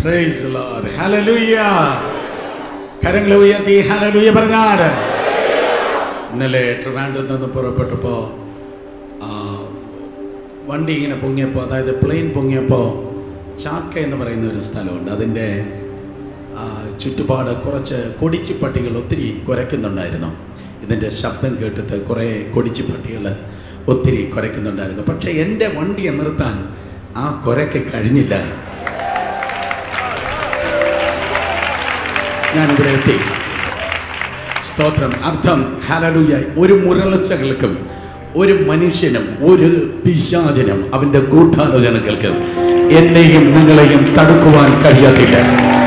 Praise the Lord. Hallelujah. കരങ്ങളെ ഉയർത്തി ഹലലൂയ പറഞ്ഞാട് ഇന്നലെ ട്രിവാൻഡ്രത്ത് നിന്ന് പുറപ്പെട്ടപ്പോൾ വണ്ടി ഇങ്ങനെ പൊങ്ങിയപ്പോൾ അതായത് പ്ലെയിൻ പൊങ്ങിയപ്പോൾ ചാക്ക എന്ന് പറയുന്ന ഒരു സ്ഥലമുണ്ട് അതിൻ്റെ ആ, ചുറ്റുപാട് കുറച്ച് കൊടിച്ചിപ്പട്ടികൾ ഒത്തിരി കുരയ്ക്കുന്നുണ്ടായിരുന്നു ഇതിൻ്റെ ശബ്ദം കേട്ടിട്ട് കുറേ കൊടിച്ചിപ്പട്ടികൾ ഒത്തിരി കുരയ്ക്കുന്നുണ്ടായിരുന്നു പക്ഷേ എൻ്റെ വണ്ടിയെ നിർത്താൻ ആ കുരയ്ക്ക് കഴിഞ്ഞില്ല ഞാനിവിടെ എത്തി സ്തോത്രം അർത്ഥം ഹലലൂയ ഒരു മുരളച്ച കേൾക്കും ഒരു മനുഷ്യനും ഒരു പിശാചനും അവന്റെ ഗൂഢാലോചനകൾക്ക് എന്നെയും നിങ്ങളെയും തടുക്കുവാൻ കഴിയത്തില്ല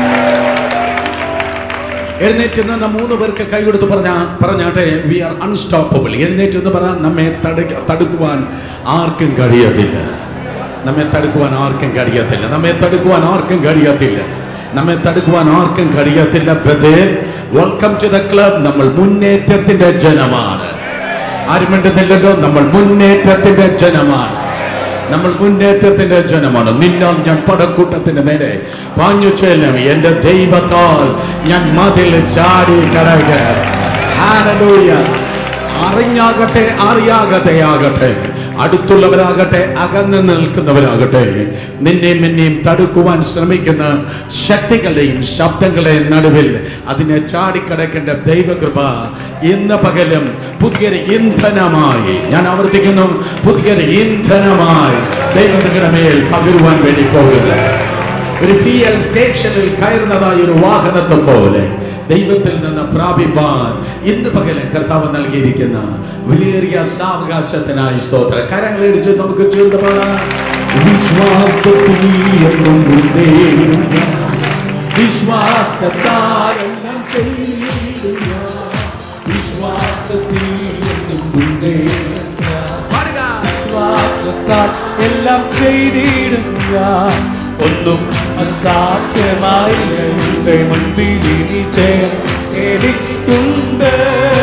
എഴുന്നേറ്റ് നിന്ന് മൂന്ന് പേർക്ക് കൈ കൊടുത്ത് പറഞ്ഞ പറഞ്ഞാട്ടെ വി ആർ അൺസ്റ്റോപ്പബിൾ എഴുന്നേറ്റ് എന്ന് പറഞ്ഞാൽ നമ്മെ തട- തടുക്കുവാൻ ആർക്കും കഴിയത്തില്ല നമ്മെ തടുക്കുവാൻ ആർക്കും കഴിയത്തില്ല നമ്മെ തടുക്കുവാൻ ആർക്കും കഴിയത്തില്ല നമ്മെ തടുക്കുവാൻ ആർക്കും കഴിയത്തില്ല brother welcome to the club നമ്മൾ മുന്നേറ്റത്തിന്റെ ജനമാണ് ആരും മിണ്ടുന്നില്ലല്ലോ നമ്മൾ മുന്നേറ്റത്തിന്റെ ജനമാണ് നമ്മൾ മുന്നേറ്റത്തിന്റെ ജനമാണ് നിന്നാൽ ഞാൻ പടക്കൂട്ടത്തിന്റെ നേരെ പാഞ്ഞു ചെല്ലും എന്റെ ദൈവത്താൽ ഞാൻ മതിൽ ചാടി കടക Hallelujah. അറിഞ്ഞാകട്ടെ അറിയാകട്ടെ ആകട്ടെ അടുത്തുള്ളവരാകട്ടെ അകന്ന് നിൽക്കുന്നവരാകട്ടെ നിന്നെയും നിന്നെയും തടുക്കുവാൻ ശ്രമിക്കുന്ന ശക്തികളുടെയും ശബ്ദങ്ങളുടെയും നടുവിൽ അതിനെ ചാടിക്കടക്കേണ്ട ദൈവകൃപ ഇന്ന് പകലും പുതിയൊരു ഇന്ധനമായി ഞാൻ ആവർത്തിക്കുന്നു പുതിയൊരു ഇന്ധനമായി ദൈവം നിങ്ങളുടെ മേൽ പകരുവാൻ വേണ്ടി പോകുന്നു ഒരു ഫിയൽ സ്റ്റേഷനിൽ കയറുന്നതായ ഒരു വാഹനത്തെ പോലെ ദൈവത്തിൽ നിന്ന് പ്രാപിപ്പാൻ ഇന്ന് പകലും കർത്താവ് നൽകിയിരിക്കുന്ന വിലയേറിയ സാവകാശത്തിനായി സ്തോത്ര കരങ്ങൾ ഇടിച്ച് നമുക്ക് ചേർന്ന് പാടാം വിശ്വാസത്തിൽ എന്നും മുന്നേറും ഞാൻ. വിശ്വാസത്താലെല്ലാം ചെയ്തിടും ഞാൻ. വിശ്വാസത്തിൽ എന്നും മുന്നേറും ഞാൻ. പാടുക. വിശ്വാസത്താൽ എല്ലാം ചെയ്തിടും ഞാൻ ഒന്നും അസാധ്യമായില്ല എന്റെ മുൻപിൽ ഇനി ജയം എനിക്കുണ്ട്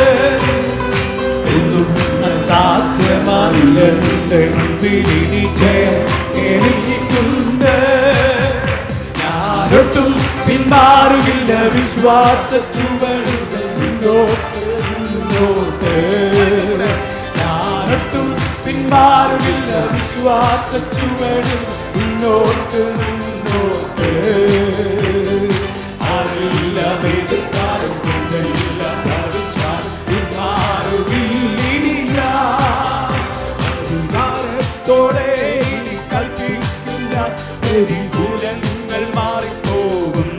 ഒന്നും അസാധ്യമായില്ല എന്റെ മുൻപിൽ ഇനി ജയം എനിക്കുണ്ട് ഞാനൊട്ടും പിന്മാറുകില്ല വിശ്വാസ ചുവടുകൾ മുന്നോട്ട് മുന്നോട്ട് ഞാനൊട്ടും പിന്മാറുകില്ല വിശ്വാസ ചുവടുകൾ മുന്നോട്ട് മുന്നോട്ട് ആരെല്ലാം എതിർത്താലും എന്തെല്ലാം ഭരിച്ചാലും പിന്മാറുകില്ല അധികാരത്തോടെ ഇനി കൽപ്പിക്കുന്ന പ്രതികൂലങ്ങൾ മാറിപ്പോകും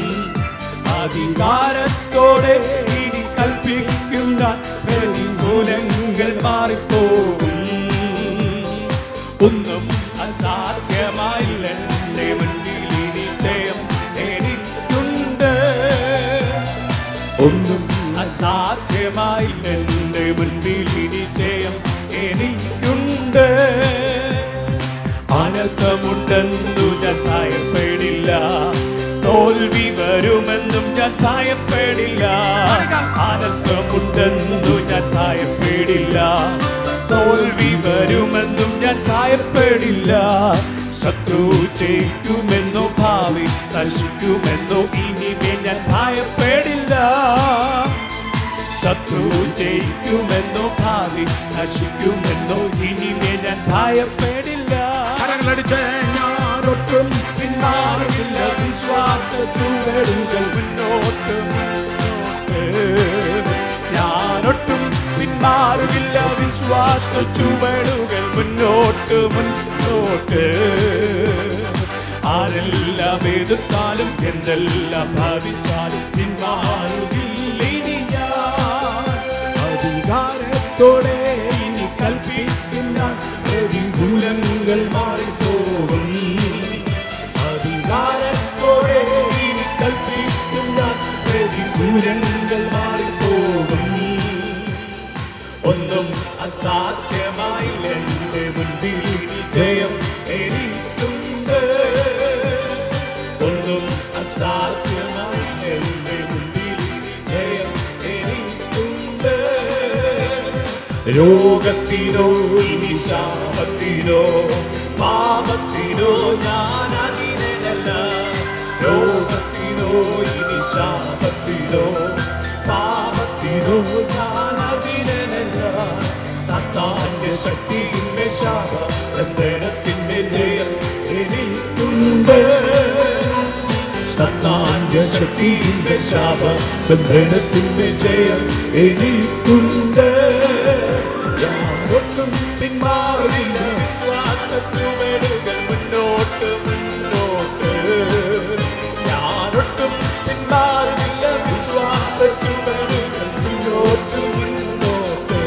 അധികാരത്തോടെ ഇനി കൽപ്പിക്കുന്ന പ്രതികൂലങ്ങൾ മാറിപ്പോകും ഒന്നും അസാധ്യമായില്ല എന്റെ മുന്നിൽ ഇനി ജയം എനിക്കുണ്ട് ഒന്നും അസാധ്യമായില്ല എന്റെ മുൻപിൽ ഇനി ജയം എനിക്കുണ്ട് അനക്കമുണ്ടെന്നു ഞാൻ ഭയപ്പെടില്ല തോൽവി വരുമെന്നും ഞാൻ ഭയപ്പെടില്ല അനക്കമുണ്ടെന്നു ഞാൻ ഭയപ്പെടില്ല തോൽവി വരുമെന്നും ഞാൻ ഭയപ്പെടില്ല ശത്രു ജയിക്കുമെന്നോ ഭാവി നശിക്കുമെന്നോ ഇനിമേ ഞാൻ ഭയപ്പെടില്ല ശത്രു ജയിക്കുമെന്നോ ഭാവി നശിക്കുമെന്നോ ഇനിമേ ഞാൻ ഭയപ്പെടില്ല കരങ്ങളടിച്ച് ഞാനൊട്ടും പിന്മാറില്ല വിശ്വാസത്തുകളുകൾ മുന്നോട്ട് മുന്നോട്ട്. ഞാനൊട്ടും പിന്മാറുകില്ല വിശ്വാസ ചുവടുകൾ മുന്നോട്ട് മുന്നോട്ട് ആരെല്ലാം എതിർത്താലും എന്തെല്ലാം ഭാവിച്ചാലും പിന്മാറുകില്ല ഇനി ഞാൻ അധികാരത്തോടെ ഇനി കൽപ്പിക്കുന്ന പ്രതികൂലങ്ങൾ മാറിപ്പോകും അധികാരത്തോടെ ഇനി കൽപ്പിക്കുന്ന പ്രതികൂലങ്ങൾ മാറിപ്പോകും ഒന്നും അസാധ്യമായി എന്റെ മുൻപിൽ ഇനി ജയം എനിക്കുണ്ട് ഒന്നും അസാധ്യമായി എന്റെ മുൻപിൽ ഇനി ജയം എനിക്കുണ്ട് രോഗത്തിനോ ഇനി ശാപത്തിനോ പാപത്തിനോ ഞാൻ അതിനല്ല രോഗത്തിനോ ഇനി ശാപത്തിനോ പാപത്തിനോ ഞാൻ അതിനല്ല സത്താന്റെ ശക്തിയിന്മേ ശാപ ബന്ധനത്തിന്റെ ജയം എനിക്കുണ്ട് സത്താന്റെ ശക്തിയിന്റെ ശാപ ബന്ധനത്തിന്റെ ജയം എനിക്കുണ്ട് ഞാനൊട്ടും പിന്മാറില്ല വിശ്വാസച്ചുവടുകൾ മുന്നോട്ട് മുന്നോട്ട് ഞാനൊട്ടും പിന്മാറില്ല വിശ്വാസച്ചുവടുകൾ മുന്നോട്ട് മുന്നോട്ട്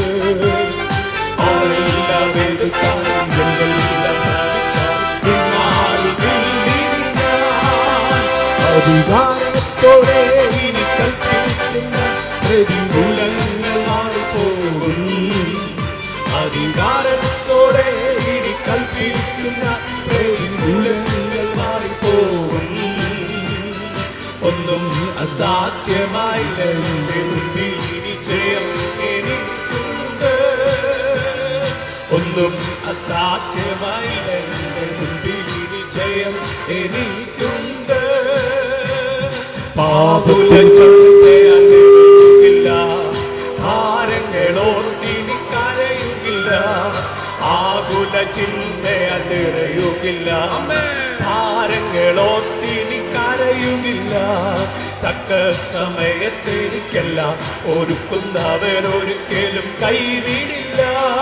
ആരെല്ലാം എടുത്താലും എന്തെല്ലാം ഭാവിച്ചാലും പിന്മാറുകയില്ല അധികാരത്തോടെ ഇനി കൽപ്പിക്കുന്ന പ്രതികൂലങ്ങൾ മാറിപ്പോകും അധികാരത്തോടെ ഇനി കൽപ്പിക്കുന്ന പ്രതികൂലങ്ങൾ മാറിപ്പോകും ഒന്നും അസാധ്യമായില്ല എന്റെ മുന്നിൽ ഇനി ജയം എനിക്കുണ്ട് ഒന്നും അസാധ്യമായില്ല എന്റെ മുന്നിൽ ഇനി ജയം എനിക്കുണ്ട് പാപുലില്ല ഭാരങ്ങളോർത്തിനി കരയുകില്ല ആകുല ചിന്തയറിയുകില്ല ഭാരങ്ങളോർത്തിനി കരയുകില്ല തക്ക സമയത്തെനിക്കെല്ലാം ഒരുക്കുന്നവരൊരിക്കലും കൈവിടില്ല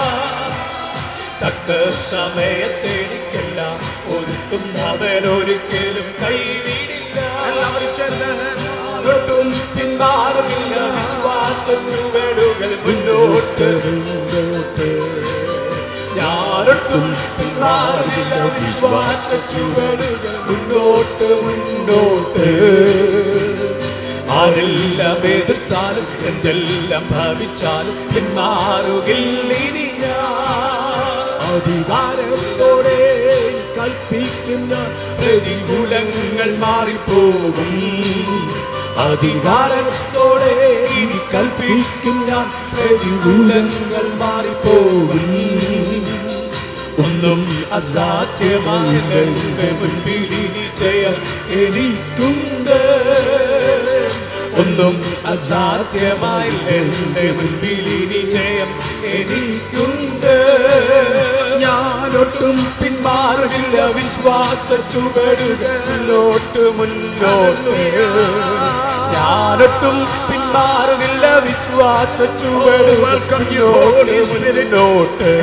തക്ക സമയത്തെനിക്കെല്ലാം ഒരുക്കുന്നവരൊരിക്കലും കൈവിടില്ല ആരോട്ടും പിന്മാറുമില്ല വിശ്വാസ ചുവടുകൾ മുന്നോട്ട് മുന്നോട്ട് ഞാനൊട്ടും പിന്മാറില്ല വിശ്വാസ ചുവടുകൾ മുന്നോട്ട് മുന്നോട്ട് ആരെല്ലാം എതിർത്താലും എന്തെല്ലാം ഭാവിച്ചാലും പിന്മാറുകില്ല ഇനി ഞാൻ അധികാരത്തോടെ കൽപ്പിക്കുന്ന പ്രതികൂലങ്ങൾ മാറിപ്പോകും അധികാരത്തോടെ ഇനി കൽപ്പിക്കുന്ന പ്രതികൂലങ്ങൾ മാറിപ്പോകും ഒന്നും അസാധ്യമായ മുൻപിൽ ഇനി ജയം എനിക്കുണ്ട് ഒന്നും അസാധ്യമായില്ല എന്റെ മുൻപിൽ ഇനി ജയം എനിക്കുണ്ട് ഞാനൊട്ടും പിന്മാറില്ല വിശ്വാസ ചുവടുകൾ മുന്നോട്ട് മുന്നോട്ട് ഞാനൊട്ടും പിന്മാറില്ല വിശ്വാസ ചുവടുകൾ മുന്നോട്ട്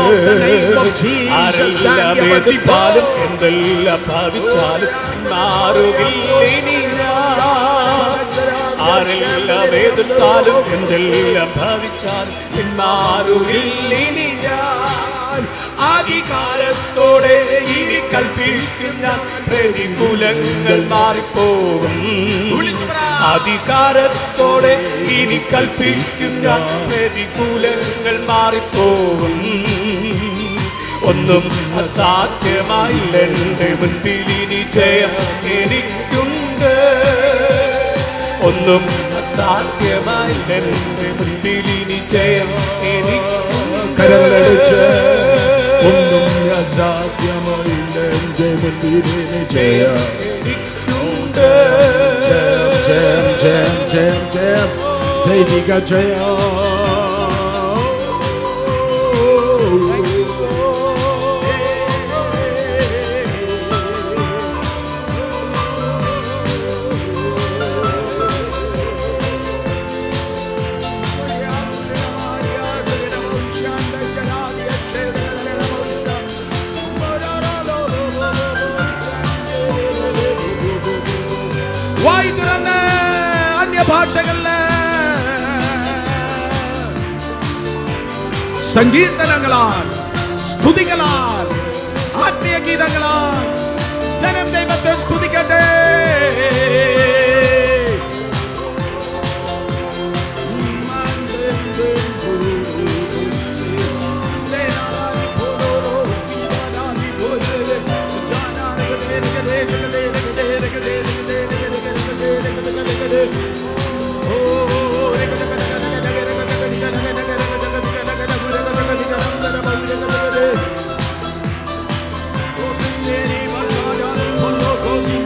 ആരെല്ലാം എതിർത്താലും എന്തെല്ലാം ഭാവിച്ചാലും മാറുകില്ല ഇനി ഞാൻ ആരെല്ലാം എതിർത്താലും എന്തെല്ലാം ഭാവിച്ചാലും പിന്മാറുകില്ല ഇനി ഞാൻ അധികാരത്തോടെ ഇനി കൽപ്പിക്കുന്ന പ്രതികൂലങ്ങൾ മാറിപ്പോകും അധികാരത്തോടെ ഇനി കൽപ്പിക്കുന്ന പ്രതികൂലങ്ങൾ മാറിപ്പോകും ഒന്നും അസാധ്യമായില്ല എന്റെ മുൻപിൽ ഇനി ജയം എനിക്കുണ്ട് ഒന്നും അസാധ്യമായില്ല എന്റെ മുൻപിൽ ഇനി ജയം എനിക്കുണ്ട് കരങ്ങളടിച്ച് ഒന്നും അസാധ്യമായില്ല എന്റെ മുൻപിലെ ജയം എനിക്കുണ്ട് ജയം ജയം ജയം ജയം ജയം ദൈവിക ജയം വായി തുറന്ന് അന്യഭാഷകളില് സങ്കീർത്തനങ്ങളാൽ സ്തുതികളാൽ ആത്മീയ ഗീതങ്ങളാൽ ജനം ദൈവത്തെ സ്തുതിക്കട്ടെ Oh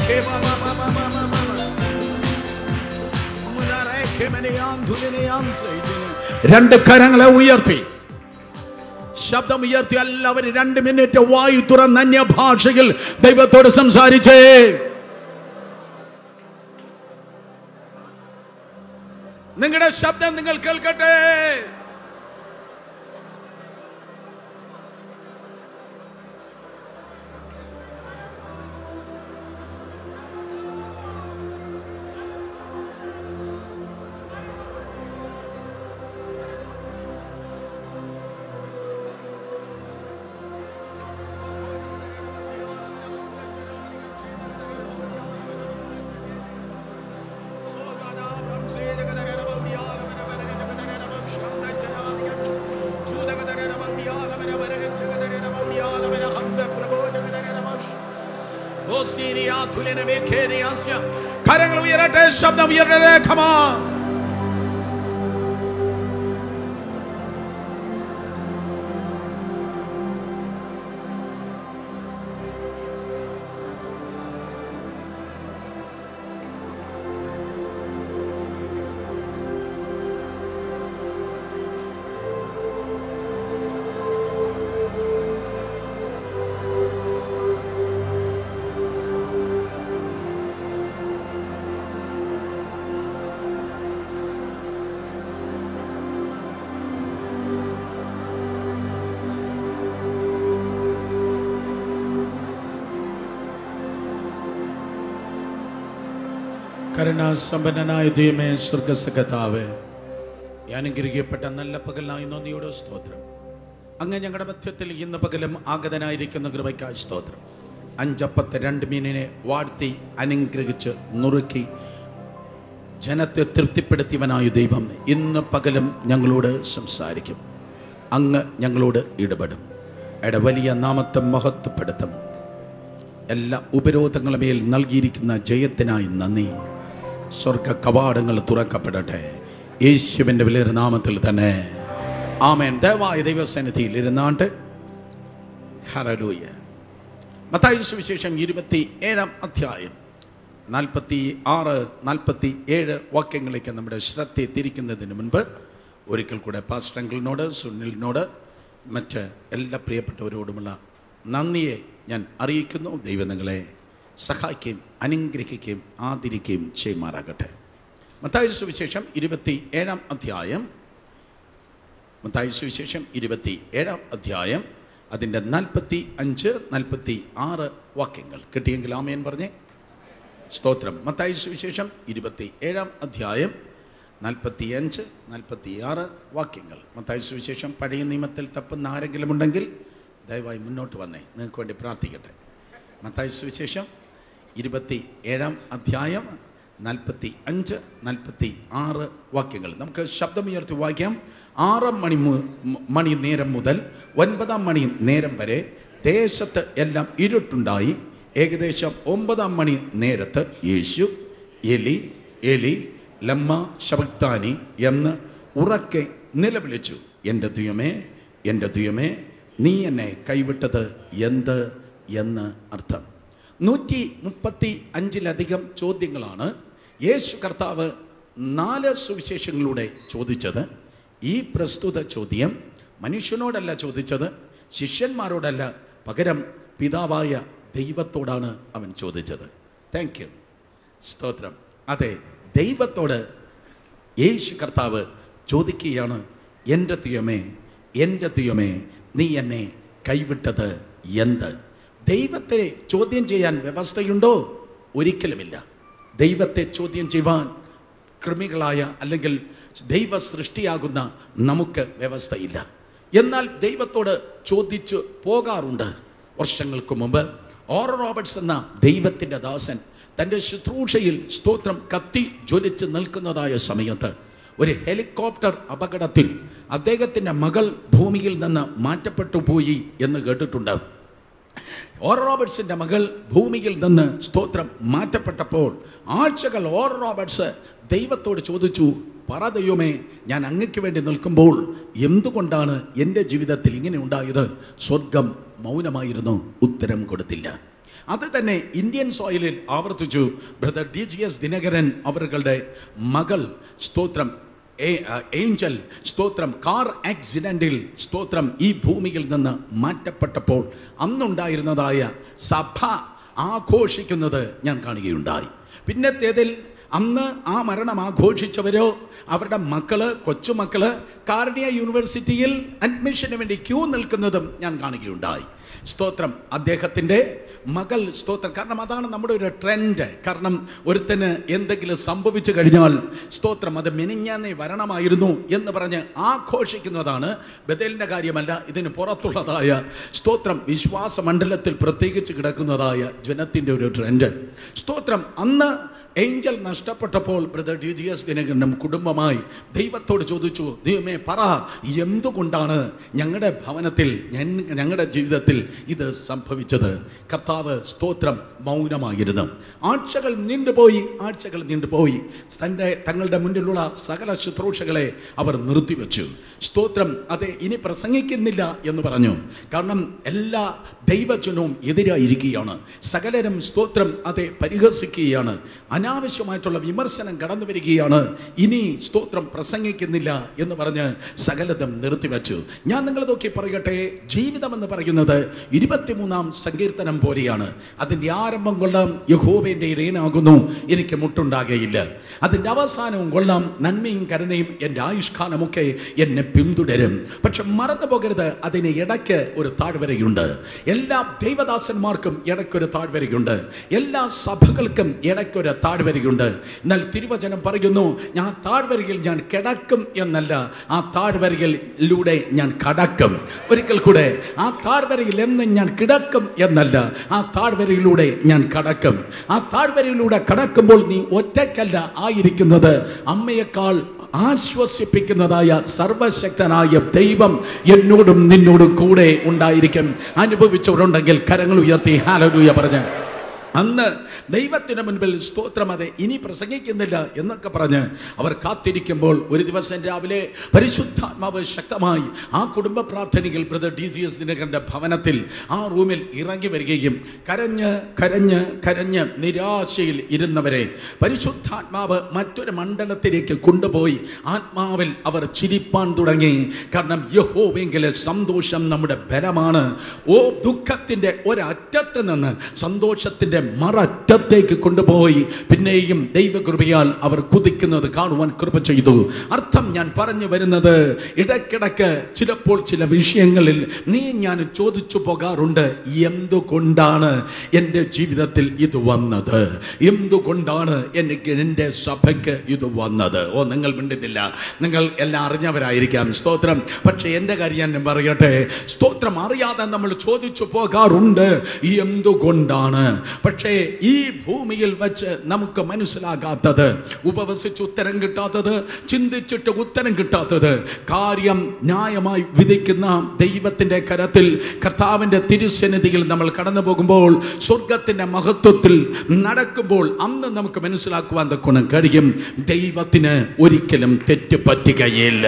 രണ്ട് കരങ്ങളെ ഉയർത്തി ശബ്ദം ഉയർത്തി എല്ലാവരും രണ്ട് മിനിറ്റ് വായു തുറന്ന് അന്യഭാഷയിൽ ദൈവത്തോട് സംസാരിച്ചേ നിങ്ങളുടെ ശബ്ദം നിങ്ങൾ കേൾക്കട്ടെ കരങ്ങൾ ഉയരട്ടെ ശബ്ദം ഉയരട്ടെ ഖമാ കരുണാസമ്പന്നനായ ദൈവമേ സ്വർഗസകത്താവ് അനുഗ്രഹിക്കപ്പെട്ട നല്ല പകലായി നന്ദിയോട് സ്തോത്രം അങ്ങ് ഞങ്ങളുടെ മധ്യത്തിൽ ഇന്ന് പകലും ആഗതനായിരിക്കുന്ന കൃപയ്ക്കായി സ്തോത്രം അഞ്ചപ്പത്ത് രണ്ട് മീനിനെ വാഴ്ത്തി അനുഗ്രഹിച്ച് നുറുക്കി ജനത്തെ തൃപ്തിപ്പെടുത്തിയവനായ ദൈവം ഇന്ന് പകലും ഞങ്ങളോട് സംസാരിക്കും അങ്ങ് ഞങ്ങളോട് ഇടപെടും എട വലിയ നാമത്തെ മഹത്വപ്പെടുത്തും എല്ലാ ഉപരോധങ്ങളുമേൽ നൽകിയിരിക്കുന്ന ജയത്തിനായി നന്ദി സ്വർഗ കവാടങ്ങൾ തുറക്കപ്പെടട്ടെ യേശുവിൻ്റെ വലിയൊരു നാമത്തിൽ തന്നെ ആമേൻ ദയവായ ദൈവസന്നിധിയിൽ ഇരുന്നാണ്ട് ഹരലൂയ മത്തായി സുവിശേഷം ഇരുപത്തി ഏഴാം അധ്യായം നാൽപ്പത്തി ആറ് നാൽപ്പത്തി ഏഴ് വാക്യങ്ങളിലേക്ക് നമ്മുടെ ശ്രദ്ധ തിരിക്കുന്നതിന് മുൻപ് ഒരിക്കൽ കൂടെ പാസ്റ്റങ്കിളിനോട് സുനിലിനോട് മറ്റ് എല്ലാ പ്രിയപ്പെട്ടവരോടുമുള്ള നന്ദിയെ ഞാൻ അറിയിക്കുന്നു ദൈവം നിങ്ങളെ സഹായിക്കുകയും അനുഗ്രഹിക്കുകയും ആദരിക്കുകയും ചെയ്യുമാറാകട്ടെ മത്തായി സുവിശേഷം ഇരുപത്തി ഏഴാം അധ്യായം മത്തായി സുവിശേഷം ഇരുപത്തി ഏഴാം അധ്യായം അതിൻ്റെ നാൽപ്പത്തി അഞ്ച് നാൽപ്പത്തി ആറ് വാക്യങ്ങൾ കിട്ടിയെങ്കിൽ ആമയൻ പറഞ്ഞേ സ്തോത്രം മത്തായി സുവിശേഷം ഇരുപത്തി ഏഴാം അധ്യായം നാൽപ്പത്തി അഞ്ച് നാൽപ്പത്തി ആറ് വാക്യങ്ങൾ മത്തായി സുവിശേഷം പഴയ നിയമത്തിൽ തപ്പുന്ന ആരെങ്കിലും ഉണ്ടെങ്കിൽ ദയവായി മുന്നോട്ട് വന്നേ നിങ്ങൾക്ക് വേണ്ടി പ്രാർത്ഥിക്കട്ടെ മത്തായി സുവിശേഷം ഇരുപത്തി ഏഴാം അധ്യായം നാൽപ്പത്തി അഞ്ച് നാൽപ്പത്തി ആറ് വാക്യങ്ങൾ നമുക്ക് ശബ്ദമുയർത്തി വായിക്കാം ആറ് മണി മു- മ- മണി നേരം മുതൽ ഒൻപതാം മണി നേരം വരെ ദേശത്ത് എല്ലാം ഇരുട്ടുണ്ടായി ഏകദേശം ഒമ്പതാം മണി നേരത്ത് യേശു എലി എലി ലമ്മ ശബക്താനി എന്ന് ഉറക്കെ നിലവിളിച്ചു എൻ്റെ ദുയമേ എൻ്റെ ദുയമേ നീ എന്നെ കൈവിട്ടത് എന്ത് എന്ന് അർത്ഥം നൂറ്റി മുപ്പത്തി അഞ്ചിലധികം ചോദ്യങ്ങളാണ് യേശു കർത്താവ് നാല് സുവിശേഷങ്ങളിലൂടെ ചോദിച്ചത് ഈ പ്രസ്തുത ചോദ്യം മനുഷ്യനോടല്ല ചോദിച്ചത് ശിഷ്യന്മാരോടല്ല പകരം പിതാവായ ദൈവത്തോടാണ് അവൻ ചോദിച്ചത് താങ്ക് യു സ്തോത്രം അതെ ദൈവത്തോട് യേശു കർത്താവ് ചോദിക്കുകയാണ് എൻ്റെ തുയമേ എൻ്റെ തുയമേ നീ എന്നെ കൈവിട്ടത് എന്ത് ദൈവത്തെ ചോദ്യം ചെയ്യാൻ വ്യവസ്ഥയുണ്ടോ ഒരിക്കലുമില്ല ദൈവത്തെ ചോദ്യം ചെയ്യുവാൻ കൃമികളായ അല്ലെങ്കിൽ ദൈവ സൃഷ്ടിയാകുന്ന നമുക്ക് വ്യവസ്ഥയില്ല എന്നാൽ ദൈവത്തോട് ചോദിച്ചു പോകാറുണ്ട് വർഷങ്ങൾക്ക് മുമ്പ് ഓറ റോബർട്സ് എന്ന ദൈവത്തിൻ്റെ ദാസൻ തൻ്റെ ശുശ്രൂഷയിൽ സ്തോത്രം കത്തി ജ്വലിച്ച് നിൽക്കുന്നതായ സമയത്ത് ഒരു ഹെലികോപ്റ്റർ അപകടത്തിൽ അദ്ദേഹത്തിൻ്റെ മകൾ ഭൂമിയിൽ നിന്ന് മാറ്റപ്പെട്ടു പോയി എന്ന് കേട്ടിട്ടുണ്ട് ഓർ റോബർട്സിന്റെ മകൾ ഭൂമിയിൽ നിന്ന് സ്തോത്രം മാറ്റപ്പെട്ടപ്പോൾ ആഴ്ചകൾ ഓർ റോബർട്സ് ദൈവത്തോട് ചോദിച്ചു പറ ദൈവമേ ഞാൻ അങ്ങയ്ക്ക് വേണ്ടി നിൽക്കുമ്പോൾ എന്തുകൊണ്ടാണ് എൻ്റെ ജീവിതത്തിൽ ഇങ്ങനെ ഉണ്ടായത് സ്വർഗം മൗനമായിരുന്നു ഉത്തരം കൊടുത്തില്ല അത് തന്നെ ഇന്ത്യൻ സോയിലിൽ ആവർത്തിച്ചു brother D G S Dhinakaran അവരുടെ മകൾ സ്തോത്രം ഏ- ആ, ഏഞ്ചൽ സ്തോത്രം കാർ ആക്സിഡന്റിൽ സ്തോത്രം ഈ ഭൂമിയിൽ നിന്ന് മാറ്റപ്പെട്ടപ്പോൾ അന്നുണ്ടായിരുന്നതായ സഭ ആഘോഷിക്കുന്നത് ഞാൻ കാണുകയുണ്ടായി പിന്നത്തേതിൽ അന്ന് ആ മരണം ആഘോഷിച്ചവരോ അവരുടെ മക്കള് കൊച്ചുമക്കള് കാർഡിയ യൂണിവേഴ്സിറ്റിയിൽ അഡ്മിഷന് വേണ്ടി ക്യൂ നിൽക്കുന്നതും ഞാൻ കാണുകയുണ്ടായി സ്തോത്രം അദ്ദേഹത്തിൻ്റെ മകൾ സ്തോത്രം കാരണം അതാണ് നമ്മുടെ ഒരു ട്രെൻഡ് കാരണം ഒരുത്തന് എന്തെങ്കിലും സംഭവിച്ചു കഴിഞ്ഞാൽ സ്തോത്രം അത് മെനിഞ്ഞാന്നേ വരണമായിരുന്നു എന്ന് പറഞ്ഞ് ആഘോഷിക്കുന്നതാണ് ബദലിൻ്റെ കാര്യമല്ല ഇതിന് പുറത്തുള്ളതായ സ്തോത്രം വിശ്വാസ മണ്ഡലത്തിൽ പ്രത്യേകിച്ച് കിടക്കുന്നതായ ജനത്തിൻ്റെ ഒരു ട്രെൻഡ് സ്തോത്രം അന്ന് ഏഞ്ചൽ നഷ്ടപ്പെട്ടപ്പോൾ ബ്രദർ ഡി ജി എസ് ദിനകരനും കുടുംബമായി ദൈവത്തോട് ചോദിച്ചു ദൈവമേ പറ എന്തുകൊണ്ടാണ് ഞങ്ങളുടെ ഭവനത്തിൽ ഞൻ- ഞങ്ങളുടെ ജീവിതത്തിൽ ഇത് സംഭവിച്ചത് കർത്താവ് സ്തോത്രം മൗനമായിരുന്നു ആഴ്ചകൾ നീണ്ടുപോയി ആഴ്ചകൾ നീണ്ടുപോയി തൻ്റെ തങ്ങളുടെ മുന്നിലുള്ള സകല ശുശ്രൂഷകളെ അവർ നിർത്തിവെച്ചു സ്തോത്രം അതെ ഇനി പ്രസംഗിക്കുന്നില്ല എന്ന് പറഞ്ഞു കാരണം എല്ലാ ദൈവജനവും എതിരായിരിക്കുകയാണ് സകലരും സ്തോത്രം അതെ പരിഹസിക്കുകയാണ് അനാവശ്യമായിട്ടുള്ള വിമർശനം കടന്നു വരികയാണ് ഇനി സ്തോത്രം പ്രസംഗിക്കുന്നില്ല എന്ന് പറഞ്ഞ് സകലതും നിർത്തിവെച്ചു ഞാൻ നിങ്ങളെ നോക്കി പറയട്ടെ ജീവിതം എന്ന് പറയുന്നത് ഇരുപത്തിമൂന്നാം സങ്കീർത്തനം പോലെയാണ് അതിൻ്റെ ആരംഭം കൊള്ളാം യഹോവേൻ്റെ ഇടയനാകുന്നു എനിക്ക് മുട്ടുണ്ടാകുകയില്ല അതിൻ്റെ അവസാനവും കൊള്ളാം നന്മയും കരുണയും എൻ്റെ ആയുഷ്കാലമൊക്കെ എന്നെ പിന്തുടരും പക്ഷെ മറന്നു പോകരുത് അതിന് ഇടയ്ക്ക് ഒരു താഴ്വരയുണ്ട് എല്ലാ ദൈവദാസന്മാർക്കും ഇടയ്ക്കൊരു താഴ്വരയുണ്ട് എല്ലാ സഭകൾക്കും ഇടയ്ക്കൊരു താഴ്വരയുണ്ട് എന്നാൽ തിരുവചനം പറയുന്നു ഞാൻ താഴ്വരയിൽ ഞാൻ കിടക്കും എന്നല്ല ആ താഴ്വരയിലൂടെ ഞാൻ കടക്കും ഒരിക്കൽ കൂടെ ആ താഴ്വരയിൽ എന്ന് ഞാൻ കിടക്കും എന്നല്ല ആ താഴ്വരയിലൂടെ ഞാൻ കടക്കും ആ താഴ്വരയിലൂടെ കടക്കുമ്പോൾ നീ ഒറ്റയ്ക്കല്ല ആയിരിക്കുന്നത് അമ്മയേക്കാൾ ആശ്വസിപ്പിക്കുന്നതായ സർവശക്തനായ ദൈവം എന്നോടും നിന്നോടും കൂടെ ഉണ്ടായിരിക്കും അനുഭവിച്ചവരുണ്ടെങ്കിൽ കരങ്ങൾ ഉയർത്തി ഹാലലൂയ പറഞ്ഞ് അന്ന് ദൈവത്തിന് മുൻപിൽ സ്തോത്രം അതെ ഇനി പ്രസംഗിക്കുന്നില്ല എന്നൊക്കെ പറഞ്ഞ് അവർ കാത്തിരിക്കുമ്പോൾ ഒരു ദിവസം രാവിലെ പരിശുദ്ധാത്മാവ് ശക്തമായി ആ കുടുംബ പ്രാർത്ഥനയിൽ ബ്രദർ ഡി ജി എസ് ദിനകരൻ്റെ ഭവനത്തിൽ ആ റൂമിൽ ഇറങ്ങി വരികയും കരഞ്ഞ് കരഞ്ഞ് കരഞ്ഞ് നിരാശയിൽ ഇരുന്നവരെ പരിശുദ്ധാത്മാവ് മറ്റൊരു മണ്ഡലത്തിലേക്ക് കൊണ്ടുപോയി ആത്മാവിൽ അവർ ചിരിപ്പാൻ തുടങ്ങി കാരണം യഹോവെങ്കിലെ സന്തോഷം നമ്മുടെ ബലമാണ് ഓ ദുഃഖത്തിൻ്റെ ഒരറ്റത്ത് നിന്ന് സന്തോഷത്തിൻ്റെ മററ്റത്തേക്ക് കൊണ്ടുപോയി പിന്നെയും ദൈവകൃപയാൽ അവർ കുതിക്കുന്നത് കാണുവാൻ കൃപ ചെയ്തു അർത്ഥം ഞാൻ പറഞ്ഞു വരുന്നത് ഇടയ്ക്കിടയ്ക്ക് ചിലപ്പോൾ ചില വിഷയങ്ങളിൽ നീ ഞാൻ ചോദിച്ചു പോകാറുണ്ട് എന്തുകൊണ്ടാണ് എൻ്റെ ജീവിതത്തിൽ ഇത് വന്നത് എന്തുകൊണ്ടാണ് എനിക്ക് എൻ്റെ സഭയ്ക്ക് ഇത് വന്നത് ഓ നിങ്ങൾ മിണ്ടുന്നില്ല നിങ്ങൾ എല്ലാം അറിഞ്ഞവരായിരിക്കാം സ്തോത്രം പക്ഷേ എൻ്റെ കാര്യം ഞാൻ പറയട്ടെ സ്തോത്രം അറിയാതെ നമ്മൾ ചോദിച്ചു പോകാറുണ്ട് എന്തുകൊണ്ടാണ് പക്ഷേ ഈ ഭൂമിയിൽ വെച്ച് നമുക്ക് മനസ്സിലാകാത്തത് ഉപവസിച്ച് ഉത്തരം കിട്ടാത്തത് ചിന്തിച്ചിട്ട് ഉത്തരം കിട്ടാത്തത് കാര്യം ന്യായമായി വിധിക്കുന്ന ദൈവത്തിൻ്റെ കരത്തിൽ കർത്താവിൻ്റെ തിരുസന്നിധിയിൽ നമ്മൾ കടന്നു പോകുമ്പോൾ സ്വർഗത്തിൻ്റെ മഹത്വത്തിൽ നടക്കുമ്പോൾ അന്ന് നമുക്ക് മനസ്സിലാക്കുവാൻ തക്കണം കഴിയും ദൈവത്തിന് ഒരിക്കലും തെറ്റ് പറ്റുകയില്ല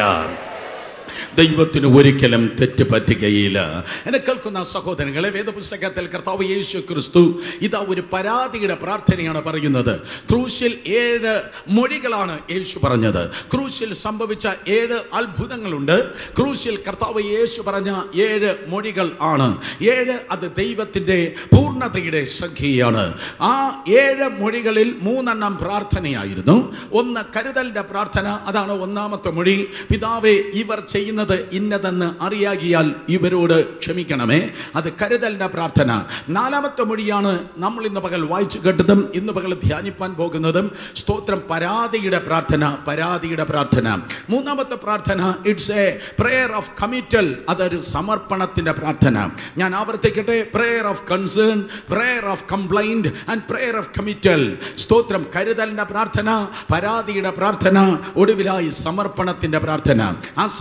ദൈവത്തിന് ഒരിക്കലും തെറ്റ് പറ്റുകയില്ല എന്നെ കേൾക്കുന്ന സഹോദരങ്ങളെ വേദപുസ്തകത്തിൽ കർത്താവ് യേശു ക്രിസ്തു ഇതാ ഒരു പരാതിയുടെ പ്രാർത്ഥനയാണ് പറയുന്നത് ക്രൂശിൽ ഏഴ് മൊഴികളാണ് യേശു പറഞ്ഞത് ക്രൂശിൽ സംഭവിച്ച ഏഴ് അത്ഭുതങ്ങളുണ്ട് ക്രൂശിൽ കർത്താവ് യേശു പറഞ്ഞ ഏഴ് മൊഴികൾ ആണ് ഏഴ് അത് ദൈവത്തിൻ്റെ പൂർണ്ണതയുടെ സംഖ്യയാണ് ആ ഏഴ് മൊഴികളിൽ മൂന്നെണ്ണം പ്രാർത്ഥനയായിരുന്നു ഒന്ന് കരുതലിൻ്റെ പ്രാർത്ഥന അതാണ് ഒന്നാമത്തെ മൊഴി പിതാവേ ഇവർ ചെയ്യുന്നത് ഇന്നതെന്ന് അറിയാകിയാൽ ഇവരോട് ക്ഷമിക്കണമേ അത് കരുതലിൻ്റെ പ്രാർത്ഥന നാലാമത്തെ മൊഴിയാണ് നമ്മൾ ഇന്ന് പകൽ വായിച്ചു കേട്ടതും ഇന്ന് പകൽ ധ്യാനിപ്പാൻ പോകുന്നതും സ്തോത്രം പരാതിയുടെ പ്രാർത്ഥന പരാതിയുടെ പ്രാർത്ഥന മൂന്നാമത്തെ പ്രാർത്ഥന it's a prayer of committal അതൊരു സമർപ്പണത്തിന്റെ പ്രാർത്ഥന ഞാൻ ആവർത്തിക്കട്ടെ prayer of concern prayer of complaint and prayer of committal സ്തോത്രം കരുതലിന്റെ പ്രാർത്ഥന പരാതിയുടെ പ്രാർത്ഥന ഒടുവിലായി സമർപ്പണത്തിന്റെ പ്രാർത്ഥന ആ സമർപ്പണത്തിന്റെ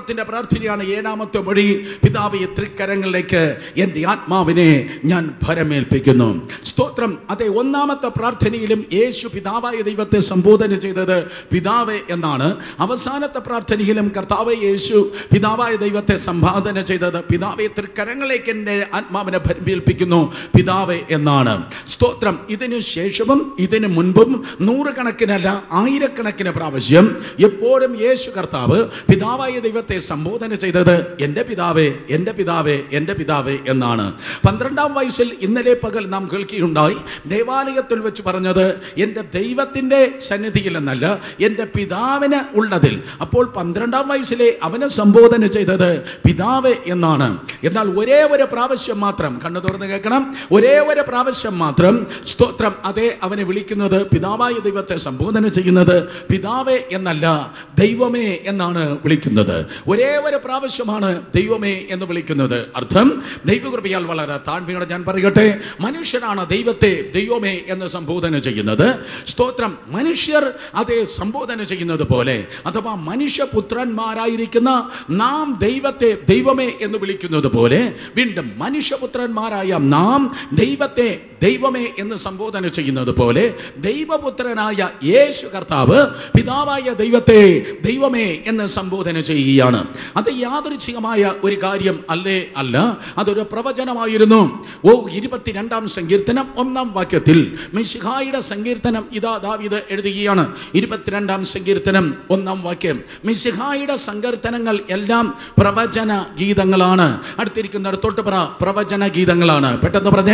ആവർത്തനത്തിന്റെ പ്രാർത്ഥനയാണ് ഏഴാമത്തെ മൊഴി പിതാവ് തൃക്കരങ്ങളിലേക്ക് എൻ്റെ ആത്മാവിനെ ഞാൻ ഭരമേൽപ്പിക്കുന്നു സ്തോത്രം അതെ ഒന്നാമത്തെ പ്രാർത്ഥനയിലും യേശു പിതാവായ ദൈവത്തെ സംബോധന ചെയ്തത് പിതാവെ എന്നാണ് അവസാനത്തെ പ്രാർത്ഥനയിലും കർത്താവ് യേശു പിതാവായ ദൈവത്തെ സംബോധന ചെയ്തത് പിതാവെ തൃക്കരങ്ങളിലേക്ക് എൻ്റെ ആത്മാവിനെ ഭരമേൽപ്പിക്കുന്നു പിതാവെ എന്നാണ് സ്തോത്രം ഇതിനു ശേഷവും ഇതിനു മുൻപും നൂറുകണക്കിനല്ല ആയിരക്കണക്കിന് പ്രാവശ്യം എപ്പോഴും യേശു കർത്താവ് പിതാവായ ദൈവത്തെ സംബോധന ചെയ്തത് എൻ്റെ പിതാവേ എൻ്റെ പിതാവേ എൻ്റെ പിതാവേ എന്നാണ് പന്ത്രണ്ടാം വയസ്സിൽ ഇന്നലെ പകൽ നാം കേൾക്കുകയുണ്ടായി ദേവാലയത്തിൽ വെച്ച് പറഞ്ഞത് എൻ്റെ ദൈവത്തിൻ്റെ സന്നിധിയിൽ എന്നല്ല എൻ്റെ പിതാവിന് ഉള്ളതിൽ അപ്പോൾ പന്ത്രണ്ടാം വയസ്സിലെ അവനെ സംബോധന ചെയ്തത് പിതാവ് എന്നാണ് എന്നാൽ ഒരേ ഒരു പ്രാവശ്യം മാത്രം കണ്ണു തുറന്ന് കേൾക്കണം ഒരേ ഒരു പ്രാവശ്യം മാത്രം സ്തോത്രം അതേ അവനെ വിളിക്കുന്നത് പിതാവായ ദൈവത്തെ സംബോധന ചെയ്യുന്നത് പിതാവേ എന്നല്ല ദൈവമേ എന്നാണ് വിളിക്കുന്നത് ഒരേ ഒരു പ്രാവശ്യമാണ് ദൈവമേ എന്ന് വിളിക്കുന്നത് അർത്ഥം ദൈവകൃപയാൽ വളരെ താഴ്മയോടെ ഞാൻ പറയട്ടെ മനുഷ്യനാണ് ദൈവത്തെ ദൈവമേ എന്ന് സംബോധന ചെയ്യുന്നത് സ്തോത്രം മനുഷ്യർ അതേ സംബോധന ചെയ്യുന്നത് പോലെ അഥവാ മനുഷ്യപുത്രന്മാരായിരിക്കുന്ന നാം ദൈവത്തെ ദൈവമേ എന്ന് വിളിക്കുന്നത് പോലെ വീണ്ടും മനുഷ്യപുത്രന്മാരായ നാം ദൈവത്തെ ദൈവമേ എന്ന് സംബോധന ചെയ്യുന്നത് പോലെ ദൈവപുത്രനായ യേശു കർത്താവ് പിതാവായ ദൈവത്തെ ദൈവമേ എന്ന് സംബോധന ചെയ്യുകയാണ് അത് യാദൃച്ഛികമായ ഒരു കാര്യം അല്ലേ അല്ല അതൊരു പ്രവചനമായിരുന്നു ഓ ഇരുപത്തിരണ്ടാം സങ്കീർത്തനം ഒന്നാം വാക്യത്തിൽ മിശിഹായുടെ സങ്കീർത്തനം ഇതാ ദാവീദ് എഴുതുകയാണ് ഇരുപത്തിരണ്ടാം സങ്കീർത്തനം ഒന്നാം വാക്യം മിശിഹായുടെ സങ്കീർത്തനങ്ങൾ എല്ലാം പ്രവചന ഗീതങ്ങളാണ് അടുത്തിരിക്കുന്നിടത്തോട്ട് പറ പ്രവചന ഗീതങ്ങളാണ് പെട്ടെന്ന് പറഞ്ഞേ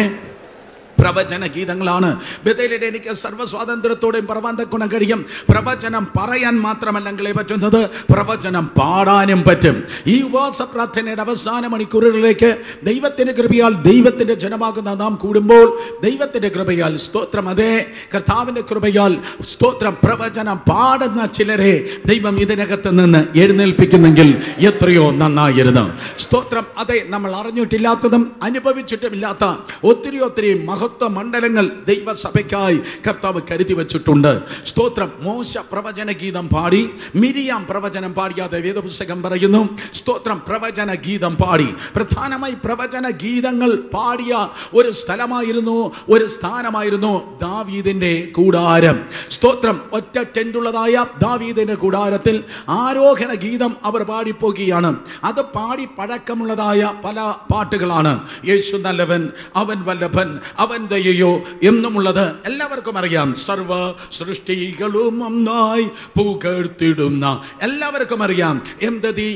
പ്രവചന ഗീതങ്ങളാണ് ബദലിൽ എനിക്ക് സർവ്വസ്വാതന്ത്ര്യത്തോടെയും പറവാൻ തക്കണം കഴിയും പ്രവചനം പറയാൻ മാത്രമല്ലെങ്കിലേ പറ്റുന്നത് പ്രവചനം പാടാനും പറ്റും ഈ ഉപവാസ പ്രാർത്ഥനയുടെ അവസാന മണിക്കൂറുകളിലേക്ക് ദൈവത്തിന്റെ കൃപയാൽ ദൈവത്തിന്റെ ജനമാകുന്ന നാം കൂടുമ്പോൾ ദൈവത്തിന്റെ കൃപയാൽ സ്തോത്രം അതേ കർത്താവിന്റെ കൃപയാൽ സ്തോത്രം പ്രവചനം പാടുന്ന ചിലരെ ദൈവം ഇതിനകത്ത് നിന്ന് എഴുന്നേൽപ്പിക്കുന്നെങ്കിൽ എത്രയോ നന്നായിരുന്നു സ്തോത്രം അതെ നമ്മൾ അറിഞ്ഞിട്ടില്ലാത്തതും അനുഭവിച്ചിട്ടുമില്ലാത്ത ഒത്തിരി ഒത്തിരി മഹത്വ മണ്ഡലങ്ങൾ ദൈവസഭയ്ക്കായി കർത്താവ് കരുതി വെച്ചിട്ടുണ്ട് സ്തോത്രം മോശ പ്രവചന ഗീതം പാടി മിരിയാം പ്രവചനം പാടിയാതെ വേദപുസ്തകം പറയുന്നു സ്തോത്രം പ്രവചന ഗീതം പാടി പ്രധാനമായി പ്രവചന ഗീതങ്ങൾ പാടിയ ഒരു സ്ഥലമായിരുന്നു ഒരു സ്ഥാനമായിരുന്നു ദാവീദിന്റെ കൂടാരം സ്തോത്രം ഒറ്റ ടെൻറ്റുള്ളതായ ദാവീദിന്റെ കൂടാരത്തിൽ ആരോഹണ ഗീതം അവർ പാടിപ്പോകുകയാണ് അത് പാടി പഴക്കമുള്ളതായ പല പാട്ടുകളാണ് യേശു നല്ലവൻ അവൻ വല്ലഭൻ അവൻ ദയയോ എന്നുമുള്ളത് എല്ലാവർക്കും അറിയാം സർവ സൃഷ്ടികളും ഒന്നായി പൂക്കെടുത്തിടുന്ന എല്ലാവർക്കും അറിയാം എന്തതി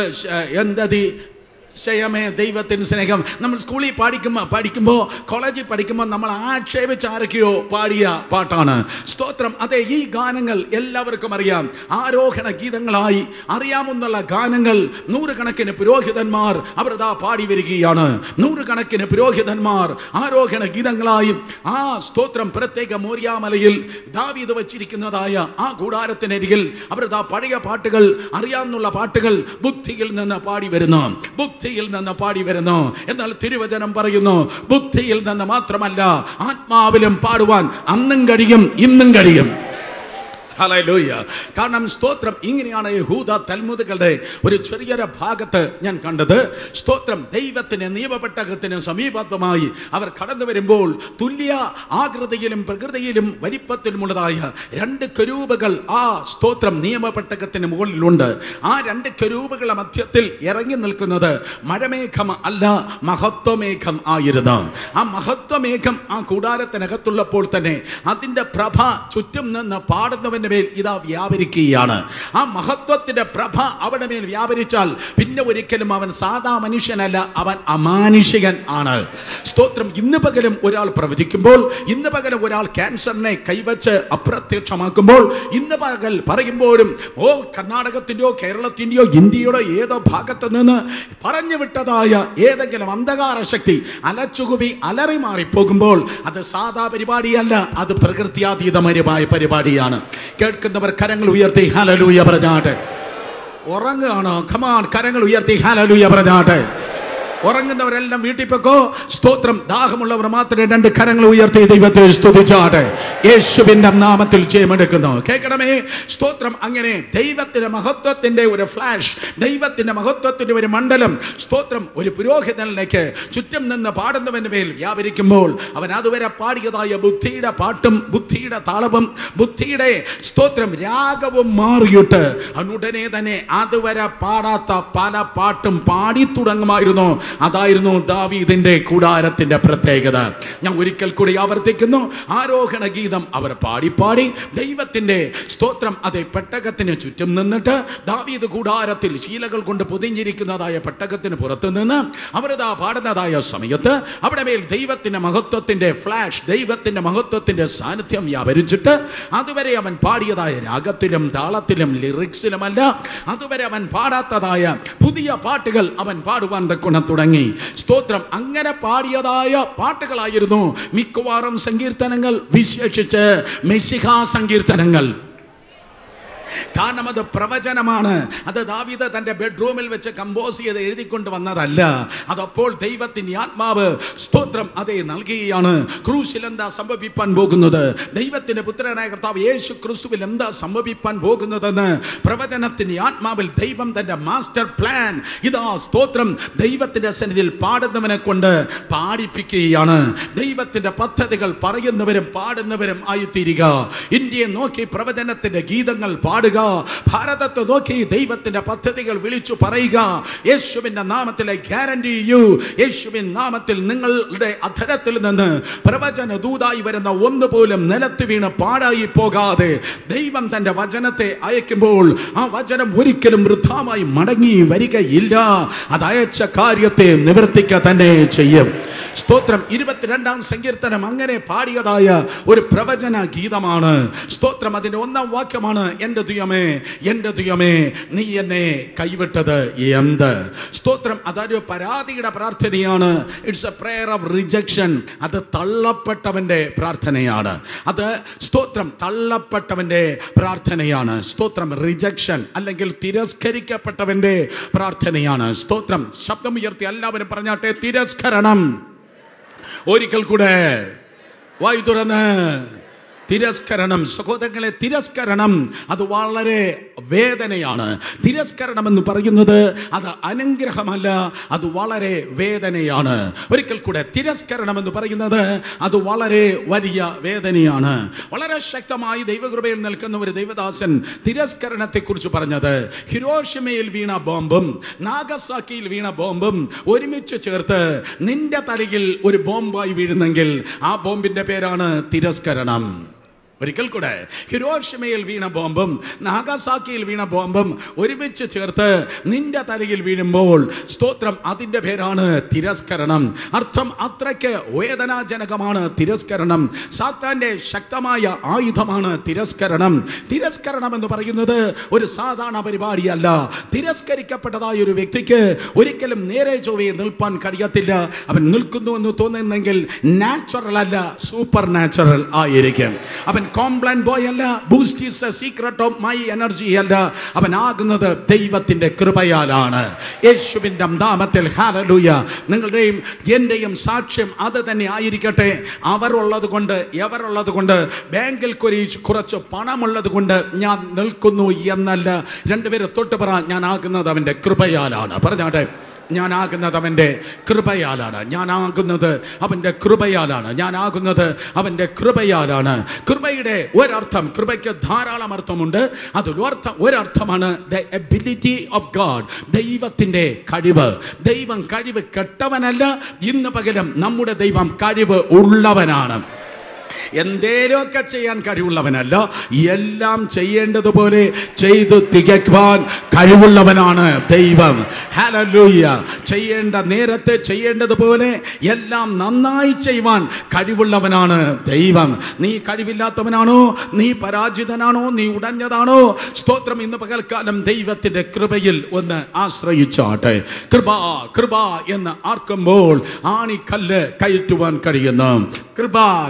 എന്തതി ശയമേ ദൈവത്തിന് സ്നേഹം നമ്മൾ സ്കൂളിൽ പഠിക്കുമ്പോൾ പഠിക്കുമ്പോൾ കോളേജിൽ പഠിക്കുമ്പോൾ നമ്മൾ ആക്ഷേപിച്ച് ആരൊക്കെയോ പാടിയ പാട്ടാണ് സ്തോത്രം അതെ ഈ ഗാനങ്ങൾ എല്ലാവർക്കും അറിയാം ആരോഹണ ഗീതങ്ങളായി അറിയാമെന്നുള്ള ഗാനങ്ങൾ നൂറുകണക്കിന് പുരോഹിതന്മാർ അവർ അതാ പാടി വരികയാണ് നൂറുകണക്കിന് പുരോഹിതന്മാർ ആരോഹണ ഗീതങ്ങളായും ആ സ്തോത്രം പ്രത്യേക മോര്യാമലയിൽ ദാവീത് വച്ചിരിക്കുന്നതായ ആ കൂടാരത്തിനരികിൽ അവർ അതാ പഴയ പാട്ടുകൾ അറിയാമെന്നുള്ള പാട്ടുകൾ ബുദ്ധിയിൽ നിന്ന് പാടി വരുന്നു ബുദ്ധിയിൽ നിന്ന് പാടി വരുന്നു എന്നാൽ തിരുവചനം പറയുന്നു ബുദ്ധിയിൽ നിന്ന് മാത്രമല്ല ആത്മാവിലും പാടുവാൻ അന്നും കഴിയും ഇന്നും കഴിയും ഹല്ലേലൂയ കാരണം സ്തോത്രം ഇങ്ങനെയാണ് യഹൂദ തൽമുതുകളുടെ ഒരു ചെറിയൊരു ഭാഗത്ത് ഞാൻ കണ്ടത് സ്തോത്രം ദൈവത്തിന് നിയമപ്പെട്ടകത്തിന് സമീപത്തമായി അവർ കടന്നു വരുമ്പോൾ തുല്യ ആകൃതിയിലും പ്രകൃതിയിലും വലിപ്പത്തിലുമുള്ളതായ രണ്ട് കരൂപകൾ ആ സ്തോത്രം നിയമപ്പെട്ടകത്തിന് മുകളിലുണ്ട് ആ രണ്ട് കരൂപകളുടെ മധ്യത്തിൽ ഇറങ്ങി നിൽക്കുന്നത് മഴമേഘം അല്ല മഹത്വമേഘം ആയിരുന്നു ആ മഹത്വമേഘം ആ കൂടാരത്തിനകത്തുള്ളപ്പോൾ തന്നെ അതിൻ്റെ പ്രഭ ചുറ്റും നിന്ന് പാടുന്നവന്റെ മേൽ ഇതാ വ്യാപരിക്കുകയാണ് ആ മഹത്വത്തിന്റെ പ്രഭ അവിടെ മേൽ വ്യാപരിച്ചാൽ പിന്നെ ഒരിക്കലും അവൻ സാധാ മനുഷ്യനല്ല അവൻ അമാനുഷികൻ ആണ് സ്തോത്രം ഇന്ന് പകലും ഒരാൾ പ്രവചിക്കുമ്പോൾ ഇന്ന് പകലും ഒരാൾ ക്യാൻസറിനെ കൈവച്ച് അപ്രത്യക്ഷമാക്കുമ്പോൾ ഇന്ന് പകൽ പറയുമ്പോഴും ഓ കർണാടകത്തിൻ്റെയോ കേരളത്തിൻ്റെയോ ഇന്ത്യയുടെ ഏതോ ഭാഗത്ത് നിന്ന് പറഞ്ഞു വിട്ടതായ ഏതെങ്കിലും അന്ധകാര ശക്തി അലച്ചുകുവി അലറി മാറിപ്പോകുമ്പോൾ അത് സാധാ പരിപാടിയല്ല അത് പ്രകൃത്യാതീതമരമായ പരിപാടിയാണ് കേൾക്കുന്നവർ കരങ്ങൾ ഉയർത്തി ഹലലൂയ പറഞ്ഞാട്ടെ ഉറങ്ങുകയാണോ ഖമാൻ കരങ്ങൾ ഉയർത്തി ഹലലൂയ പറഞ്ഞാട്ടെ ഉറങ്ങുന്നവരെല്ലാം വീട്ടിൽ പൊക്കോ സ്തോത്രം ദാഹമുള്ളവർ മാത്രമേ രണ്ട് കരങ്ങൾ ഉയർത്തി ദൈവത്തെ സ്തുതിച്ചാട്ടെ യേശുവിന്റെ നാമത്തിൽ ജയമെടുക്കുന്നു കേൾക്കണമേ സ്തോത്രം അങ്ങനെ ദൈവത്തിന്റെ മഹത്വത്തിന്റെ ഒരു ഫ്ലാഷ് ദൈവത്തിന്റെ മഹത്വത്തിന്റെ ഒരു മണ്ഡലം സ്തോത്രം ഒരു പുരോഹിതനിലേക്ക് ചുറ്റും നിന്ന് പാടുന്നവന്റെ മേൽ വ്യാപരിക്കുമ്പോൾ അവൻ അതുവരെ പാടിയതായ ബുദ്ധിയുടെ പാട്ടും ബുദ്ധിയുടെ താളവും ബുദ്ധിയുടെ സ്തോത്രം രാഗവും മാറിയിട്ട് അവൻ ഉടനെ തന്നെ അതുവരെ പാടാത്ത പല പാട്ടും പാടി തുടങ്ങുമായിരുന്നു അതായിരുന്നു ദാവീദിന്റെ കൂടാരത്തിന്റെ പ്രത്യേകത ഞാൻ ഒരിക്കൽ കൂടി ആവർത്തിക്കുന്നു ആരോഹണ ഗീതം അവർ പാടി പാടി ദൈവത്തിന്റെ സ്തോത്രം അതെ പെട്ടകത്തിന് ചുറ്റും നിന്നിട്ട് ദാവീദ് കൂടാരത്തിൽ ശീലകൾ കൊണ്ട് പൊതിഞ്ഞിരിക്കുന്നതായ പെട്ടകത്തിന് പുറത്തു നിന്ന് അവരതാ പാടുന്നതായ സമയത്ത് അവിടെ മേൽ ദൈവത്തിന്റെ മഹത്വത്തിന്റെ ഫ്ലാഷ് ദൈവത്തിന്റെ മഹത്വത്തിന്റെ സാന്നിധ്യം വ്യാപരിച്ചിട്ട് അതുവരെ അവൻ പാടിയതായ രാഗത്തിലും താളത്തിലും ലിറിക്സിലുമല്ല അതുവരെ അവൻ പാടാത്തതായ പുതിയ പാട്ടുകൾ അവൻ പാടുവാൻ തക്കുണ തുടങ്ങി സ്തോത്രം അങ്ങനെ പാടിയതായ പാട്ടുകളായിരുന്നു മിക്കവാറും സങ്കീർത്തനങ്ങൾ വിശേഷിച്ച് മെസ്സിഹ സങ്കീർത്തനങ്ങൾ കാരണം അത് പ്രവചനമാണ് അത് ദാവീദ് തന്റെ ബെഡ്റൂമിൽ വെച്ച് കമ്പോസ് ചെയ്ത് എഴുതിക്കൊണ്ട് വന്നതല്ല അതപ്പോൾ ദൈവത്തിന്റെ ആത്മാവ് സ്തോത്രം അതേ നൽകുകയാണ് ക്രൂശിൽ എന്താ സംഭവിപ്പാൻ പോകുന്നത് ദൈവത്തിന്റെ പുത്രനായ കർത്താവ് യേശു ക്രിസ്തുവിൽ എന്താ സംഭവിപ്പാൻ പോകുന്നതെന്ന് പ്രവചനത്തിന്റെ ആത്മാവിൽ ദൈവം തന്റെ മാസ്റ്റർ പ്ലാൻ ഇതാ സ്തോത്രം ദൈവത്തിന്റെ സന്നിധിയിൽ പാടുന്നവനെ കൊണ്ട് പാടിപ്പിക്കുകയാണ് ദൈവത്തിന്റെ പദ്ധതികൾ പറയുന്നവരും പാടുന്നവരും ആയിത്തീരുക ഇന്ത്യയെ നോക്കി പ്രവചനത്തിന്റെ ഗീതങ്ങൾ പാടുക ഭാരതത്തെ നോക്കി ദൈവത്തിന്റെ പദ്ധതികൾ വിളിച്ചു പറയുക യേശുവിന്റെ നാമത്തിലെ ഗ്യാരണ്ടി യു യേശുവിൻ നാമത്തിൽ നിങ്ങളുടെ അധരത്തിൽ നിന്ന് പ്രവചന ദൂതായി വരുന്ന ഒന്നുപോലും നിലത്ത് വീണ് പാടായി പോകാതെ ദൈവം തന്റെ വചനത്തെ അയക്കുമ്പോൾ ആ വചനം ഒരിക്കലും വൃഥാമായി മടങ്ങി വരികയില്ല അത് അയച്ച കാര്യത്തെ നിവർത്തിക്ക തന്നെ ചെയ്യും സ്തോത്രം ഇരുപത്തിരണ്ടാം സങ്കീർത്തനം അങ്ങനെ പാടിയതായ ഒരു പ്രവചന ഗീതമാണ് സ്തോത്രം അതിന്റെ ഒന്നാം വാക്യമാണ് എൻ്റെ ദുയമേ എൻ്റെ ദുയമേ നീ എന്നെ കൈവിട്ടത് എന്ത് സ്തോത്രം അതൊരു പരാതിയുടെ പ്രാർത്ഥനയാണ് it's a prayer of rejection അത് തള്ളപ്പെട്ടവന്റെ പ്രാർത്ഥനയാണ് അത് സ്തോത്രം തള്ളപ്പെട്ടവന്റെ പ്രാർത്ഥനയാണ് സ്തോത്രം റിജക്ഷൻ അല്ലെങ്കിൽ തിരസ്കരിക്കപ്പെട്ടവന്റെ പ്രാർത്ഥനയാണ് സ്തോത്രം ശബ്ദമുയർത്തി എല്ലാവരും പറഞ്ഞാട്ടെ തിരസ്കരണം ഒരിക്കൽ കൂടെ വായു തുറന്ന് തിരസ്കരണം സഹോദരങ്ങളെ തിരസ്കരണം അത് വളരെ വേദനയാണ് തിരസ്കരണം എന്ന് പറയുന്നത് അത് അനുഗ്രഹമല്ല അത് വളരെ വേദനയാണ് ഒരിക്കൽ കൂടെ തിരസ്കരണം എന്ന് പറയുന്നത് അത് വളരെ വലിയ വേദനയാണ് വളരെ ശക്തമായി ദൈവകൃപയിൽ നിൽക്കുന്ന ഒരു ദൈവദാസൻ തിരസ്കരണത്തെ കുറിച്ച് പറഞ്ഞത് ഹിരോഷിമയിൽ വീണ ബോംബും നാഗസാക്കിയിൽ വീണ ബോംബും ഒരുമിച്ച് ചേർത്ത് നിന്റെ തലയിൽ ഒരു ബോംബായി വീഴുന്നെങ്കിൽ ആ ബോംബിന്റെ പേരാണ് തിരസ്കരണം ഒരിക്കൽ കൂടെ ഹിരോഷിമയിൽ വീണ ബോംബും നാഗസാക്കിയിൽ വീണ ബോംബും ഒരുമിച്ച് ചേർത്ത് നിന്റെ തലയിൽ വീഴുമ്പോൾ സ്തോത്രം അതിൻ്റെ പേരാണ് തിരസ്കരണം അർത്ഥം അത്രയ്ക്ക് വേദനാജനകമാണ് തിരസ്കരണം സാത്താന്റെ ശക്തമായ ആയുധമാണ് തിരസ്കരണം തിരസ്കരണം എന്ന് പറയുന്നത് ഒരു സാധാരണ പരിപാടിയല്ല തിരസ്കരിക്കപ്പെട്ടതായ ഒരു വ്യക്തിക്ക് ഒരിക്കലും നേരെ ചൊവ്വയെ നിൽപ്പാൻ കഴിയത്തില്ല അവൻ നിൽക്കുന്നു എന്ന് തോന്നുന്നെങ്കിൽ നാച്ചുറൽ അല്ല സൂപ്പർ നാച്ചുറൽ ആയിരിക്കും അവൻ കോംപ്ലാൻ ബോയ് അല്ല Boost is a secret of my energy അല്ല അവൻ ആകുന്നത് ദൈവത്തിന്റെ കൃപയാലാണ് യേശുവിന്റെ നാമത്തിൽ ഹാലലൂയ നിങ്ങളുടെയും എന്റെയും സാക്ഷ്യം അത് തന്നെ ആയിരിക്കട്ടെ അവർ ഉള്ളത് കൊണ്ട് എവർ ഉള്ളത് കൊണ്ട് ബാങ്കിൽ കുരി കുറച്ച് പണമുള്ളത് കൊണ്ട് ഞാൻ നിൽക്കുന്നു എന്നല്ല രണ്ടുപേരെ തൊട്ട് പറ ഞാൻ ആകുന്നത് അവന്റെ കൃപയാലാണ് പറഞ്ഞാട്ടെ ഞാനാകുന്നത് അവൻ്റെ കൃപയാലാണ് ഞാനാകുന്നത് അവൻ്റെ കൃപയാലാണ് ഞാനാകുന്നത് അവൻ്റെ കൃപയാലാണ് കൃപയുടെ ഒരർത്ഥം കൃപയ്ക്ക് ധാരാളം അർത്ഥമുണ്ട് അതിലൊരർത്ഥം ഒരർത്ഥമാണ് ദ എബിലിറ്റി ഓഫ് ഗാഡ് ദൈവത്തിൻ്റെ കഴിവ് ദൈവം കഴിവ് കെട്ടവനല്ല ഇന്ന് പകരം നമ്മുടെ ദൈവം കഴിവ് ഉള്ളവനാണ് എന്തേലുമൊക്കെ ചെയ്യാൻ കഴിവുള്ളവനല്ല എല്ലാം ചെയ്യേണ്ടതുപോലെ ചെയ്തു തികയ്ക്കുവാൻ കഴിവുള്ളവനാണ് ദൈവം ഹലലൂയ ചെയ്യേണ്ട നേരത്തെ ചെയ്യേണ്ടതുപോലെ എല്ലാം നന്നായി ചെയ്യുവാൻ കഴിവുള്ളവനാണ് ദൈവം നീ കഴിവില്ലാത്തവനാണോ നീ പരാജിതനാണോ നീ ഉടഞ്ഞതാണോ സ്തോത്രം ഇന്ന് പകൽക്കാലം ദൈവത്തിന്റെ കൃപയിൽ ഒന്ന് ആശ്രയിച്ചാട്ടെ കൃപ കൃപ എന്ന് ആർക്കുമ്പോൾ ആണിക്കല്ല് കയറ്റുവാൻ കഴിയുന്നു കൃപ കൃപ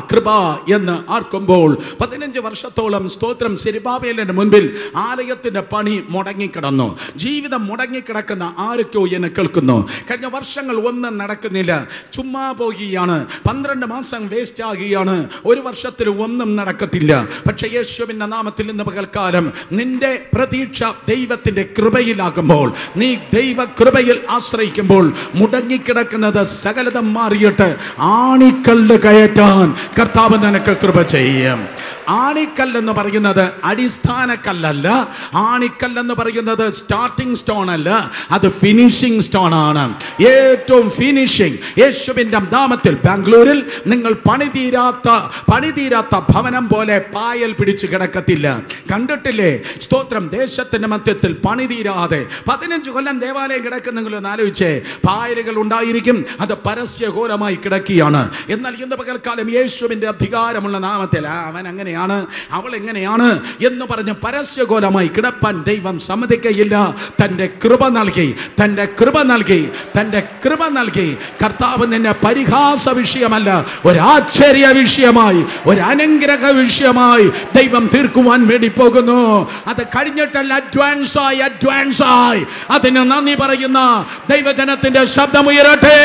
എന്ന് ആർക്കുമ്പോൾ പതിനഞ്ച് വർഷത്തോളം സ്തോത്രം സിരിബാബേലിന്റെ മുൻപിൽ ആലയത്തിന്റെ പണി മുടങ്ങിക്കിടന്നു ജീവിതം മുടങ്ങിക്കിടക്കുന്ന ആരൊക്കെയോ എന്നെ കേൾക്കുന്നു കഴിഞ്ഞ വർഷങ്ങൾ ഒന്നും നടക്കുന്നില്ല ചുമ്മാ പോകുകയാണ് പന്ത്രണ്ട് മാസം വേസ്റ്റ് ആകുകയാണ് ഒരു വർഷത്തിൽ ഒന്നും നടക്കത്തില്ല പക്ഷേ യേശുവിന്റെ നാമത്തിൽ ഇന്ന് പകൽക്കാലം നിന്റെ പ്രതീക്ഷ ദൈവത്തിന്റെ കൃപയിലാകുമ്പോൾ നീ ദൈവ കൃപയിൽ ആശ്രയിക്കുമ്പോൾ മുടങ്ങിക്കിടക്കുന്നത് സകലതം മാറിയിട്ട് ആണിക്കല്ല് കയറ്റാൻ കർത്താവ് നിനക്ക് കൃപ ചെയ്യും ആണിക്കല്ലെന്ന് പറയുന്നത് അടിസ്ഥാന കല്ലല്ല ആണിക്കല്ലെന്ന് പറയുന്നത് സ്റ്റാർട്ടിംഗ് സ്റ്റോൺ അല്ല അത് ഫിനിഷിംഗ് സ്റ്റോൺ ആണ് ഏറ്റവും ഫിനിഷിംഗ് യേശുവിന്റെ നാമത്തിൽ ബാംഗ്ലൂരിൽ നിങ്ങൾ പണിതീരാത്ത പണിതീരാത്ത ഭവനം പോലെ പായൽ പിടിച്ചു കിടക്കത്തില്ല കണ്ടിട്ടില്ലേ സ്തോത്രം ദേശത്തിന്റെ മധ്യത്തിൽ പണിതീരാതെ പതിനഞ്ച് കൊല്ലം ദേവാലയം കിടക്കുന്നെങ്കിലും ആലോചിച്ചേ പായലുകൾ ഉണ്ടായിരിക്കും അത് പരസ്യഘോരമായി കിടക്കുകയാണ് എന്നാൽ ഇന്ന് പകൽക്കാലം യേശുവിന്റെ അധികാരമുള്ള നാമത്തിൽ "ആ, അവൻ അങ്ങനെയാണ് അവൾ എങ്ങനെയാണ് എന്ന് പറഞ്ഞ് പരസ്യഘോരമായി കിടപ്പാൻ ദൈവം സമ്മതിക്കയില്ല തന്റെ കൃപ നൽകി തന്റെ കൃപ നൽകി തന്റെ കൃപ നൽകി കർത്താവ് നിന്നെ പരിഹാസ വിഷയമല്ല ഒരു ആശ്ചര്യ വിഷയമായി ഒരു അനുഗ്രഹ വിഷയമായി ദൈവം തീർക്കുവാൻ വേണ്ടി പോകുന്നു അത് കഴിഞ്ഞിട്ടല്ല അഡ്വാൻസ് ആയി അഡ്വാൻസ് ആയി അതിന് നന്ദി പറയുന്ന ദൈവജനത്തിന്റെ ശബ്ദമുയരട്ടെ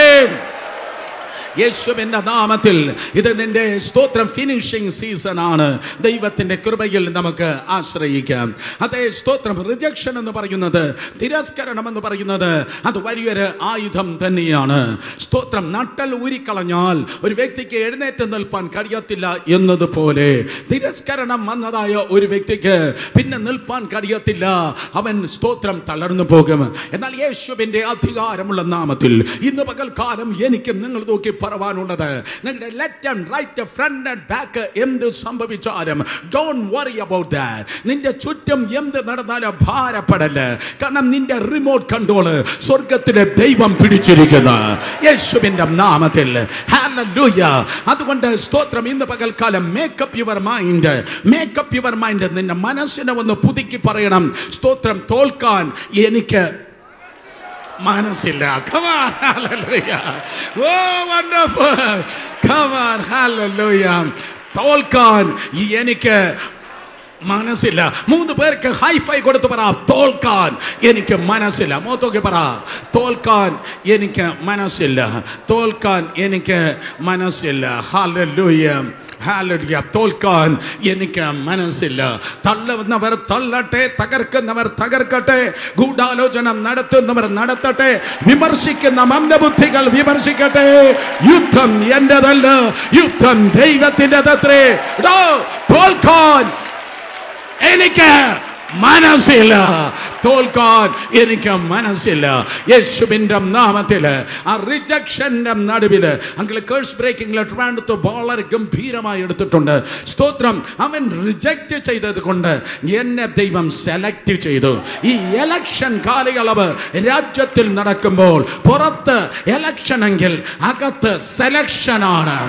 യേശുവിന്റെ നാമത്തിൽ ഇത് നിന്റെ സ്തോത്രം ഫിനിഷിംഗ് സീസൺ ആണ് ദൈവത്തിന്റെ കൃപയിൽ നമുക്ക് ആശ്രയിക്കാം അതേ സ്തോത്രം റിജക്ഷൻ എന്ന് പറയുന്നത് തിരസ്കരണം എന്ന് പറയുന്നത് അത് വലിയൊരു ആയുധം തന്നെയാണ് സ്തോത്രം നട്ടൽ ഊരിക്കളഞ്ഞാൽ ഒരു വ്യക്തിക്ക് എഴുന്നേറ്റ് നിൽപ്പാൻ കഴിയത്തില്ല എന്നതുപോലെ തിരസ്കരണം വന്നതായ ഒരു വ്യക്തിക്ക് പിന്നെ നിൽപ്പാൻ കഴിയത്തില്ല അവൻ സ്തോത്രം തളർന്നു പോകും എന്നാൽ യേശുവിന്റെ അധികാരമുള്ള നാമത്തിൽ ഇന്ന് പകൽക്കാലം എനിക്ക് നിങ്ങൾ നോക്കി പറവാനുള്ളത് നിങ്ങളുടെ left and right front and back എന്ത് സംഭവിച്ചാലും ഡോൺ വറി അബൌട്ട് ദാറ്റ് നിന്റെ ചുറ്റും എന്ത് നടന്നാലും ഭാരപ്പെടല് കാരണം നിന്റെ റിമോട്ട് കൺട്രോള് സ്വർഗത്തിലെ ദൈവം പിടിച്ചിരിക്കുന്നു യേശുവിന്റെ നാമത്തിൽ ഹല്ലേലൂയ അതുകൊണ്ട് സ്തോത്രം ഇന്ന് പകൽക്കാലം make up your mind make up your mind നിന്റെ മനസ്സിനെ ഒന്ന് പുതുക്കി പറയണം സ്തോത്രം തോൽക്കാൻ എനിക്ക് മനസ്സില്ല Come on, hallelujah. Oh, wonderful. Come on, hallelujah. തോൽക്കാൻ എനിക്ക് മനസ്സില്ല മൂന്ന് പേർക്ക് ഹൈഫൈ കൊടുത്ത് പറ തോൽക്കാൻ എനിക്ക് മനസ്സില്ല മൂത്തൊക്കെ പറ തോൽക്കാൻ എനിക്ക് മനസ്സില്ല തോൽക്കാൻ എനിക്ക് മനസ്സില്ല ഹാലൂയ ഹാലൂയ തോൽക്കാൻ എനിക്ക് മനസ്സില്ല തള്ളുന്നവർ തള്ളട്ടെ തകർക്കുന്നവർ തകർക്കട്ടെ ഗൂഢാലോചന നടത്തുന്നവർ നടത്തട്ടെ വിമർശിക്കുന്ന മന്ദബുദ്ധികൾ വിമർശിക്കട്ടെ യുദ്ധം എന്റേതല്ല യുദ്ധം ദൈവത്തിൻ്റെതത്രേ തോൽക്കാൻ എനിക്ക് മനസ്സില്ല തോൽക്കാൻ എനിക്ക് മനസ്സില്ല യേശുവിൻ്റെ നാമത്തിൽ ആ റിജക്ഷൻ്റെ നടുവിൽ അങ്കിൾ കേഴ്സ് ബ്രേക്കിംഗ് ട്രാൻഡത്ത് വളരെ ഗംഭീരമായി എടുത്തിട്ടുണ്ട് സ്തോത്രം അവൻ റിജക്റ്റ് ചെയ്തത് കൊണ്ട് എന്നെ ദൈവം സെലക്ട് ചെയ്തു ഈ എലക്ഷൻ കാലയളവ് രാജ്യത്തിൽ നടക്കുമ്പോൾ പുറത്ത് എലക്ഷൻ എങ്കിൽ അകത്ത് സെലക്ഷനാണ്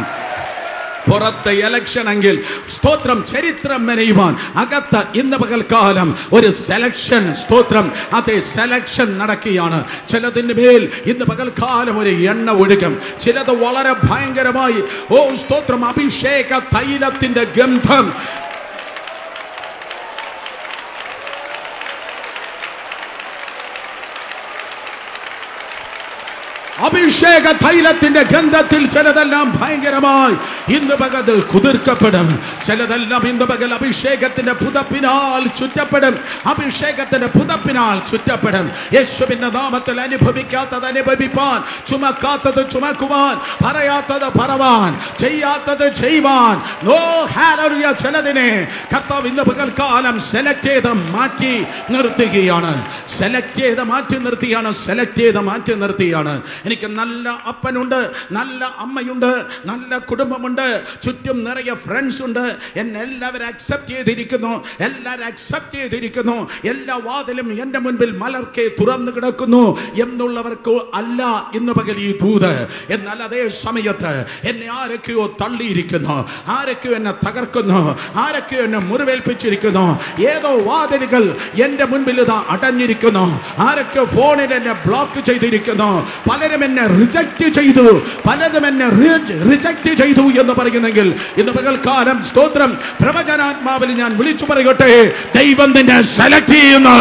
പുറത്ത് ഇലക്ഷൻ എങ്കിൽ സ്തോത്രം ചരിത്രം മെനയുവാൻ അകത്ത് ഇന്ന് പകൽക്കാലം ഒരു സെലക്ഷൻ സ്തോത്രം അതേ സെലക്ഷൻ നടക്കുകയാണ് ചിലതിന് മേൽ ഇന്ന് പകൽക്കാലം ഒരു എണ്ണ ഒഴുകും ചിലത് വളരെ ഭയങ്കരമായി ഓ സ്തോത്രം അഭിഷേക തൈലത്തിന്റെ ഗന്ധം അഭിഷേക തൈലത്തിന്റെ ഗന്ധത്തിൽ ചിലതെല്ലാം ഭയങ്കരമായി ഇന്ന് പകൽ കുതിർക്കപ്പെടും ചിലതെല്ലാം ഇന്ന് പകൽ അഭിഷേകത്തിന്റെ പുതപ്പിനാൽ ചുറ്റപ്പെടും അഭിഷേകത്തിന്റെ പുതപ്പിനാൽ ചുറ്റപ്പെടും യേശുവിന്റെ നാമത്തിൽ അനുഭവിക്കാത്തത് അനുഭവിപ്പാൻ ചുമക്കാത്തത് ചുമക്കുവാൻ പറയാത്തത് പറവാൻ ചെയ്യാത്തത് ചെയ്യുവാൻ നോ ഹാലറിയ ചിലതിനെ കർത്താവ് ഇന്ന് പകൽക്കാലം സെലക്ട് ചെയ്ത് മാറ്റി നിർത്തുകയാണ് സെലക്ട് ചെയ്ത് മാറ്റി നിർത്തിയാണ് സെലക്ട് ചെയ്ത് മാറ്റി നിർത്തിയാണ് എനിക്ക് നല്ല അപ്പനുണ്ട് നല്ല അമ്മയുണ്ട് നല്ല കുടുംബമുണ്ട് ചുറ്റും നിറയെ ഫ്രണ്ട്സ് ഉണ്ട് എന്നെ എല്ലാവരും അക്സെപ്റ്റ് ചെയ്തിരിക്കുന്നു എല്ലാവരും അക്സെപ്റ്റ് ചെയ്തിരിക്കുന്നു എല്ലാ വാതിലും എൻ്റെ മുൻപിൽ മലർക്കെ തുറന്നു കിടക്കുന്നു എന്നുള്ളവർക്ക് അല്ല ഇന്ന് പകൽ ഈ ദൂത് എന്നാൽ അതേ സമയത്ത് എന്നെ ആരൊക്കെയോ തള്ളിയിരിക്കുന്നു ആരൊക്കെയോ എന്നെ തകർക്കുന്നു ആരൊക്കെയോ എന്നെ മുറിവേൽപ്പിച്ചിരിക്കുന്നു ഏതോ വാതിലുകൾ എൻ്റെ മുൻപിൽ ഇതാ അടഞ്ഞിരിക്കുന്നു ആരൊക്കെ ഫോണിൽ എന്നെ ബ്ലോക്ക് ചെയ്തിരിക്കുന്നു പലരും പലരും എന്നെ റിജക്റ്റ് ചെയ്തു പലതും എന്നെ റിജക്റ്റ് ചെയ്തു എന്ന് പറയുന്നെങ്കിൽ ഇന്ന് പകൽക്കാലം സ്തോത്രം പ്രവചനാത്മാവിൽ ഞാൻ വിളിച്ചു പറയട്ടെ ദൈവം നിന്നെ സെലക്ട് ചെയ്യുന്നു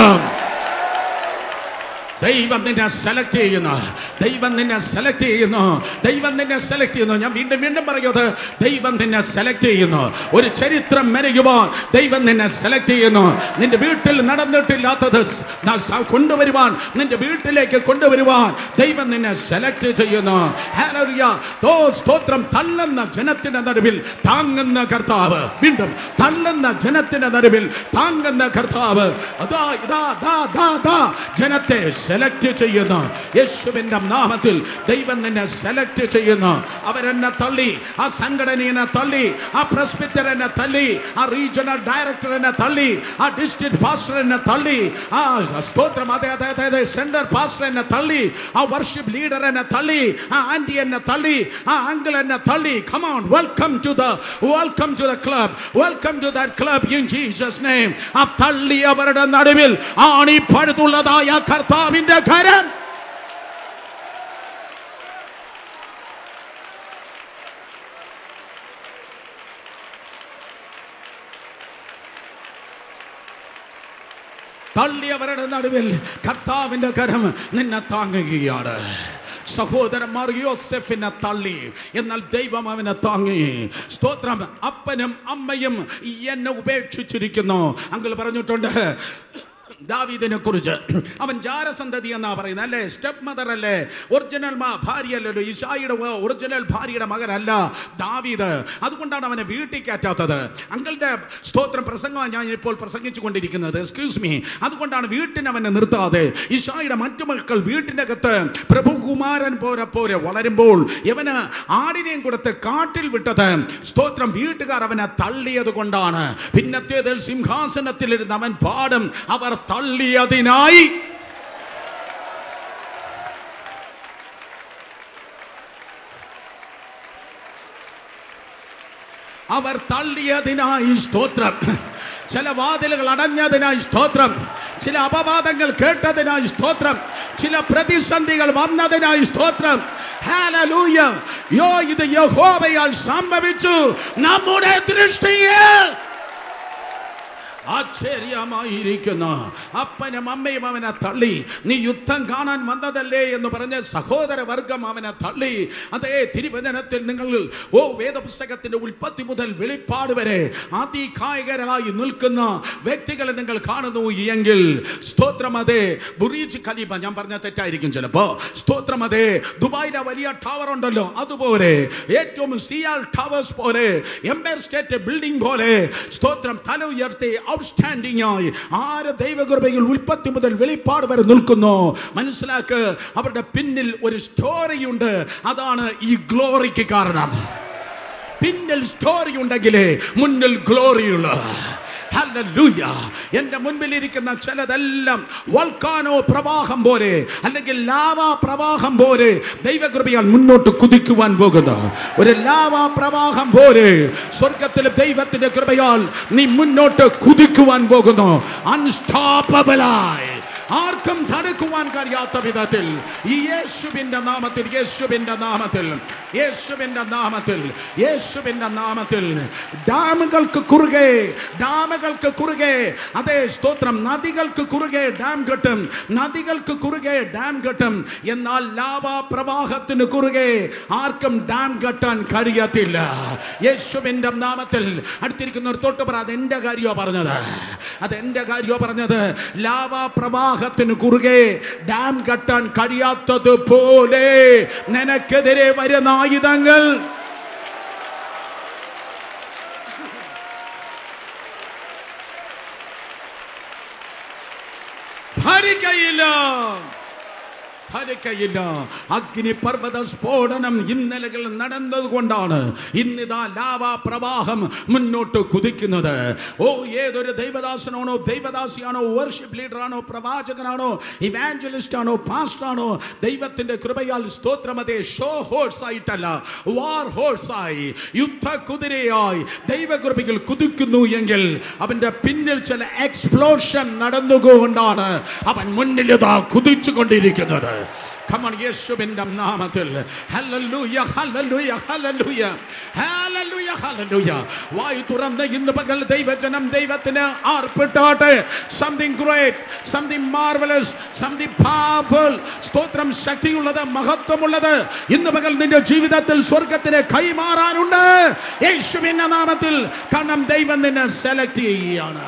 ദൈവം നിന്നെ സെലക്ട് ചെയ്യുന്നു ദൈവം നിന്നെ സെലക്ട് ചെയ്യുന്നു ദൈവം നിന്നെ സെലക്ട് ചെയ്യുന്നു ഞാൻ വീണ്ടും വീണ്ടും പറയുന്നത് ദൈവം നിന്നെ സെലക്ട് ചെയ്യുന്നു ഒരു ചരിത്രം മെനയുവാൻ ദൈവം നിന്നെ സെലക്ട് ചെയ്യുന്നു നിന്റെ വീട്ടിൽ നടന്നിട്ടില്ലാത്തത് സ് ന- സ- കൊണ്ടുവരുവാൻ നിന്റെ വീട്ടിലേക്ക് കൊണ്ടുവരുവാൻ ദൈവം നിന്നെ സെലക്ട് ചെയ്യുന്നു ഹല്ലേലൂയ. ഓ സ്തോത്രം തള്ളുന്ന ജനത്തിന്റെ നടുവിൽ താങ്ങുന്ന കർത്താവ് വീണ്ടും തള്ളുന്ന ജനത്തിന്റെ നടുവിൽ താങ്ങുന്ന കർത്താവ് അതാ ഇതാ ദാ ദാ ദാ ജനത്തെ സെലക്ട് ചെയ്യുന്നു യേശുവിന്റെ നാമത്തിൽ ദൈവം നിന്നെ സെലക്ട് ചെയ്യുന്നു അവരെന്നെ തള്ളി ആ സംഘടനയെ തള്ളി ആ പ്രസ്ബിറ്ററിനെ തള്ളി ആ റീജിയണൽ ഡയറക്ടറിനെ തള്ളി ആ ഡിസ്ട്രിക്ട് പാസ്റ്ററിനെ തള്ളി ആ സ്തോത്രം അതെ അതെ അതെ അതെ സെന്റർ പാസ്റ്ററിനെ തള്ളി ആ വർഷിപ്പ് ലീഡറിനെ തള്ളി ആ ആന്റി എന്നെ തള്ളി ആ അങ്കിൾ എന്നെ തള്ളി come on welcome to the welcome to the club welcome to that club in Jesus name ആ തള്ളിയവരുടെ നടുവിൽ ആണി പഴുതുള്ളതായ കർത്താവിന്റെ കരം തള്ളിയവരുടെ നടുവിൽ കർത്താവിന്റെ കരം നിന്നെ താങ്ങുകയാണ് സഹോദരന്മാർ യോസെഫിനെ തള്ളി എന്നാൽ ദൈവം അവനെ താങ്ങി സ്തോത്രം അപ്പനും അമ്മയും എന്നെ ഉപേക്ഷിച്ചിരിക്കുന്നു അങ്കിൾ പറഞ്ഞിട്ടുണ്ട് ദാവീദിനെ കുറിച്ച് അവൻ ജാരസന്തതി എന്നാ പറയുന്നത് അല്ലേ സ്റ്റെപ്പ് മദർ അല്ലേ ഒറിജിനൽ മാ ഭാര്യയല്ലല്ലോ ഇഷായിയുടെ ഒറിജിനൽ ഭാര്യയുടെ മകനല്ല ദാവീദ് അതുകൊണ്ടാണ് അവനെ വീട്ടിൽ കയറ്റാത്തത് അങ്കിളുടെ സ്തോത്രം പ്രസംഗമാണ് ഞാൻ ഇപ്പോൾ പ്രസംഗിച്ചു കൊണ്ടിരിക്കുന്നത് എക്സ്ക്യൂസ് മീ അതുകൊണ്ടാണ് വീട്ടിന് അവനെ നിർത്താതെ ഇഷായിയുടെ മറ്റു മക്കൾ വീട്ടിൻ്റെ അകത്ത് പ്രഭുകുമാരൻ പോരെ പോരെ വളരുമ്പോൾ ഇവന് ആടിനെയും കൊടുത്ത് കാട്ടിൽ വിട്ടത് സ്തോത്രം വീട്ടുകാർ അവനെ തള്ളിയത് കൊണ്ടാണ് പിന്നത്തേതിൽ സിംഹാസനത്തിലിരുന്ന് അവൻ പാടും അവർ തള്ളിയതിനായി അവർ തള്ളിയതിനായി സ്തോത്രം ചില വാതിലുകൾ അടഞ്ഞതിനായി സ്തോത്രം ചില അപവാദങ്ങൾ കേട്ടതിനായി സ്തോത്രം ചില പ്രതിസന്ധികൾ വന്നതിനായി സ്തോത്രം ഹല്ലേലൂയ യോ ഇത് യഹോവയാൽ സംഭവിച്ചു നമ്മുടെ ദൃഷ്ടിയിൽ ആശ്ചര്യമായിരിക്കുന്ന അപ്പനും അമ്മയും അവനെ തള്ളി നീ യുദ്ധം കാണാൻ വന്നതല്ലേ എന്ന് പറഞ്ഞ് സഹോദര വർഗം അവനെ തള്ളി അതേ തിരുവചനത്തിൽ നിങ്ങൾ ഓ വേദപുസ്തകത്തിന്റെ ഉൽപ്പത്തി മുതൽ വെളിപ്പാട് വരെ അതികായകരായി നിൽക്കുന്ന വ്യക്തികളെ നിങ്ങൾ കാണുന്നു എങ്കിൽ സ്തോത്രം അതെ ബുറീജ് ഖലീഫ ഞാൻ പറഞ്ഞ തെറ്റായിരിക്കും ചിലപ്പോ സ്തോത്രം അതെ ദുബായിലെ വലിയ ടവർ ഉണ്ടല്ലോ അതുപോലെ ഏറ്റവും സിയാൽ ടവേഴ്സ് പോലെ എംപയർ സ്റ്റേറ്റ് ബിൽഡിംഗ് പോലെ സ്തോത്രം തല ഉയർത്തി ഔട്ട്സ്റ്റാൻഡിംഗ് ആയി ആര് ദൈവകൃപയിൽ ഉൽപ്പത്തി മുതൽ വെളിപ്പാട് വരെ നിൽക്കുന്നു മനസ്സിലാക്ക് അവരുടെ പിന്നിൽ ഒരു സ്റ്റോറിയുണ്ട് അതാണ് ഈ ഗ്ലോറിക്ക് കാരണം പിന്നിൽ സ്റ്റോറി ഉണ്ടെങ്കിലേ മുന്നിൽ ഗ്ലോറിയുള്ള ഹല്ലേലൂയ എൻ്റെ മുൻപിലിരിക്കുന്ന ചിലതെല്ലാം വൾക്കാനോ പ്രവാഹം പോലെ അല്ലെങ്കിൽ ലാവ പ്രവാഹം പോലെ ദൈവകൃപയാൽ മുന്നോട്ട് കുതിക്കുവാൻ പോകുന്നു ഒരു ലാവ പ്രവാഹം പോലെ സ്വർഗത്തിൽ ദൈവത്തിന്റെ കൃപയാൽ നീ മുന്നോട്ട് കുതിക്കുവാൻ പോകുന്നു അൺസ്റ്റോപ്പബിളായി ആർക്കും തടുക്കുവാൻ കഴിയാത്ത വിധത്തിൽ ഈ യേശുവിന്റെ നാമത്തിൽ യേശുവിന്റെ നാമത്തിൽ യേശുവിന്റെ നാമത്തിൽ യേശുവിന്റെ നാമത്തിൽ ഡാമുകൾക്ക് കുറുകെ ഡാമുകൾക്ക് കുറുകെ അതേ സ്തോത്രം നദികൾക്ക് കുറുകെ ഡാം കെട്ടും നദികൾക്ക് കുറുകെ ഡാം കെട്ടും എന്നാൽ ലാവാ പ്രവാഹത്തിന് കുറുകെ ആർക്കും ഡാം കെട്ടാൻ കഴിയത്തില്ല യേശുവിന്റെ നാമത്തിൽ അടുത്തിരിക്കുന്നവർ തൊട്ട് പറ അത് എൻ്റെ കാര്യമോ പറഞ്ഞത് അത് എൻ്റെ കാര്യമോ പറഞ്ഞത് ലാവാ പ്രവാഹത്തിന് കുറുകെ ഡാം കെട്ടാൻ കഴിയാത്തത് പോലെ നിനക്കെതിരെ വരുന്ന ആയുധങ്ങൾ ഭരിക്കയില്ല ഫലിക്കയില്ല അഗ്നിപർവ്വത സ്ഫോടനം ഇന്നലകൾ നടന്നതുകൊണ്ടാണ് ഇന്നിതാ ലാവാ പ്രവാഹം മുന്നോട്ട് കുതിക്കുന്നത് ഓ ഏതൊരു ദൈവദാസനാണോ ദൈവദാസിയാണോ വർഷിപ്പ് ലീഡറാണോ പ്രവാചകനാണോ ഇവാഞ്ചലിസ്റ്റ് ആണോ പാസ്റ്റർ ആണോ ദൈവത്തിന്റെ കൃപയാൽ സ്തോത്രമതേ ഷോ ഹോഴ്സ് ആയിട്ടല്ല വാർ ഹോഴ്സ് ആയി യുദ്ധ കുതിരയായി ദൈവകൃപയിൽ കുതിക്കുന്നു എങ്കിൽ അവന്റെ പിന്നിൽ ചില എക്സ്പ്ലോഷൻ നടന്നുകൊണ്ടാണ് അവൻ മുന്നിൽ ഇതാ കുതിച്ചു കൊണ്ടിരിക്കുന്നത് കമൺ യേശുവിന്റെ നാമത്തിൽ hallelujah hallelujah hallelujah hallelujah hallelujah വായു തുറന്ന് ഇന്ന് പകൽ ദൈവജനം ദൈവത്തിന് ആർപ്പിട്ടാട്ടെ something great something marvellous something powerful സ്തോത്രം ശക്തിയുള്ളത് മഹത്വമുള്ളത് ഇന്ന് പകൽ നിന്റെ ജീവിതത്തിൽ സ്വർഗത്തിന് കൈമാറാനുണ്ട് യേശുവിന്റെ നാമത്തിൽ കാരണം ദൈവം നിന്നെ സെലക്ട് ചെയ്യുകയാണ്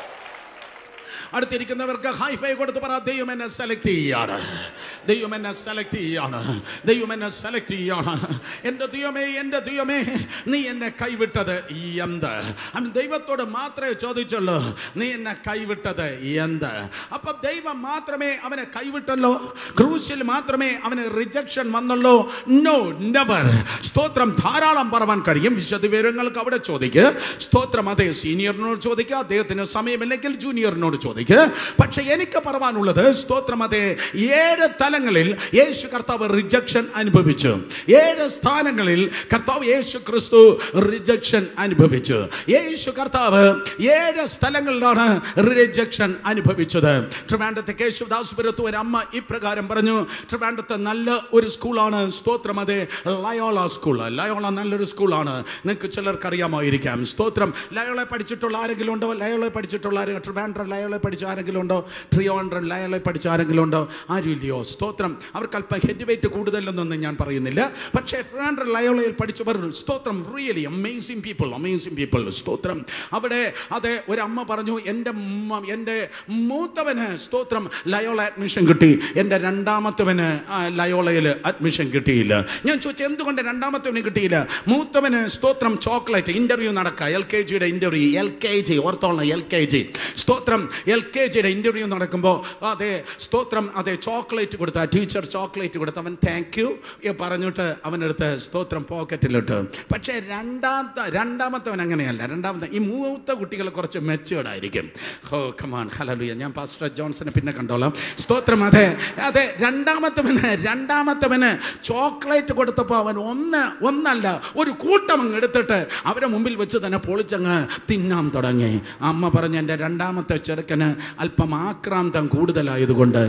അടുത്തിരിക്കുന്നവർക്ക് ഹൈഫൈ കൊടുത്ത് പറ ദൈവം എന്നെ സെലക്ട് ചെയ്യാണ് ദൈവം എന്നെ സെലക്ട് ചെയ്യാണ് ദൈവം എന്നെ സെലക്ട് ചെയ്യാണ് എൻ്റെ ദൈവമേ എൻ്റെ ദൈവമേ നീ എന്നെ കൈവിട്ടത് എന്ത് അവൻ ദൈവത്തോട് മാത്രമേ ചോദിച്ചുള്ളൂ നീ എന്നെ കൈവിട്ടത് എന്ത് അപ്പൊ ദൈവം മാത്രമേ അവനെ കൈവിട്ടല്ലോ ക്രൂശിൽ മാത്രമേ അവന് റിജക്ഷൻ വന്നുള്ളൂ നോ നെവർ സ്തോത്രം ധാരാളം പറവാൻ കഴിയും വിശദ വിവരങ്ങൾക്ക് അവിടെ ചോദിക്കുക സ്തോത്രം അതേ സീനിയറിനോട് ചോദിക്കുക അദ്ദേഹത്തിന് സമയമില്ലെങ്കിൽ ജൂനിയറിനോട് ചോദിക്കുക പക്ഷെ എനിക്ക് പറവാനുള്ളത് സ്തോത്രം അതേ ഏഴ് തലങ്ങളിൽ യേശു കർത്താവ് റിജക്ഷൻ അനുഭവിച്ചു ഏഴ് സ്ഥാനങ്ങളിൽ കർത്താവ് യേശു ക്രിസ്തു റിജക്ഷൻ അനുഭവിച്ചു യേശു കർത്താവ് ഏഴ് സ്ഥലങ്ങളിലാണ് റിജക്ഷൻ അനുഭവിച്ചത് ട്രിവാൻഡത്തെ കേശുദാസുപുരത്ത് ഒരു അമ്മ ഇപ്രകാരം പറഞ്ഞു ട്രിവാൻഡത്തെ നല്ല ഒരു സ്കൂളാണ് സ്തോത്രം അത് ലയോള സ്കൂൾ ലയോള നല്ലൊരു സ്കൂളാണ് നിങ്ങൾക്ക് ചിലർക്ക് അറിയാമായിരിക്കാം സ്തോത്രം ലയോളെ പഠിച്ചിട്ടുള്ള ആരെങ്കിലും ഉണ്ടോ ലയോളെ പഠിച്ചിട്ടുള്ള ആരെങ്കിലും ട്രിവാൻഡ്രം ലയോളെ പഠിച്ച ആരെങ്കിലും ഉണ്ടോ ട്രിവാൻഡ്രം ലയോളെ പഠിച്ച ആരെങ്കിലും ഉണ്ടോ ആരുമില്ലയോ സ്തോത്രം അവർക്ക് അല്പം ഹെഡ് വെയിറ്റ് കൂടുതലെന്നൊന്നും ഞാൻ പറയുന്നില്ല പക്ഷേ ട്രിവാൻഡ്രം ലയോളയിൽ പഠിച്ചവർ സ്തോത്രം really amazing people amazing people സ്തോത്രം അവിടെ അതെ ഒരു അമ്മ പറഞ്ഞു എൻ്റെ മ- എൻ്റെ മൂത്തവന് സ്തോത്രം ലയോള അഡ്മിഷൻ കിട്ടി എൻ്റെ രണ്ടാമത്തവന് ആ, ലയോളയിൽ അഡ്മിഷൻ കിട്ടിയില്ല ഞാൻ ചോദിച്ചു എന്തുകൊണ്ട് രണ്ടാമത്തവന് കിട്ടിയില്ല മൂത്തവന് സ്തോത്രം ചോക്ലേറ്റ് ഇന്റർവ്യൂ നടക്കുക എൽ കെ ജിയുടെ ഇന്റർവ്യൂ എൽ കെ ജി ഓർത്തോളണം എൽ കെ ജി സ്തോത്രം എൽ കെ ജിയുടെ ഇന്റർവ്യൂ നടക്കുമ്പോൾ അതെ സ്തോത്രം അതെ ചോക്ലേറ്റ് കൊടുത്ത ടീച്ചർ ചോക്ലേറ്റ് കൊടുത്ത് അവൻ താങ്ക് യു പറഞ്ഞിട്ട് അവനെടുത്ത് സ്തോത്രം പോക്കറ്റിലിട്ട് പക്ഷേ രണ്ടാമത്തെ രണ്ടാമത്തവൻ അങ്ങനെയല്ല രണ്ടാമത്തെ ഈ മൂത്ത കുട്ടികൾ കുറച്ച് മെച്ചുവേർഡ് ആയിരിക്കും ഓ കമാൻ ഹലലുയ ഞാൻ പാസ്റ്റർ ജോൺസനെ പിന്നെ കണ്ടോളാം സ്തോത്രം അതെ അതെ രണ്ടാമത്തവന് രണ്ടാമത്തവന് ചോക്ലേറ്റ് കൊടുത്തപ്പോൾ അവൻ ഒന്ന് ഒന്നല്ല ഒരു കൂട്ടം അങ്ങ് എടുത്തിട്ട് അവരെ മുമ്പിൽ വെച്ച് തന്നെ പൊളിച്ചങ്ങ് തിന്നാൻ തുടങ്ങി അമ്മ പറഞ്ഞ എൻ്റെ രണ്ടാമത്തെ ചെറുക്കന് അല്പം ആക്രാന്തം കൂടുതലായതുകൊണ്ട്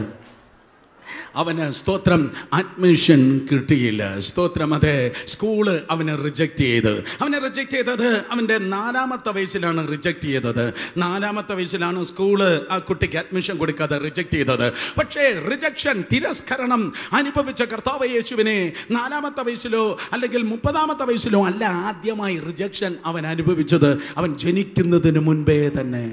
അവന് സ്തോത്രം അഡ്മിഷൻ കിട്ടിയില്ല സ്തോത്രം അതെ സ്കൂള് അവനെ റിജക്റ്റ് ചെയ്ത് അവനെ റിജക്റ്റ് ചെയ്തത് അവൻ്റെ നാലാമത്തെ വയസ്സിലാണ് റിജക്റ്റ് ചെയ്തത് നാലാമത്തെ വയസ്സിലാണ് സ്കൂള് ആ കുട്ടിക്ക് അഡ്മിഷൻ കൊടുക്കാതെ റിജക്റ്റ് ചെയ്തത് പക്ഷേ റിജക്ഷൻ തിരസ്കരണം അനുഭവിച്ച കർത്താവ് യേശുവിനെ നാലാമത്തെ വയസ്സിലോ അല്ലെങ്കിൽ മുപ്പതാമത്തെ വയസ്സിലോ അല്ല ആദ്യമായി റിജക്ഷൻ അവൻ അനുഭവിച്ചത് അവൻ ജനിക്കുന്നതിന് മുൻപേ തന്നെ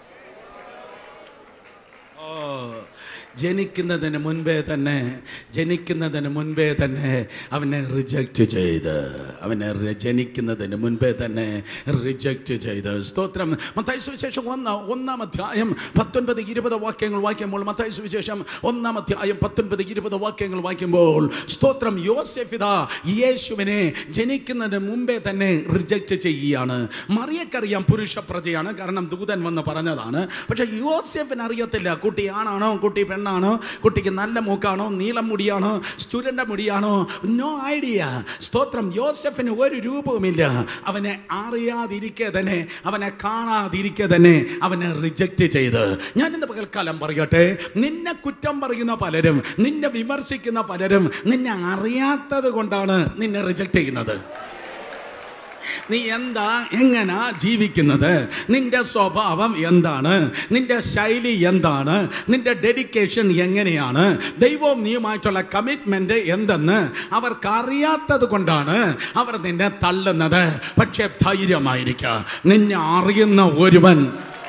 ജനിക്കുന്നതിന് മുൻപേ തന്നെ ജനിക്കുന്നതിന് മുൻപേ തന്നെ അവനെ റിജക്റ്റ് ചെയ്ത് അവനെ റി- ജനിക്കുന്നതിന് മുൻപേ തന്നെ റിജക്റ്റ് ചെയ്ത് സ്തോത്രം മത്തായി സുവിശേഷം ഒന്ന ഒന്നാം അധ്യായം പത്തൊൻപത് ഇരുപത് വാക്യങ്ങൾ വായിക്കുമ്പോൾ മത്തായി സുവിശേഷം ഒന്നാം അധ്യായം പത്തൊൻപത് ഇരുപത് വാക്യങ്ങൾ വായിക്കുമ്പോൾ സ്തോത്രം യോസെഫിത യേശുവിനെ ജനിക്കുന്നതിന് മുമ്പേ തന്നെ റിജക്റ്റ് ചെയ്യുകയാണ് മറിയക്കറിയാം പുരുഷ പ്രജയാണ് കാരണം ദൂതൻ വന്ന് പറഞ്ഞതാണ് പക്ഷെ യോസെഫിന് അറിയത്തില്ല കുട്ടി ആണാണോ കുട്ടി പെണ്ണാണോ കുട്ടിക്ക് നല്ല മൂക്കാണോ നീളം മുടിയാണോ സ്റ്റുഡൻ്റ് മുടിയാണോ നോ ഐഡിയ സ്തോത്രം യോസെഫിന് ഒരു രൂപവുമില്ല അവനെ അറിയാതിരിക്കെ തന്നെ അവനെ കാണാതിരിക്കെ തന്നെ അവനെ റിജക്റ്റ് ചെയ്ത് ഞാൻ ഇന്ന് പകൽക്കാലം പറയട്ടെ നിന്നെ കുറ്റം പറയുന്ന പലരും നിന്നെ വിമർശിക്കുന്ന പലരും നിന്നെ അറിയാത്തത് കൊണ്ടാണ് നിന്നെ റിജക്റ്റ് ചെയ്യുന്നത് നീ എന്താ എങ്ങനാ ജീവിക്കുന്നത് നിന്റെ സ്വഭാവം എന്താണ് നിന്റെ ശൈലി എന്താണ് നിന്റെ ഡെഡിക്കേഷൻ എങ്ങനെയാണ് ദൈവവും നീയുമായിട്ടുള്ള കമ്മിറ്റ്മെന്റ് എന്തെന്ന് അവർക്ക് അറിയാത്തത് കൊണ്ടാണ് അവർ നിന്നെ തള്ളുന്നത് പക്ഷെ ധൈര്യമായിരിക്കുക നിന്നെ അറിയുന്ന ഒരുവൻ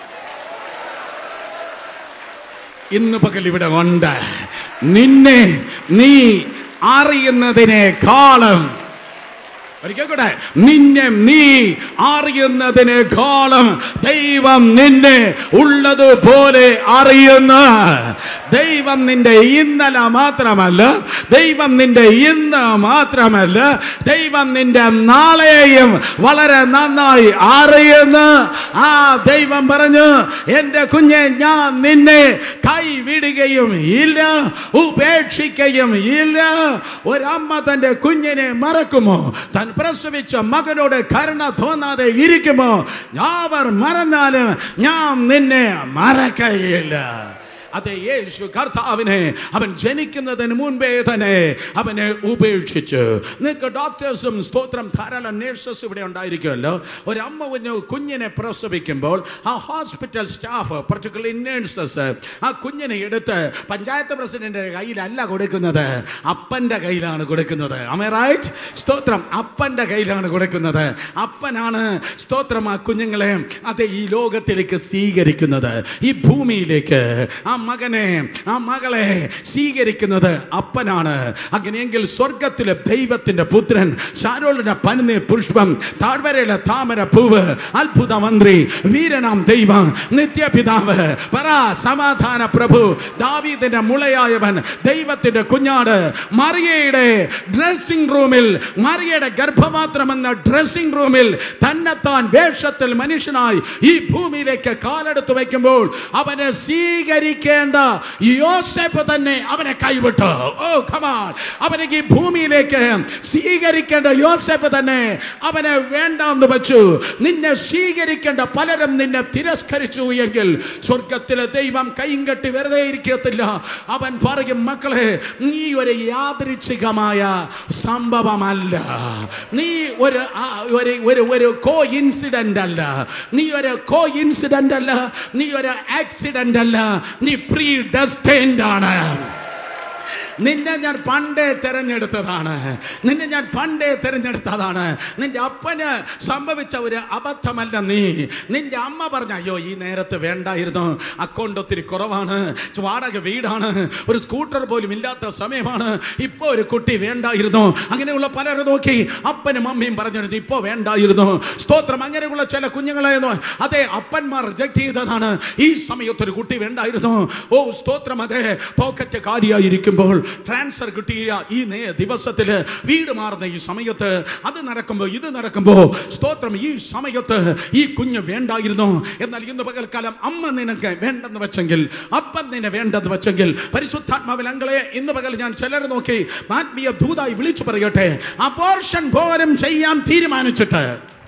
ഇന്ന് പകൽ ഇവിടെ ഉണ്ട് നിന്നെ നീ അറിയുന്നതിനേക്കാളും ഒരിക്കൽ കൂടെ നിന്നെ നീ അറിയുന്നതിനേക്കാളും ദൈവം നിന്നെ ഉള്ളതുപോലെ അറിയുന്ന ദൈവം നിന്റെ ഇന്നലെ മാത്രമല്ല ദൈവം നിന്റെ ഇന്ന് മാത്രമല്ല ദൈവം നിന്റെ നാളെയും വളരെ നന്നായി അറിയുന്ന ആ ദൈവം പറഞ്ഞു എൻ്റെ കുഞ്ഞെ ഞാൻ നിന്നെ കൈവിടുകയും ഇല്ല ഉപേക്ഷിക്കുകയും ഇല്ല ഒരമ്മ തൻ്റെ കുഞ്ഞിനെ മറക്കുമോ താൻ പ്രസവിച്ച മകനോട് കരുണ തോന്നാതെ ഇരിക്കുമോ അവർ മറന്നാലും ഞാൻ നിന്നെ മറക്കയില്ല അതെ യേശു കർത്താവിനെ അവൻ ജനിക്കുന്നതിന് മുൻപേ തന്നെ അവനെ ഉപേക്ഷിച്ചു നിങ്ങൾക്ക് ഡോക്ടേഴ്സും സ്തോത്രം ധാരാളം നേഴ്സസ് ഇവിടെ ഉണ്ടായിരിക്കുമല്ലോ ഒരമ്മ കുഞ്ഞ് കുഞ്ഞിനെ പ്രസവിക്കുമ്പോൾ ആ ഹോസ്പിറ്റൽ സ്റ്റാഫ് പർട്ടിക്കുലർലി നേഴ്സസ് ആ കുഞ്ഞിനെ എടുത്ത് പഞ്ചായത്ത് പ്രസിഡന്റിന്റെ കയ്യിലല്ല കൊടുക്കുന്നത് അപ്പന്റെ കയ്യിലാണ് കൊടുക്കുന്നത് റൈറ്റ് സ്തോത്രം അപ്പന്റെ കയ്യിലാണ് കൊടുക്കുന്നത് അപ്പനാണ് സ്തോത്രം ആ കുഞ്ഞുങ്ങളെ അത് ഈ ലോകത്തിലേക്ക് സ്വീകരിക്കുന്നത് ഈ ഭൂമിയിലേക്ക് ആ മകനെ ആ മകളെ സ്വീകരിക്കുന്നത് അപ്പനാണ് അങ്ങനെയെങ്കിൽ സ്വർഗത്തിലെ ദൈവത്തിന്റെ പുത്രൻ ശാരോളിന്റെ പനിനീർ പുഷ്പം താഴ്വരയിലെ താമര പൂവ് അത്ഭുത മന്ത്രി വീരനാം ദൈവം നിത്യപിതാവ് പറ സമാധാന പ്രഭു ദാവീദിന്റെ മുളയായവൻ ദൈവത്തിന്റെ കുഞ്ഞാട് മറിയയുടെ ഡ്രസ്സിംഗ് റൂമിൽ മറിയയുടെ ഗർഭപാത്രം എന്ന ഡ്രസ്സിംഗ് റൂമിൽ തന്നെത്താൻ വേഷത്തിൽ മനുഷ്യനായി ഈ ഭൂമിയിലേക്ക് കാലെടുത്ത് വയ്ക്കുമ്പോൾ അവനെ സ്വീകരിക്കേണ്ട യോസെഫ് തന്നെ അവനെ കൈവിട്ടു ഓ കമാൻ അവനെ ഈ ഭൂമിയിലേക്ക് സ്വീകരിക്കേണ്ട യോസെഫ് തന്നെ അവനെ വേണ്ടെന്ന് വെച്ചു നിന്നെ സ്വീകരിക്കേണ്ട പലരും നിന്നെ തിരസ്കരിച്ചു എങ്കിൽ സ്വർഗത്തിലെ ദൈവം കൈയും കെട്ടി വെറുതെ ഇരിക്കത്തില്ല അവൻ പറയും മക്കളെ നീ ഒരു യാദൃച്ഛികമായ സംഭവമല്ല നീ ഒരു ആ, ഒരു ഒരു ഒരു കോ ഇൻസിഡന്റ് അല്ല നീ ഒരു കോ ഇൻസിഡന്റ് അല്ല നീ ഒരു ആക്സിഡന്റ് അല്ല നീ പ്രീ ഡെസ്റ്റൈൻഡ് ആണ് നിന്നെ ഞാൻ പണ്ടേ തിരഞ്ഞെടുത്തതാണ് നിന്നെ ഞാൻ പണ്ടേ തിരഞ്ഞെടുത്തതാണ് നിന്റെ അപ്പന് സംഭവിച്ച ഒരു അബദ്ധമല്ല നീ നിന്റെ അമ്മ പറഞ്ഞ അയ്യോ ഈ നേരത്ത് വേണ്ടായിരുന്നു അക്കൗണ്ട് ഒത്തിരി കുറവാണ് വാടക വീടാണ് ഒരു സ്കൂട്ടർ പോലും ഇല്ലാത്ത സമയമാണ് ഇപ്പോൾ ഒരു കുട്ടി വേണ്ടായിരുന്നു അങ്ങനെയുള്ള പലരും നോക്കി അപ്പനും അമ്മയും പറഞ്ഞിരുന്നു ഇപ്പോൾ വേണ്ടായിരുന്നു സ്തോത്രം അങ്ങനെയുള്ള ചില കുഞ്ഞുങ്ങളെ അതെ അപ്പന്മാർ റിജക്ട് ചെയ്തതാണ് ഈ സമയത്ത് ഒരു കുട്ടി വേണ്ടായിരുന്നു ഓ സ്തോത്രം അതെ പോക്കറ്റ് കാലിയായിരിക്കുമ്പോൾ ട്രാൻസ്ഫർ കിട്ടിയ ഈ നേ ദിവസത്തിൽ വീട് മാറുന്ന ഈ സമയത്ത് അത് നടക്കുമ്പോൾ ഇത് നടക്കുമ്പോൾ സ്തോത്രം ഈ സമയത്ത് ഈ കുഞ്ഞ് വേണ്ടായിരുന്നു എന്നാൽ ഇന്ന് പകൽക്കാലം അമ്മ നിനക്ക് വേണ്ടെന്ന് വെച്ചെങ്കിൽ അപ്പൻ നിന്നെ വേണ്ടെന്ന് വെച്ചെങ്കിൽ പരിശുദ്ധാത്മാവിൽ അങ്ങളെ ഇന്ന് പകൽ ഞാൻ ചിലർ നോക്കി ആത്മീയ ദൂതായി വിളിച്ചു പറയട്ടെ അപോർഷൻ പോലും ചെയ്യാൻ തീരുമാനിച്ചിട്ട്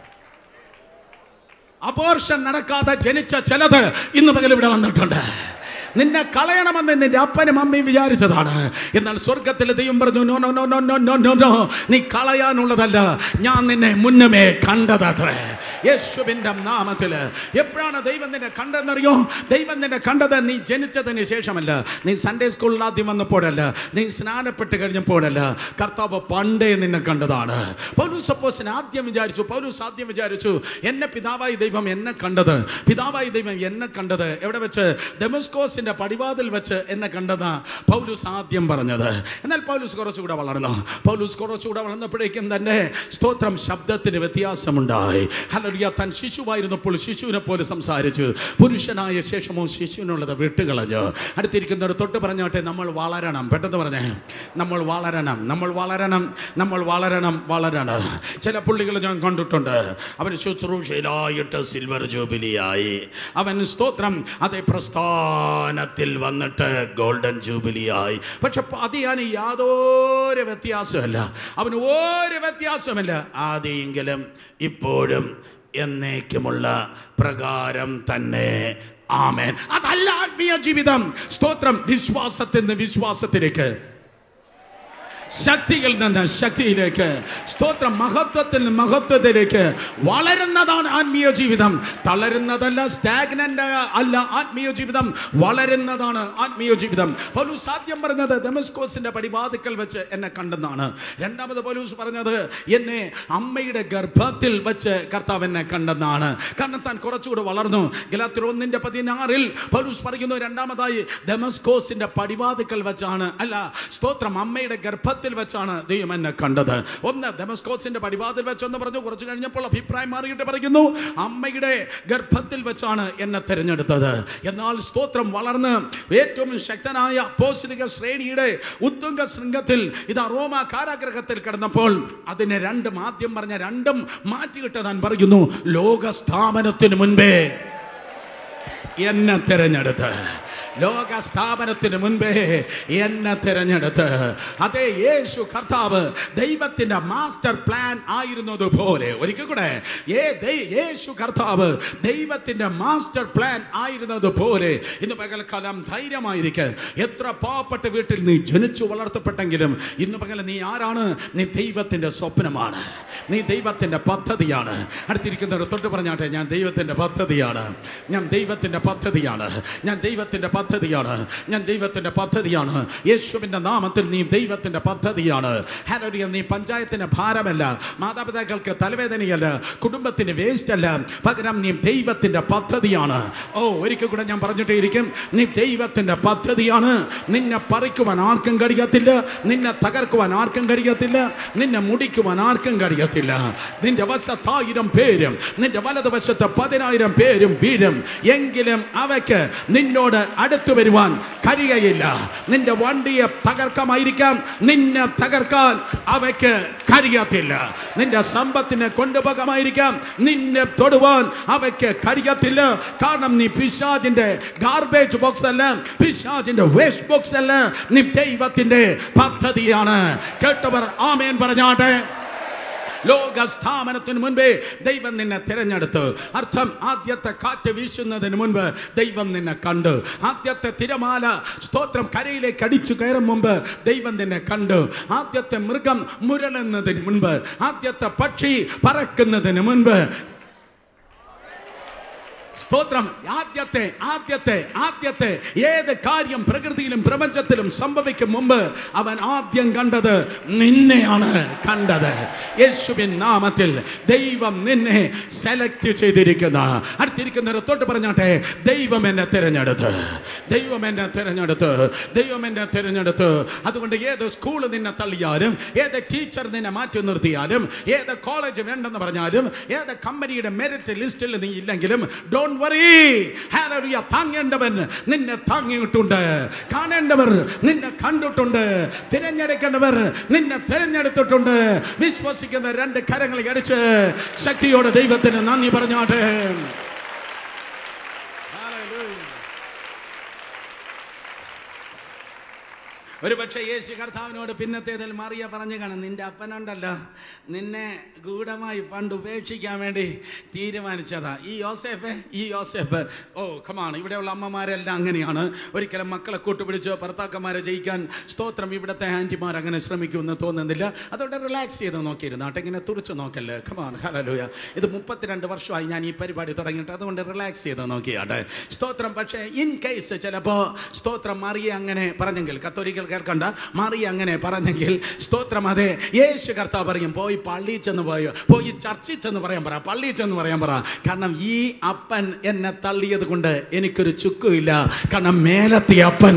അപോർഷൻ നടക്കാതെ ജനിച്ച ചിലത് ഇന്ന് പകൽ ഇവിടെ വന്നിട്ടുണ്ട് നിന്നെ കളയണമെന്ന് നിന്റെ അപ്പനും അമ്മയും വിചാരിച്ചതാണ് എന്നാൽ സ്വർഗത്തിലെ ദൈവം പറഞ്ഞു no no no no no no no no നീ കളയാനുള്ളതല്ല ഞാൻ നിന്നെ മുന്നമേ കണ്ടതത്രേ യേശുവിൻ്റെ നാമത്തിൽ എപ്പോഴാണ് ദൈവം നിന്നെ കണ്ടെന്നറിയോ ദൈവം നിന്നെ കണ്ടത് നീ ജനിച്ചതിന് ശേഷമല്ല നീ സൺഡേ സ്കൂളിൽ ആദ്യം വന്നപ്പോഴല്ല നീ സ്നാനപ്പെട്ട് കഴിഞ്ഞപ്പോഴല്ല കർത്താവ് പണ്ടേ നിന്നെ കണ്ടതാണ് പൗലൂസ് അപ്പോസിന് ആദ്യം വിചാരിച്ചു പൗലൂസ് ആദ്യം വിചാരിച്ചു എന്നെ പിതാവായി ദൈവം എന്നെ കണ്ടത് പിതാവായി ദൈവം എന്നെ കണ്ടത് എവിടെ വെച്ച് ഡെമസ്കോസിന്റെ പടിവാതിൽ വെച്ച് എന്നെ കണ്ടെന്നാ പൗലൂസ് ആദ്യം പറഞ്ഞത് എന്നാൽ പൗലൂസ് കുറച്ചുകൂടെ വളർന്നു പൗലൂസ് കുറച്ചുകൂടെ വളർന്നപ്പോഴേക്കും തന്നെ സ്തോത്രം ശബ്ദത്തിന് വ്യത്യാസമുണ്ടായി ഹലറിയ താൻ ശിശുവായിരുന്നപ്പോൾ ശിശുവിനെ പോലെ സംസാരിച്ചു പുരുഷനായ ശേഷമോ ശിശുവിനുള്ളത് വിട്ടുകളഞ്ഞു അടുത്തിരിക്കുന്നവർ തൊട്ട് പറഞ്ഞോട്ടെ നമ്മൾ വളരണം പെട്ടെന്ന് പറഞ്ഞേ നമ്മൾ വളരണം നമ്മൾ വളരണം നമ്മൾ വളരണം വളരണം ചില പുള്ളികൾ ഞാൻ കണ്ടിട്ടുണ്ട് അവൻ ശുശ്രൂഷയിലായിട്ട് സിൽവർ ജൂബിലിയായി അവൻ സ്തോത്രം അതേ പ്രസ്ഥാനത്തിൽ വന്നിട്ട് ഗോൾഡൻ ജൂബിലിയായി പക്ഷെ അതിയാന് യാതൊരു വ്യത്യാസമല്ല അവന് ഒരു വ്യത്യാസമില്ല ആദ്യെങ്കിലും ഇപ്പോഴും എന്നേക്കുമുള്ള പ്രകാരം തന്നെ ആമേൻ അതല്ല ആത്മീയ ജീവിതം സ്തോത്രം വിശ്വാസത്തിൽ നിന്ന് വിശ്വാസത്തിലേക്ക് ശക്തിയിൽ നിന്ന് ശക്തിയിലേക്ക് സ്തോത്രം മഹത്വത്തിൽ നിന്ന് മഹത്വത്തിലേക്ക് വളരുന്നതാണ് ആത്മീയ ജീവിതം തളരുന്നതല്ല സ്റ്റാഗ്നന്റ് അല്ല ആത്മീയ ജീവിതം വളരുന്നതാണ് ആത്മീയ ജീവിതം പൗലൂസ് ആദ്യം പറഞ്ഞത് ഡെമസ്കോസിന്റെ പടിവാതിക്കൽ വെച്ച് എന്നെ കണ്ടെന്നാണ് രണ്ടാമത് പൗലൂസ് പറഞ്ഞത് എന്നെ അമ്മയുടെ ഗർഭത്തിൽ വെച്ച് കർത്താവ് എന്നെ കണ്ടെന്നാണ് കാരണം താൻ കുറച്ചുകൂടെ വളർന്നു ഗലാത്തിർ ഒന്നിന്റെ പതിനാറിൽ പൗലൂസ് പറയുന്നു രണ്ടാമതായി ഡെമസ്കോസിന്റെ പടിവാതിക്കൽ വെച്ചാണ് അല്ല സ്തോത്രം അമ്മയുടെ ഗർഭത്തിൽ വെച്ചാണ് ദൈവം എന്നെ കണ്ടത് ഒന്ന് ഡെമസ്കോസിന്റെ പടിവാതിൽ വെച്ചെന്ന് പറഞ്ഞു കുറച്ച് കഴിഞ്ഞപ്പോൾ അഭിപ്രായം മാറിയിട്ട് പറയുന്നു അമ്മയുടെ ഗർഭത്തിൽ വെച്ചാണ് എന്നെ തിരഞ്ഞെടുത്തത് എന്നാൽ സ്തോത്രം വളർന്ന് ഏറ്റവും ശക്തനായ അപ്പോസ്തലിക ശ്രേണിയുടെ ഉത്തുംഗ ശൃംഗത്തിൽ ഇത് റോമ കാരാഗ്രഹത്തിൽ കിടന്നപ്പോൾ അതിനെ രണ്ടും ആദ്യം പറഞ്ഞ രണ്ടും മാറ്റിയിട്ട് താൻ പറയുന്നു ലോക സ്ഥാപനത്തിന് മുൻപേ എന്നെ തിരഞ്ഞെടുത്ത് ലോക സ്ഥാപനത്തിന് മുൻപേ എന്നെ തിരഞ്ഞെടുത്ത് അതേ യേശു കർത്താവ് ദൈവത്തിന്റെ മാസ്റ്റർ പ്ലാൻ ആയിരുന്നത് പോലെ ഒരിക്കൽ കൂടെ ഏ ദൈ- യേശു കർത്താവ് ദൈവത്തിന്റെ മാസ്റ്റർ പ്ലാൻ ആയിരുന്നത് പോലെ ഇന്ന് പകൽക്കാലം ധൈര്യമായിരിക്കെ എത്ര പാവപ്പെട്ട വീട്ടിൽ നീ ജനിച്ചു വളർത്തപ്പെട്ടെങ്കിലും ഇന്ന് പകൽ നീ ആരാണ് നീ ദൈവത്തിന്റെ സ്വപ്നമാണ് നീ ദൈവത്തിന്റെ പദ്ധതിയാണ് അടുത്തിരിക്കുന്നവർ തൊട്ട് പറഞ്ഞാട്ടെ ഞാൻ ദൈവത്തിന്റെ പദ്ധതിയാണ് ഞാൻ ദൈവത്തിന്റെ പദ്ധതിയാണ് ഞാൻ ദൈവത്തിന്റെ പദ്ധതിയാണ് ഞാൻ ദൈവത്തിന്റെ പദ്ധതിയാണ് യേശുവിന്റെ നാമത്തിൽ നീ ദൈവത്തിന്റെ പദ്ധതിയാണ് ഹലോരിയ നീ പഞ്ചായത്തിന് ഭാരമല്ല മാതാപിതാക്കൾക്ക് തലവേദനയല്ല കുടുംബത്തിന് വേസ്റ്റ് അല്ല പകരം നീ ദൈവത്തിന്റെ പദ്ധതിയാണ് ഓ ഒരിക്കൽ കൂടെ ഞാൻ പറഞ്ഞിട്ടേ ഇരിക്കും നീ ദൈവത്തിന്റെ പദ്ധതിയാണ് നിന്നെ പറിക്കുവാൻ ആർക്കും കഴിയത്തില്ല നിന്നെ തകർക്കുവാൻ ആർക്കും കഴിയത്തില്ല നിന്നെ മുടിക്കുവാൻ ആർക്കും കഴിയത്തില്ല നിന്റെ വശത്തായിരം പേരും നിന്റെ വലതുവശത്ത് പതിനായിരം പേരും വീഴും എങ്കിലും അവയ്ക്ക് നിന്നോട് അടുത്തു വരുവാൻ കഴിയയില്ല നിന്റെ വണ്ടിയെ തകർക്കമായിരിക്കാം നിന്നെ തകർക്കാൻ അവയ്ക്ക് കഴിയത്തില്ല നിന്റെ സമ്പത്തിനെ കൊണ്ടുപോകാമായിരിക്കാം നിന്നെ തൊടുവാൻ അവയ്ക്ക് കഴിയത്തില്ല കാരണം നീ പിശാജിന്റെ ഗാർബേജ് ബോക്സ് അല്ല പിശാജിന്റെ വേസ്റ്റ് ബോക്സ് അല്ല നീ ദൈവത്തിന്റെ പദ്ധതിയാണ് കേട്ടവർ ആമേൻ പറഞ്ഞാട്ടെ ലോക സ്ഥാപനത്തിന് മുൻപേ ദൈവം നിന്നെ തിരഞ്ഞെടുത്തു അർത്ഥം ആദ്യത്തെ കാറ്റ് വീശുന്നതിന് മുൻപ് ദൈവം നിന്നെ കണ്ടു ആദ്യത്തെ തിരമാല സ്തോത്രം കരയിലേക്ക് അടിച്ചു കയറും മുമ്പ് ദൈവം നിന്നെ കണ്ടു ആദ്യത്തെ മൃഗം മുരളുന്നതിന് മുൻപ് ആദ്യത്തെ പക്ഷി പറക്കുന്നതിന് മുൻപ് സ്തോത്രം ആദ്യത്തെ ആദ്യത്തെ ആദ്യത്തെ ഏത് കാര്യം പ്രകൃതിയിലും പ്രപഞ്ചത്തിലും സംഭവിക്കും മുമ്പ് അവൻ ആദ്യം കണ്ടത് നിന്നെയാണ് കണ്ടത് യേശുവിൻ നാമത്തിൽ ദൈവം നിന്നെ സെലക്ട് ചെയ്തിരിക്കുന്ന അടുത്തിരിക്കുന്നവരെ തൊട്ട് പറഞ്ഞാട്ടെ ദൈവം എന്നെ തിരഞ്ഞെടുത്ത് ദൈവം എന്നെ തിരഞ്ഞെടുത്ത് ദൈവം എന്നെ തിരഞ്ഞെടുത്ത് അതുകൊണ്ട് ഏത് സ്കൂൾ നിന്നെ തള്ളിയാലും ഏത് ടീച്ചർ നിന്നെ മാറ്റി നിർത്തിയാലും ഏത് കോളേജ് വേണ്ടെന്ന് പറഞ്ഞാലും ഏത് കമ്പനിയുടെ മെറിറ്റ് ലിസ്റ്റിൽ നീ ഇല്ലെങ്കിലും ഡോൺ വറി ഹാലറിയ താങ്ങേണ്ടവൻ നിന്നെ താങ്ങിയിട്ടുണ്ട് കാണേണ്ടവർ നിന്നെ കണ്ടിട്ടുണ്ട് തിരഞ്ഞെടുക്കേണ്ടവർ നിന്നെ തിരഞ്ഞെടുത്തിട്ടുണ്ട് വിശ്വസിക്കുന്ന രണ്ട് കരങ്ങൾ അടിച്ച് ശക്തിയോടെ ദൈവത്തിന് നന്ദി പറഞ്ഞാട്ടെ ഒരു പക്ഷേ യേശു കർത്താവിനോട് പിന്നത്തേതിൽ മറിയ പറഞ്ഞു കാണും നിന്റെ അപ്പനുണ്ടല്ലോ നിന്നെ ഗൂഢമായി പണ്ട് ഉപേക്ഷിക്കാൻ വേണ്ടി തീരുമാനിച്ചതാ ഈ യോസേഫ് ഈ യോസേഫ് ഓ കമാണ് ഇവിടെയുള്ള അമ്മമാരെല്ലാം അങ്ങനെയാണ് ഒരിക്കലും മക്കളെ കൂട്ടുപിടിച്ച് ഭർത്താക്കന്മാരെ ജയിക്കാൻ സ്തോത്രം ഇവിടുത്തെ ആൻറ്റിമാർ അങ്ങനെ ശ്രമിക്കുമെന്ന് തോന്നുന്നില്ല അതുകൊണ്ട് റിലാക്സ് ചെയ്ത് നോക്കിയിരുന്നു ആട്ടെങ്ങനെ തുറച്ച് നോക്കല്ലേ കമാണ് ഹലലൂയ ഇത് മുപ്പത്തിരണ്ട് വർഷമായി ഞാൻ ഈ പരിപാടി തുടങ്ങിയിട്ട് അതുകൊണ്ട് റിലാക്സ് ചെയ്ത് നോക്കിയാട്ടെ സ്തോത്രം പക്ഷേ ഇൻ കേസ് ചിലപ്പോൾ സ്തോത്രം മറിയ അങ്ങനെ പറഞ്ഞെങ്കിൽ കത്തോലിക്കൽ കേൾക്കണ്ട മറിയ അങ്ങനെ പറഞ്ഞെങ്കിൽ സ്തോത്രം അതെ യേശു കർത്താവ് പറയും പോയി പള്ളിയിൽ ചെന്ന് പോയോ പോയി ചർച്ചിൽ ചെന്ന് പറയാൻ പറ പള്ളിയിൽ ചെന്ന് പറയാൻ പറ കാരണം ഈ അപ്പൻ എന്നെ തള്ളിയത് കൊണ്ട് എനിക്കൊരു ചുക്കുമില്ല കാരണം മേലത്തെ അപ്പൻ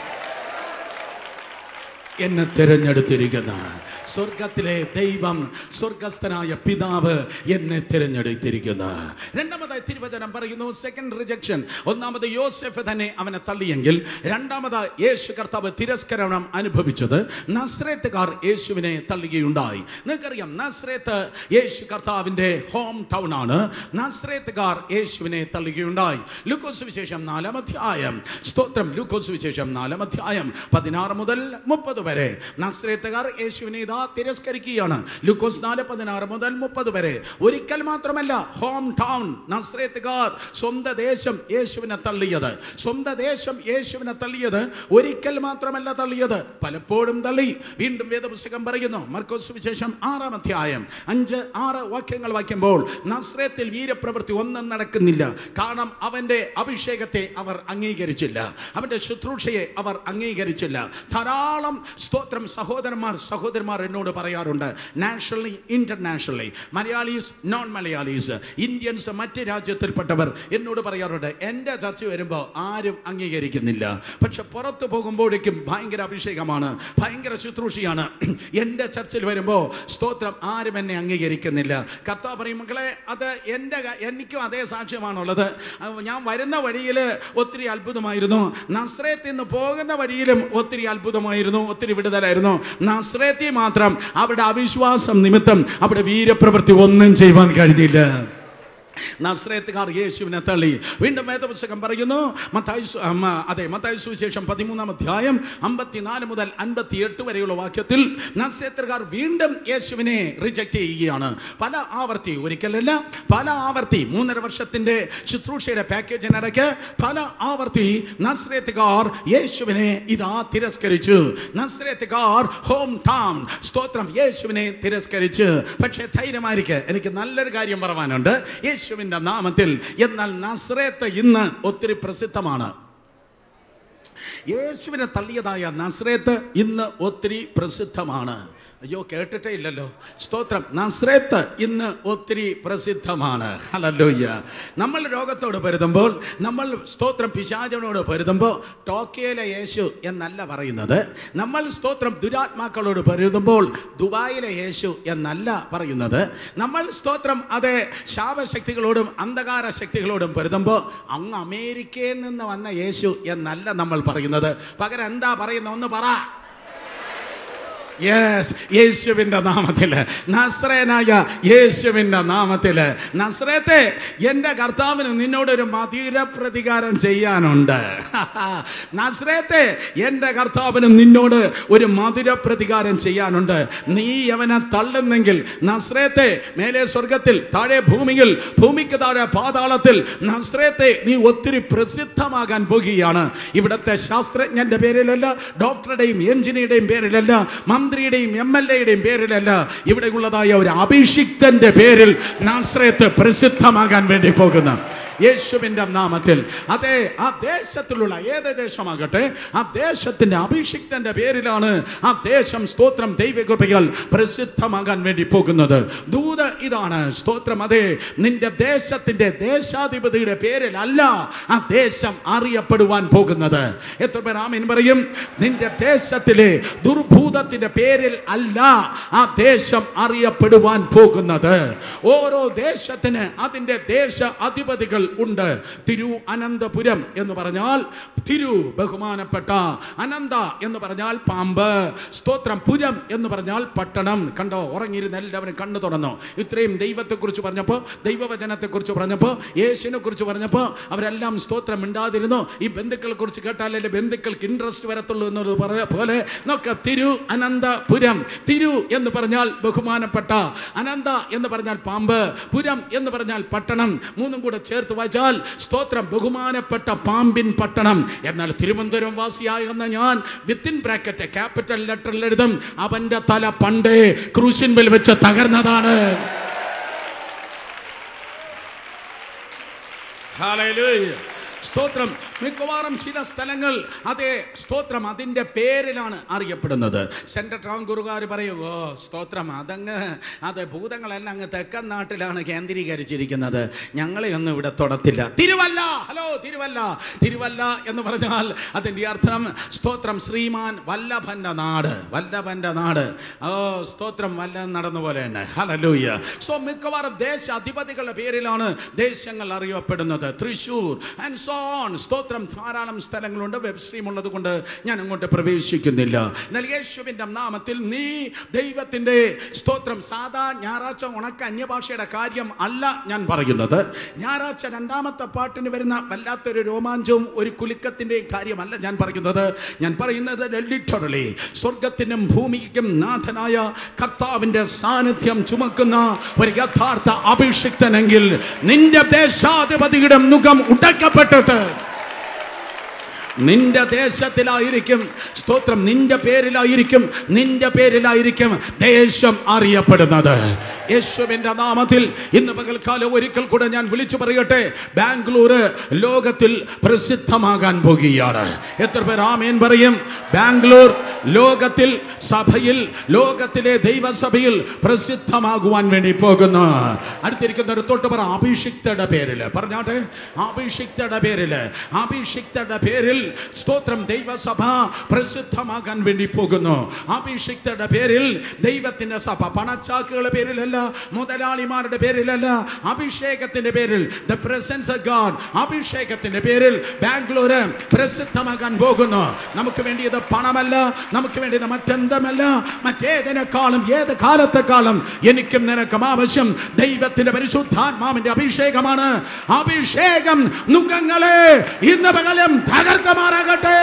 എന്നെ തിരഞ്ഞെടുത്തിരിക്കുന്ന സ്വർഗത്തിലെ ദൈവം സ്വർഗസ്ഥനായ പിതാവ് എന്നെ തിരഞ്ഞെടുത്തിരിക്കുന്ന രണ്ടാമതായി തിരുവചനം പറയുന്നു സെക്കൻഡ് റിജക്ഷൻ ഒന്നാമത് യോസെഫ് തന്നെ അവനെ തള്ളിയെങ്കിൽ രണ്ടാമത് യേശു കർത്താവ് തിരസ്കരണം അനുഭവിച്ചത് നസ്രേത്തുകാർ യേശുവിനെ തള്ളുകയുണ്ടായി നിങ്ങൾക്കറിയാം നസ്രേത്ത് യേശു കർത്താവിന്റെ ഹോം ടൗൺ ആണ് നസ്രേത്തുകാർ യേശുവിനെ തള്ളുകയുണ്ടായി ലൂക്കോസ് വിശേഷം നാലാം അധ്യായം സ്തോത്രം ലൂക്കോസ് വിശേഷം നാലാം അധ്യായം പതിനാറ് മുതൽ മുപ്പത് വരെ നസ്രേത്തുകാർ യേശുവിനെ ഇതാ തിരസ്കരിക്കുകയാണ് ലൂക്കോസ് നാല് പതിനാറ് മുതൽ മുപ്പത് വരെ ഒരിക്കൽ മാത്രമല്ല ഹോം ടൗൺ നസ്രേത്തുകാർ സ്വന്തം ദേശം യേശുവിനെ തള്ളിയത് സ്വന്തം ദേശം യേശുവിനെ തള്ളിയത് ഒരിക്കൽ മാത്രമല്ല തള്ളിയത് പലപ്പോഴും തള്ളി വീണ്ടും വേദപുസ്തകം പറയുന്നു മർക്കോസ് വിശേഷം ആറാം അധ്യായം അഞ്ച് ആറ് വാക്യങ്ങൾ വായിക്കുമ്പോൾ നസ്രേത്തിൽ വീരപ്രവൃത്തി ഒന്നും നടക്കുന്നില്ല കാരണം അവന്റെ അഭിഷേകത്തെ അവർ അംഗീകരിച്ചില്ല അവന്റെ ശുശ്രൂഷയെ അവർ അംഗീകരിച്ചില്ല ധാരാളം സ്തോത്രം സഹോദരന്മാർ സഹോദരന്മാർ എന്നോട് പറയാറുണ്ട് nationally internationally Malayalis non Malayalis Indians മറ്റ് രാജ്യത്തിൽപ്പെട്ടവർ എന്നോട് പറയാറുണ്ട് എൻ്റെ ചർച്ച വരുമ്പോൾ ആരും അംഗീകരിക്കുന്നില്ല പക്ഷെ പുറത്ത് പോകുമ്പോഴേക്കും ഭയങ്കര അഭിഷേകമാണ് ഭയങ്കര ശുശ്രൂഷയാണ് എൻ്റെ ചർച്ചിൽ വരുമ്പോൾ സ്തോത്രം ആരും എന്നെ അംഗീകരിക്കുന്നില്ല കർത്താവ് പറയും മക്കളെ അത് എൻ്റെ ക- എനിക്കും അതേ സാക്ഷ്യമാണുള്ളത് അഹ് ഞാൻ വരുന്ന വഴിയിൽ ഒത്തിരി അത്ഭുതമായിരുന്നു നസ്രേത്തിൽ നിന്ന് പോകുന്ന വഴിയിലും ഒത്തിരി അത്ഭുതമായിരുന്നു ഒത്തിരി വിടുതലായിരുന്നു നസ്രേത്തി മാത്രം അവിടെ അവിശ്വാസം നിമിത്തം അവിടെ വീരപ്രവൃത്തി ഒന്നും ചെയ്യുവാൻ കഴിഞ്ഞില്ല നസ്രേത്തുകാർ യേശുവിനെ തള്ളി വീണ്ടും വേദപുസ്തകം പറയുന്നു മത്തായി സു- അമ്മ, അതെ മത്തായി സുവിശേഷം പതിമൂന്നാം അധ്യായം അമ്പത്തിനാല് മുതൽ അൻപത്തി എട്ട് വരെയുള്ള വാക്യത്തിൽ നസ്രേത്തുകാർ വീണ്ടും യേശുവിനെ റിജക്റ്റ് ചെയ്യുകയാണ് പല ആവർത്തി ഒരിക്കലല്ല പല ആവർത്തി മൂന്നര വർഷത്തിന്റെ ശുശ്രൂഷയുടെ പാക്കേജിനിടയ്ക്ക് പല ആവർത്തി നസ്രേത്തുകാർ യേശുവിനെ ഇതാ തിരസ്കരിച്ചു നസ്രേത്തുകാർ ഹോം ടൗൺ സ്തോത്രം യേശുവിനെ തിരസ്കരിച്ച് പക്ഷേ ധൈര്യമായിരിക്കെ എനിക്ക് നല്ലൊരു കാര്യം പറയാനുണ്ട് യേശുവിൻ്റെ നാമത്തിൽ എന്നാൽ നസ്രേത്ത് ഇന്ന് ഒത്തിരി പ്രസിദ്ധമാണ് യേശുവിനെ തള്ളിയതായ നസ്രേത്ത് ഇന്ന് ഒത്തിരി പ്രസിദ്ധമാണ് അയ്യോ കേട്ടിട്ടേ ഇല്ലല്ലോ സ്തോത്രം നസ്രേത്ത് ഇന്ന് ഒത്തിരി പ്രസിദ്ധമാണ് ഹലല്ലോയ്യ നമ്മൾ രോഗത്തോട് പൊരുതുമ്പോൾ നമ്മൾ സ്തോത്രം പിശാചനോട് പൊരുതുമ്പോൾ ടോക്കിയയിലെ യേശു എന്നല്ല പറയുന്നത് നമ്മൾ സ്തോത്രം ദുരാത്മാക്കളോട് പൊരുതുമ്പോൾ ദുബായിലെ യേശു എന്നല്ല പറയുന്നത് നമ്മൾ സ്തോത്രം അതെ ശാപശക്തികളോടും അന്ധകാര ശക്തികളോടും പൊരുതുമ്പോൾ അങ്ങ് അമേരിക്കയിൽ നിന്ന് വന്ന യേശു എന്നല്ല നമ്മൾ പറയുന്നത് പകരം എന്താ പറയുന്നത് ഒന്ന് പറ യെസ് യേശുവിൻ്റെ നാമത്തിൽ നസ്രേനായ യേശുവിൻ്റെ നാമത്തിൽ നസ്രേത്തെ എൻ്റെ കർത്താവിന് നിന്നോടൊരു മധുര പ്രതികാരം ചെയ്യാനുണ്ട് നസ്രേത്തെ എൻ്റെ കർത്താവിന് നിന്നോട് ഒരു മധുര പ്രതികാരം ചെയ്യാനുണ്ട് നീ അവനെ തള്ളുന്നെങ്കിൽ നസ്രേത്തെ മേലെ സ്വർഗത്തിൽ താഴെ ഭൂമിയിൽ ഭൂമിക്ക് താഴെ പാതാളത്തിൽ നസ്രേത്തെ നീ ഒത്തിരി പ്രസിദ്ധമാകാൻ പോകുകയാണ് ഇവിടുത്തെ ശാസ്ത്രജ്ഞന്റെ പേരിലല്ല ഡോക്ടറുടെയും എഞ്ചിനീയറുടെയും പേരിലല്ല മന്ത്രിയുടെയും എം എൽ എയുടെയും പേരിലല്ല ഇവിടെയുള്ളതായ ഒരു അഭിഷിക്തന്റെ പേരിൽ നാശ്രയത്ത് പ്രസിദ്ധമാകാൻ വേണ്ടി പോകുന്ന യേശുവിൻ്റെ നാമത്തിൽ അതെ ആ ദേശത്തിലുള്ള ഏത് ദേശമാകട്ടെ ആ ദേശത്തിന്റെ അഭിഷിക്തന്റെ പേരിലാണ് ആ ദേശം സ്തോത്രം ദൈവകൃപയാൽ പ്രസിദ്ധമാകാൻ വേണ്ടി പോകുന്നത് ദൂത് ഇതാണ് സ്തോത്രം അതെ നിന്റെ ദേശത്തിന്റെ ദേശാധിപതിയുടെ പേരിലല്ല ആ ദേശം അറിയപ്പെടുവാൻ പോകുന്നത് എത്ര പേർ ആമീൻ പറയും നിന്റെ ദേശത്തിലെ ദുർഭൂതത്തിന്റെ പേരിൽ അല്ല ആ ദേശം അറിയപ്പെടുവാൻ പോകുന്നത് ഓരോ ദേശത്തിന് അതിന്റെ ദേശ അധിപതികൾ ഉണ്ട് തിരു അനന്തപുരം എന്ന് പറഞ്ഞാൽ തിരു ബഹുമാനപ്പെട്ട അനന്ത എന്ന് പറഞ്ഞാൽ പാമ്പ് സ്തോത്രം പുരം എന്ന് പറഞ്ഞാൽ പട്ടണം കണ്ടോ ഉറങ്ങിയിരുന്ന എല്ലാവരും കണ്ണു തുറന്നു ഇത്രയും ദൈവത്തെക്കുറിച്ച് പറഞ്ഞപ്പോൾ ദൈവവചനത്തെക്കുറിച്ച് പറഞ്ഞപ്പോൾ യേശുവിനെ കുറിച്ച് പറഞ്ഞപ്പോൾ അവരെല്ലാം സ്തോത്രം മിണ്ടാതിരുന്നു ഈ ബന്ധുക്കളെ കുറിച്ച് കേട്ടാലല്ലേ ബന്ധുക്കൾക്ക് ഇൻട്രസ്റ്റ് വരത്തുള്ളൂ എന്നത് പറഞ്ഞ പോലെ നോക്ക തിരു അനന്തപുരം തിരു എന്ന് പറഞ്ഞാൽ ബഹുമാനപ്പെട്ട അനന്ത എന്ന് പറഞ്ഞാൽ പാമ്പ് പുരം എന്ന് പറഞ്ഞാൽ പട്ടണം മൂന്നും കൂടെ ചേർത്ത് വായിച്ചാൽ സ്തോത്രം ബഹുമാനപ്പെട്ട പാമ്പിൻ പട്ടണം എന്നാൽ തിരുവനന്തപുരം വാസിയാകുന്ന ഞാൻ വിത്തിൻ ബ്രാക്കറ്റ് ക്യാപിറ്റൽ ലെറ്ററിൽ എഴുതും അവന്റെ തല പണ്ടേ ക്രൂശിൻപിൽ വെച്ച് തകർന്നതാണ് Hallelujah. സ്തോത്രം മിക്കവാറും ചില സ്ഥലങ്ങൾ അതേ സ്തോത്രം അതിൻ്റെ പേരിലാണ് അറിയപ്പെടുന്നത് സെൻട്രൽ ട്രാങ്കൂറുകാർ പറയും ഓ സ്തോത്രം അതങ്ങ് അതെ ഭൂതങ്ങളെല്ലാം അങ്ങ് തെക്കൻ നാട്ടിലാണ് കേന്ദ്രീകരിച്ചിരിക്കുന്നത് ഞങ്ങളെ ഒന്നും ഇവിടെ തൊടത്തില്ല തിരുവല്ല ഹലോ തിരുവല്ല തിരുവല്ല എന്ന് പറഞ്ഞാൽ അതിൻ്റെ അർത്ഥം സ്തോത്രം ശ്രീമാൻ വല്ലഭന്റെ നാട് വല്ലഭന്റെ നാട് ഓ സ്തോത്രം വല്ല നടന്ന പോലെ തന്നെ ഹലലൂയ സോ മിക്കവാറും ദേശ അധിപതികളുടെ പേരിലാണ് ദേശങ്ങൾ അറിയപ്പെടുന്നത് തൃശൂർ ആൻഡ് സോ ഓൺ സ്തോത്രം ധാരാളം സ്ഥലങ്ങളുണ്ട് വെബ് സ്ട്രീം ഉള്ളത് കൊണ്ട് ഞാൻ അങ്ങോട്ട് പ്രവേശിക്കുന്നില്ല എന്നാൽ യേശുവിൻ്റെ നാമത്തിൽ നീ ദൈവത്തിൻ്റെ സ്തോത്രം സാധാ ഞായറാഴ്ച ഉണക്ക അന്യഭാഷയുടെ കാര്യം അല്ല ഞാൻ പറയുന്നത് ഞായറാഴ്ച രണ്ടാമത്തെ പാട്ടിന് വരുന്ന വല്ലാത്തൊരു രോമാഞ്ചവും ഒരു കുലുക്കത്തിൻ്റെയും കാര്യമല്ല ഞാൻ പറയുന്നത് ഞാൻ പറയുന്നത് ലിറ്ററലി സ്വർഗത്തിനും ഭൂമിക്കും നാഥനായ കർത്താവിൻ്റെ സാന്നിധ്യം ചുമക്കുന്ന ഒരു യഥാർത്ഥ അഭിഷിക്തനെങ്കിൽ നിന്റെ ദേശാധിപതിയുടെ മുഖം ഉടക്കപ്പെട്ടിട്ട് നിന്റെ ദേശത്തിലായിരിക്കും സ്തോത്രം നിന്റെ പേരിലായിരിക്കും നിന്റെ പേരിലായിരിക്കും ദേശം അറിയപ്പെടുന്നത് യേശുവിൻ്റെ നാമത്തിൽ ഇന്ന് പകൽക്കാലം ഒരിക്കൽ കൂടെ ഞാൻ വിളിച്ചു പറയട്ടെ ബാംഗ്ലൂർ ലോകത്തിൽ പ്രസിദ്ധമാകാൻ പോകുകയാണ് എത്ര പേർ ആമേൻ പറയും ബാംഗ്ലൂർ ലോകത്തിൽ സഭയിൽ ലോകത്തിലെ ദൈവസഭയിൽ പ്രസിദ്ധമാകുവാൻ വേണ്ടി പോകുന്നു അടുത്തിരിക്കുന്ന ഒരു തൊട്ട് പറ അഭിഷിക്തയുടെ പേരിൽ പറഞ്ഞാട്ടെ അഭിഷിക്തയുടെ പേരിൽ അഭിഷിക്തയുടെ പേരിൽ സ്തോത്രം ദൈവസഭ പ്രസിദ്ധമാകാൻ വേണ്ടി പോകുന്നു അഭിഷിക്തരുടെ പേരിൽ ദൈവത്തിന്റെ സഭ പണച്ചാക്കുകളുടെ പേരിലല്ല മുതലാളിമാരുടെ പേരിലല്ല അഭിഷേകത്തിന്റെ പേരിൽ ദ പ്രസൻസ് ഗാഡ് അഭിഷേകത്തിന്റെ പേരിൽ ബാംഗ്ലൂര് പ്രസിദ്ധമാകാൻ പോകുന്നു നമുക്ക് വേണ്ടിയത് പണമല്ല നമുക്ക് വേണ്ടിയത് മറ്റെന്തമല്ല മറ്റേതിനേക്കാളും ഏത് കാലത്തെക്കാളും എനിക്കും നിനക്കും ആവശ്യം ദൈവത്തിന്റെ പരിശുദ്ധാത്മാവിന്റെ അഭിഷേകമാണ് അഭിഷേകം നുഖങ്ങളെ ഇന്ന് പകലും തകർക്കമാറാകട്ടെ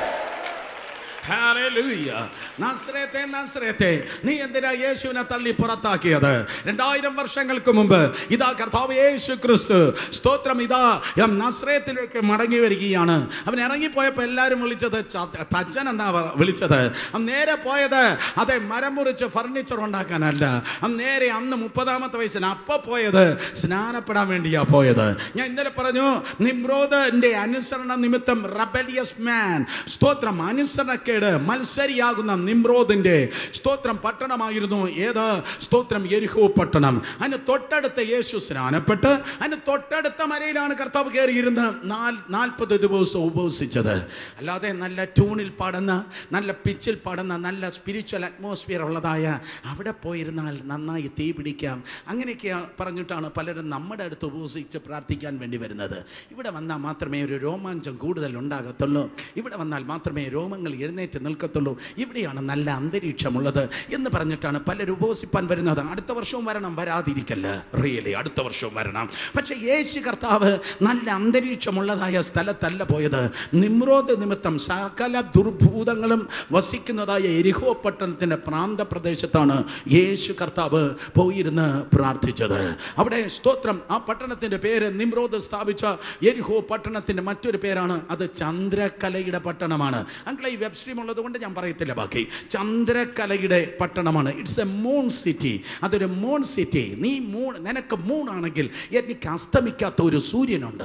Hallelujah. നസ്രേത്തെ നസ്രേത്തെ നീ എന്തിനാ യേശുവിനെ തള്ളി പുറത്താക്കിയത് രണ്ടായിരം വർഷങ്ങൾക്ക് മുമ്പ് ഇതാ കർത്താവ് യേശു ക്രിസ്തു സ്തോത്രം ഇതാ ഞാൻ നസ്രേത്തിലേക്ക് മടങ്ങി വരികയാണ് അവൻ ഇറങ്ങിപ്പോയപ്പോൾ എല്ലാവരും വിളിച്ചത് ച- തച്ചൻ എന്നാ വ- വിളിച്ചത് അവൻ നേരെ പോയത് അതെ മരം മുറിച്ച് ഫർണിച്ചർ ഉണ്ടാക്കാനല്ല അവൻ നേരെ അന്ന് മുപ്പതാമത്തെ വയസ്സിൽ അപ്പ പോയത് സ്നാനപ്പെടാൻ വേണ്ടിയാ പോയത് ഞാൻ ഇന്നലെ പറഞ്ഞു നിമ്രോദന്റെ അനുസരണ നിമിത്തം റബലിയസ് മാൻ സ്തോത്രം അനുസരണക്കേട് മത്സരിയാകുന്ന നിമ്രോദിന്റെ സ്തോത്രം പട്ടണമായിരുന്നു ഏത് സ്തോത്രം എരിഹോ പട്ടണം അതിന് തൊട്ടടുത്ത യേശു സ്നാനപ്പെട്ട് അതിന് തൊട്ടടുത്ത മലയിലാണ് കർത്താവ് കയറിയിരുന്ന് നാൽ നാൽപ്പത് ദിവസം ഉപവസിച്ചത് അല്ലാതെ നല്ല ട്യൂണിൽ പാടുന്ന നല്ല പിച്ചിൽ പാടുന്ന നല്ല സ്പിരിച്വൽ അറ്റ്മോസ്ഫിയർ ഉള്ളതായ അവിടെ പോയിരുന്നാൽ നന്നായി തീ പിടിക്കാം അങ്ങനെയൊക്കെ പറഞ്ഞിട്ടാണ് പലരും നമ്മുടെ അടുത്ത് ഉപവസിച്ച് പ്രാർത്ഥിക്കാൻ വേണ്ടി വരുന്നത് ഇവിടെ വന്നാൽ മാത്രമേ ഒരു രോമാഞ്ചം കൂടുതൽ ഉണ്ടാകത്തുള്ളൂ ഇവിടെ വന്നാൽ മാത്രമേ രോമങ്ങൾ എഴുന്നേറ്റ് നിൽക്കത്തുള്ളൂ ഇവിടെയാണ് നല്ല അന്തരീക്ഷമുള്ളത് എന്ന് പറഞ്ഞിട്ടാണ് പലരും ഉപവസിപ്പാൻ വരുന്നത് അടുത്ത വർഷവും വരണം വരാതിരിക്കല്ല റിയലി അടുത്ത വർഷവും വരണം പക്ഷേ യേശു കർത്താവ് നല്ല അന്തരീക്ഷമുള്ളതായ സ്ഥലത്തല്ല പോയത് നിമ്രോദ് നിമിത്തം സകല ദുർഭൂതങ്ങളും വസിക്കുന്നതായ എരിഹോ പട്ടണത്തിൻ്റെ പ്രാന്തപ്രദേശത്താണ് യേശു കർത്താവ് പോയിരുന്ന് പ്രാർത്ഥിച്ചത് അവിടെ സ്തോത്രം ആ പട്ടണത്തിൻ്റെ പേര് നിമ്രോദ് സ്ഥാപിച്ച എരിഹോ പട്ടണത്തിൻ്റെ മറ്റൊരു പേരാണ് അത് ചന്ദ്രകലയുടെ പട്ടണമാണ് അങ്കിളെ ഈ വെബ് സ്ട്രീം ഉള്ളത് കൊണ്ട് ഞാൻ പറയത്തില്ല ബാക്കി ചന്ദ്രകലയുടെ പട്ടണമാണ് ഇറ്റ്സ് എ മൂൺ സിറ്റി അതൊരു മൂൺ സിറ്റി നീ മൂൺ നിനക്ക് മൂണാണെങ്കിൽ എനിക്ക് അസ്തമിക്കാത്ത ഒരു സൂര്യനുണ്ട്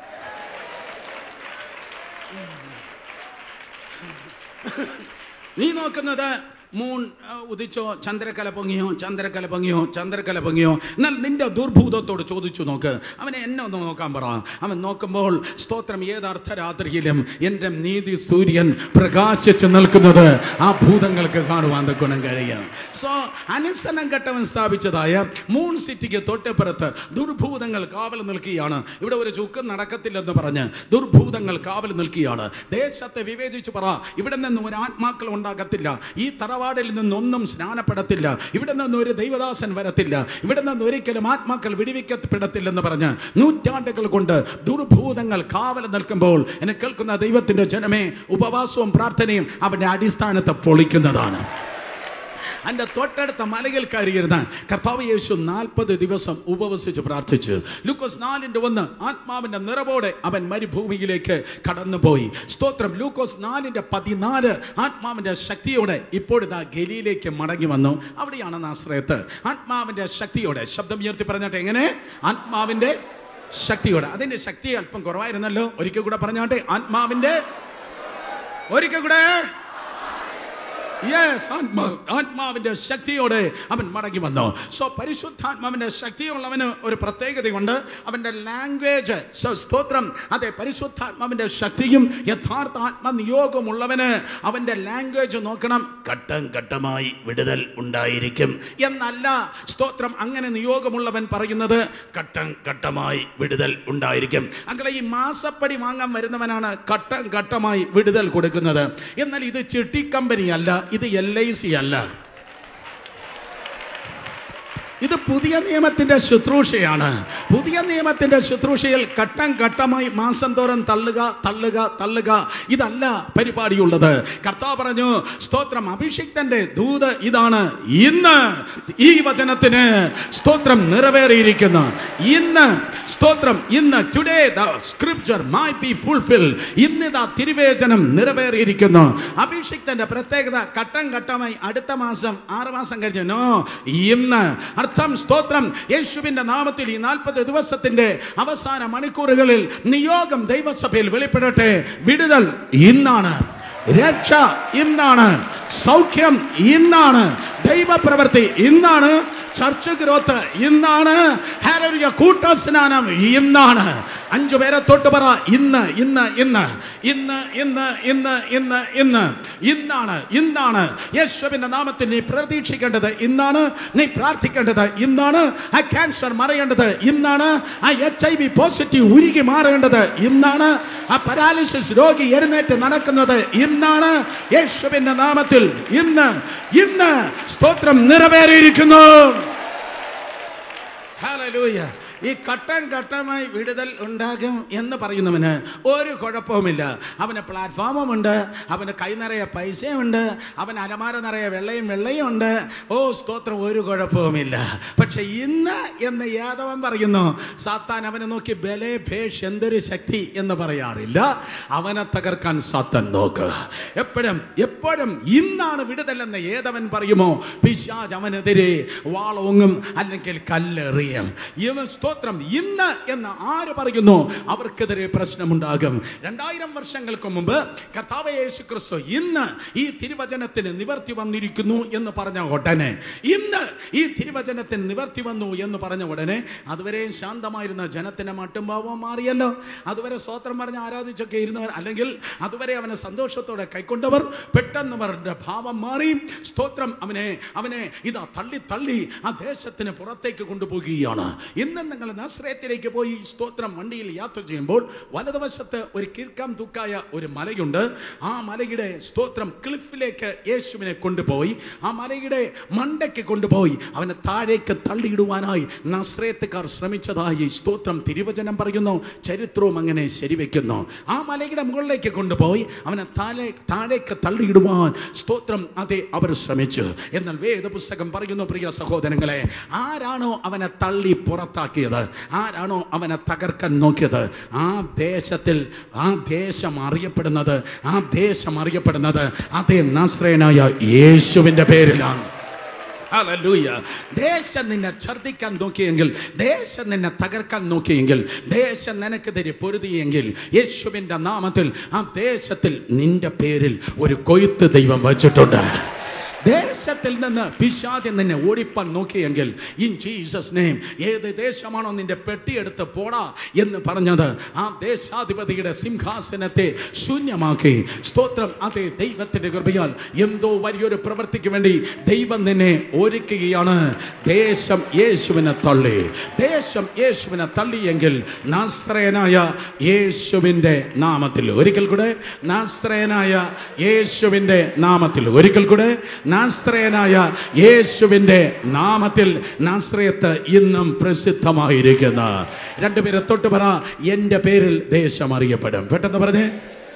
നീ നോക്കുന്നത് മൂൺ ആ, ഉദിച്ചോ ചന്ദ്രക്കല പൊങ്ങിയോ ചന്ദ്രക്കല പൊങ്ങിയോ ചന്ദ്രക്കല പൊങ്ങിയോ എന്നാൽ നിന്റെ ദുർഭൂതത്തോട് ചോദിച്ചു നോക്ക് അവനെ എന്നെ ഒന്ന് നോക്കാൻ പറ അവൻ നോക്കുമ്പോൾ സ്തോത്രം ഏത് അർദ്ധരാത്രിയിലും എൻ്റെ നീതി സൂര്യൻ പ്രകാശിച്ച് നിൽക്കുന്നത് ആ ഭൂതങ്ങൾക്ക് കാണുവാൻ ഗുണം കഴിയും സോ അനുസരണം കെട്ടവൻ സ്ഥാപിച്ചതായ മൂൺ സിറ്റിക്ക് തൊട്ടപ്പുറത്ത് ദുർഭൂതങ്ങൾ കാവൽ നിൽക്കുകയാണ് ഇവിടെ ഒരു ചുക്കും നടക്കത്തില്ലെന്ന് പറഞ്ഞ് ദുർഭൂതങ്ങൾ കാവൽ നിൽക്കുകയാണ് ദേശത്തെ വിവേചിച്ച് പറ ഇവിടെ നിന്ന് ഒരു ആത്മാക്കൾ ഉണ്ടാകത്തില്ല ഈ തറവാടിൽ നിന്നൊന്നും സ്നാനപ്പെടത്തില്ല ഇവിടെ നിന്ന് ഒരു ദൈവദാസൻ വരത്തില്ല ഇവിടെ നിന്ന് ഒരിക്കലും ആത്മാക്കൾ വിടിവിക്കപ്പെടത്തില്ലെന്ന് പറഞ്ഞ് നൂറ്റാണ്ടുകൾ കൊണ്ട് ദുർഭൂതങ്ങൾ കാവൽ നിൽക്കുമ്പോൾ എന്നെ കേൾക്കുന്ന ദൈവത്തിന്റെ ജനമേ ഉപവാസവും പ്രാർത്ഥനയും അവന്റെ അടിസ്ഥാനത്തെ പൊളിക്കുന്നതാണ് എൻ്റെ തൊട്ടടുത്ത മലയിൽ കയറിയിരുന്ന കർത്താവ് യേശു നാൽപ്പത് ദിവസം ഉപവസിച്ച് പ്രാർത്ഥിച്ചു ലൂക്കോസ് നാലിൻ്റെ ഒന്ന് ആത്മാവിൻ്റെ നിറവോടെ അവൻ മരുഭൂമിയിലേക്ക് കടന്നുപോയി സ്തോത്രം ലൂക്കോസ് നാലിൻ്റെ പതിനാല് ആത്മാവിൻ്റെ ശക്തിയോടെ ഇപ്പോഴിതാ ഗലിയിലേക്ക് മടങ്ങി വന്നു അവിടെയാണ് നാശ്രയത്ത് ആത്മാവിൻ്റെ ശക്തിയോടെ ശബ്ദം ഉയർത്തി പറഞ്ഞാട്ടെ എങ്ങനെ ആത്മാവിൻ്റെ ശക്തിയോടെ അതിൻ്റെ ശക്തി അല്പം കുറവായിരുന്നല്ലോ ഒരിക്കൽ കൂടെ പറഞ്ഞാട്ടെ ആത്മാവിൻ്റെ ഒരിക്കൽ കൂടെ യെസ് ആത്മാ ആത്മാവിന്റെ ശക്തിയോടെ അവൻ മടങ്ങി വന്നു സോ പരിശുദ്ധാത്മാവിന്റെ ശക്തിയുള്ളവന് ഒരു പ്രത്യേകതയുണ്ട് അവന്റെ ലാംഗ്വേജ് സ്തോത്രം അതെ പരിശുദ്ധാത്മാവിന്റെ ശക്തിയും യഥാർത്ഥ ആത്മനിയോഗമുള്ളവന് അവന്റെ ലാംഗ്വേജ് നോക്കണം ഘട്ടം ഘട്ടമായി വിടുതൽ ഉണ്ടായിരിക്കും എന്നല്ല സ്തോത്രം അങ്ങനെ നിയോഗമുള്ളവൻ പറയുന്നത് ഘട്ടം ഘട്ടമായി വിടുതൽ ഉണ്ടായിരിക്കും അങ്ങനെ ഈ മാസപ്പടി വാങ്ങാൻ വരുന്നവനാണ് ഘട്ടം ഘട്ടമായി വിടുതൽ കൊടുക്കുന്നത് എന്നാൽ ഇത് ചിട്ടി കമ്പനി അല്ല ഇത് എൽ ഐ സി അല്ല ഇത് പുതിയ നിയമത്തിന്റെ ശുശ്രൂഷയാണ് പുതിയ നിയമത്തിന്റെ ശുശ്രൂഷയിൽ ഘട്ടം ഘട്ടമായി മാസം തോറും തള്ളുക തള്ളുക തള്ളുക ഇതല്ല പരിപാടിയുള്ളത് കർത്താവ് പറഞ്ഞു സ്തോത്രം അഭിഷിക്തന്റെ ദൂത് ഇതാണ് ഇന്ന് ഈ വചനത്തിന് സ്തോത്രം നിറവേറിയിരിക്കുന്നു ഇന്ന് സ്തോത്രം ഇന്ന് today the scripture may be fulfil ഇന്ന് ഇതാ തിരുവേചനം നിറവേറിയിരിക്കുന്നു അഭിഷിക്തന്റെ പ്രത്യേകത ഘട്ടം ഘട്ടമായി അടുത്ത മാസം ആറ് മാസം കഴിഞ്ഞു നോ ഇന്ന് അർത്ഥം സ്തോത്രം യേശുവിന്റെ നാമത്തിൽ ഈ നാൽപ്പത് ദിവസത്തിന്റെ അവസാന മണിക്കൂറുകളിൽ നിയോഗം ദൈവസഭയിൽ വെളിപ്പെടട്ടെ വിടുതൽ ഇന്നാണ് രക്ഷ ഇന്നാണ് സൗഖ്യം ഇന്നാണ് ദൈവപ്രവൃത്തി ഇന്നാണ് ചർച്ച ഗ്രോത്ത് ഇന്നാണ് ഹാലരിയ കൂട്ടസ്നാനം ഇന്നാണ് അഞ്ചു പേരെ തൊട്ട് പറ ഇന്ന് ഇന്ന് ഇന്ന് ഇന്ന് ഇന്ന് ഇന്ന് ഇന്ന് ഇന്ന് ഇന്നാണ് ഇന്നാണ് യേശുവിന്റെ നാമത്തിൽ നീ പ്രതീക്ഷിക്കേണ്ടത് ഇന്നാണ് നീ പ്രാർത്ഥിക്കേണ്ടത് ഇന്നാണ് ആ ക്യാൻസർ മറിയേണ്ടത് ഇന്നാണ് ആ എച്ച് ഐ വി പോസിറ്റീവ് ഉരുകി മാറേണ്ടത് ഇന്നാണ് ആ പരാലിസിസ് രോഗി എഴുന്നേറ്റ് നടക്കുന്നത് ഇന്നാണ് യേശുവിന്റെ നാമത്തിൽ ഇന്ന് ഇന്ന് സ്തോത്രം നിറവേറിയിരിക്കുന്നു Hallelujah. ഈ ഘട്ടം ഘട്ടമായി വിടുതൽ ഉണ്ടാകും എന്ന് പറയുന്നവന് ഒരു കുഴപ്പവുമില്ല അവന് പ്ലാറ്റ്ഫോമുമുണ്ട് അവന് കൈ നിറയെ പൈസയുണ്ട് അവന് അലമാര നിറയെ വെള്ളയും വെള്ളയും ഉണ്ട് ഓ സ്തോത്രം ഒരു കുഴപ്പവുമില്ല പക്ഷെ ഇന്ന് എന്ന് യാദവൻ പറയുന്നു സാത്താൻ അവനെ നോക്കി ബലേ ഭേഷ് എന്തൊരു ശക്തി എന്ന് പറയാറില്ല അവനെ തകർക്കാൻ സാത്താൻ നോക്ക് എപ്പോഴും എപ്പോഴും ഇന്നാണ് വിടുതലെന്ന് ഏതവൻ പറയുമോ പിശാജ് അവനെതിരെ വാളോങ്ങും അല്ലെങ്കിൽ കല്ലെറിയും ഇവൻ സ്തോത്രം ഇന്ന് എന്ന് ആര് പറയുന്നു അവർക്കെതിരെ പ്രശ്നമുണ്ടാകും രണ്ടായിരം വർഷങ്ങൾക്ക് മുമ്പ് കർത്താവ് യേശു ക്രിസ്തു ഇന്ന് ഈ തിരുവചനത്തിന് നിവർത്തി വന്നിരിക്കുന്നു എന്ന് പറഞ്ഞ ഉടനെ ഇന്ന് ഈ തിരുവചനത്തിന് നിവർത്തി വന്നു എന്ന് പറഞ്ഞ ഉടനെ അതുവരെ ശാന്തമായിരുന്ന ജനത്തിന്റെ മട്ടും ഭാവവും മാറിയല്ലോ അതുവരെ സ്വോത്രം പറഞ്ഞ് ആരാധിച്ചൊക്കെ ഇരുന്നവർ അല്ലെങ്കിൽ അതുവരെ അവനെ സന്തോഷത്തോടെ കൈക്കൊണ്ടവർ പെട്ടെന്ന് അവരുടെ ഭാവം മാറി സ്തോത്രം അവനെ അവനെ ഇതാ തള്ളി തള്ളി ആ ദേശത്തിന് പുറത്തേക്ക് കൊണ്ടുപോകുകയാണ് ഇന്ന് നിങ്ങൾ നസ്രയത്തിലേക്ക് പോയി സ്തോത്രം വണ്ടിയിൽ യാത്ര ചെയ്യുമ്പോൾ വലതുവശത്ത് ഒരു കീർക്കാം തൂക്കായ ഒരു മലയുണ്ട് ആ മലയുടെ സ്തോത്രം ക്ലിഫിലേക്ക് യേശുവിനെ കൊണ്ടുപോയി ആ മലയുടെ മണ്ടയ്ക്ക് കൊണ്ടുപോയി അവനെ താഴേക്ക് തള്ളിയിടുവാനായി നസ്രയത്തുകാർ ശ്രമിച്ചതായി സ്തോത്രം തിരുവചനം പറയുന്നു ചരിത്രവും അങ്ങനെ ശരിവെക്കുന്നു ആ മലയുടെ മുകളിലേക്ക് കൊണ്ടുപോയി അവനെ താഴെ താഴേക്ക് തള്ളിയിടുവാൻ സ്തോത്രം അതെ അവർ ശ്രമിച്ചു എന്നാൽ വേദപുസ്തകം പറയുന്നു പ്രിയ സഹോദരങ്ങളെ ആരാണോ അവനെ തള്ളി പുറത്താക്കിയത് ആരാണോ അവനെ തകർക്കാൻ നോക്കിയത് ആ ദേശത്തിൽ ആ ദേശം അറിയപ്പെടുന്നത് ആ ദേശം അറിയപ്പെടുന്നത് അതേ നസ്രേനായ യേശുവിൻ്റെ പേരിലാണ് ഹല്ലേലൂയ. ദേശം നിന്നെ ഛർദ്ദിക്കാൻ നോക്കിയെങ്കിൽ ദേശം നിന്നെ തകർക്കാൻ നോക്കിയെങ്കിൽ ദേശം നിനക്കെതിരെ പൊരുതിയെങ്കിൽ യേശുവിൻ്റെ നാമത്തിൽ ആ ദേശത്തിൽ നിന്റെ പേരിൽ ഒരു കൊയ്ത്ത് ദൈവം വച്ചിട്ടുണ്ട് ദേശത്തിൽ നിന്ന് പിശാചി നിന്നെ ഓടിപ്പാൻ നോക്കിയെങ്കിൽ ഇൻ ജീസസ് നെയിം ഏത് ദേശമാണോ നിന്റെ പെട്ടിയെടുത്ത് പോടാ എന്ന് പറഞ്ഞത് ആ ദേശാധിപതിയുടെ സിംഹാസനത്തെ ശൂന്യമാക്കി സ്തോത്രം അതേ ദൈവത്തിന്റെ കൃപയാൽ എന്തോ വലിയൊരു പ്രവൃത്തിക്ക് വേണ്ടി ദൈവം നിന്നെ ഒരുക്കുകയാണ് ദേശം യേശുവിനെ തള്ളി ദേശം യേശുവിനെ തള്ളിയെങ്കിൽ നാസ്രയനായ യേശുവിൻ്റെ നാമത്തിൽ ഒരിക്കൽ കൂടെ നാസ്രയനായ യേശുവിൻ്റെ നാമത്തിൽ ഒരിക്കൽ കൂടെ നാസ്രയനായ യേശുവിൻ്റെ നാമത്തിൽ നാസ്രയത്ത് ഇന്നും പ്രസിദ്ധമായിരിക്കുന്ന രണ്ടുപേരെ തൊട്ട് പറ എൻ്റെ പേരിൽ ദേശം അറിയപ്പെടും പെട്ടെന്ന് പറഞ്ഞേ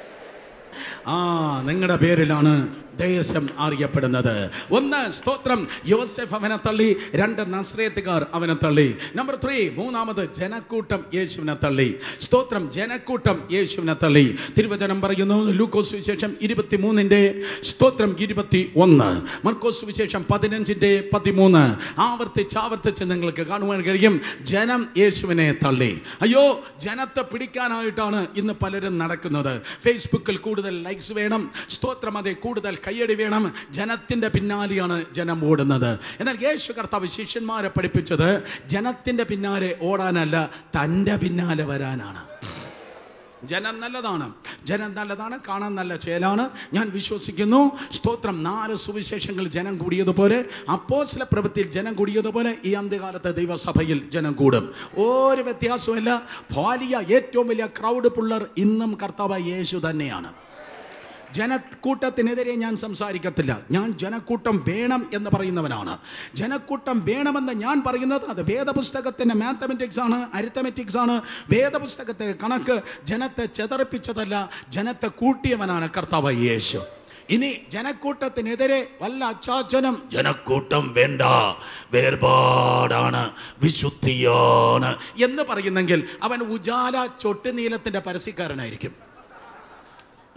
ആ നിങ്ങളുടെ പേരിലാണ് ദേശം അറിയപ്പെടുന്നത് ഒന്ന് സ്തോത്രം യോസെഫ് അവനെ തള്ളി രണ്ട് നസ്രേത്തുകാർ അവനെ തള്ളി നമ്പർ ത്രീ മൂന്നാമത് ജനക്കൂട്ടം യേശുവിനെ തള്ളി സ്തോത്രം ജനക്കൂട്ടം യേശുവിനെ തള്ളി തിരുവചനം പറയുന്നു ലൂക്കോസ് വിശേഷം ഇരുപത്തി മൂന്നിൻ്റെ സ്തോത്രം ഇരുപത്തി ഒന്ന് മർക്കോസ് വിശേഷം പതിനഞ്ചിൻ്റെ പതിമൂന്ന് ആവർത്തിച്ച് ആവർത്തിച്ച് നിങ്ങൾക്ക് കാണുവാൻ കഴിയും ജനം യേശുവിനെ തള്ളി അയ്യോ ജനത്തെ പിടിക്കാനായിട്ടാണ് ഇന്ന് പലരും നടക്കുന്നത് ഫേസ്ബുക്കിൽ കൂടുതൽ ലൈക്സ് വേണം സ്തോത്രം അതെ കൂടുതൽ കയ്യടി വേണം ജനത്തിൻ്റെ പിന്നാലെയാണ് ജനം ഓടുന്നത് എന്നാൽ യേശു കർത്താവ് ശിഷ്യന്മാരെ പഠിപ്പിച്ചത് ജനത്തിൻ്റെ പിന്നാലെ ഓടാനല്ല തൻ്റെ പിന്നാലെ വരാനാണ് ജനം നല്ലതാണ് ജനം നല്ലതാണ് കാണാൻ നല്ല ചേലാണ് ഞാൻ വിശ്വസിക്കുന്നു സ്തോത്രം നാല് സുവിശേഷങ്ങൾ ജനം കൂടിയതുപോലെ അപ്പോസ്ല പ്രവൃത്തിയിൽ ജനം കൂടിയതുപോലെ ഈ അന്ത്യകാലത്തെ ദൈവസഭയിൽ ജനം കൂടും ഒരു വ്യത്യാസവുമില്ല വലിയ ഏറ്റവും വലിയ ക്രൗഡ് പുള്ളർ ഇന്നും കർത്താവ് യേശു തന്നെയാണ് ജനക്കൂട്ടത്തിനെതിരെ ഞാൻ സംസാരിക്കത്തില്ല ഞാൻ ജനക്കൂട്ടം വേണം എന്ന് പറയുന്നവനാണ് ജനക്കൂട്ടം വേണമെന്ന് ഞാൻ പറയുന്നത് അത് വേദപുസ്തകത്തിൻ്റെ മാത്തമെറ്റിക്സ് ആണ് അരിത്തമെറ്റിക്സ് ആണ് വേദപുസ്തകത്തിൻ്റെ കണക്ക് ജനത്തെ ചെതറിപ്പിച്ചതല്ല ജനത്തെ കൂട്ടിയവനാണ് കർത്താവ് യേശു ഇനി ജനക്കൂട്ടത്തിനെതിരെ വല്ല അച്ചാച്ചനും ജനക്കൂട്ടം വേണ്ട വേർപാടാണ് വിശുദ്ധിയാണ് എന്ന് പറയുന്നെങ്കിൽ അവൻ ഉജാല ചൊട്ടുനീലത്തിൻ്റെ പരസ്യക്കാരനായിരിക്കും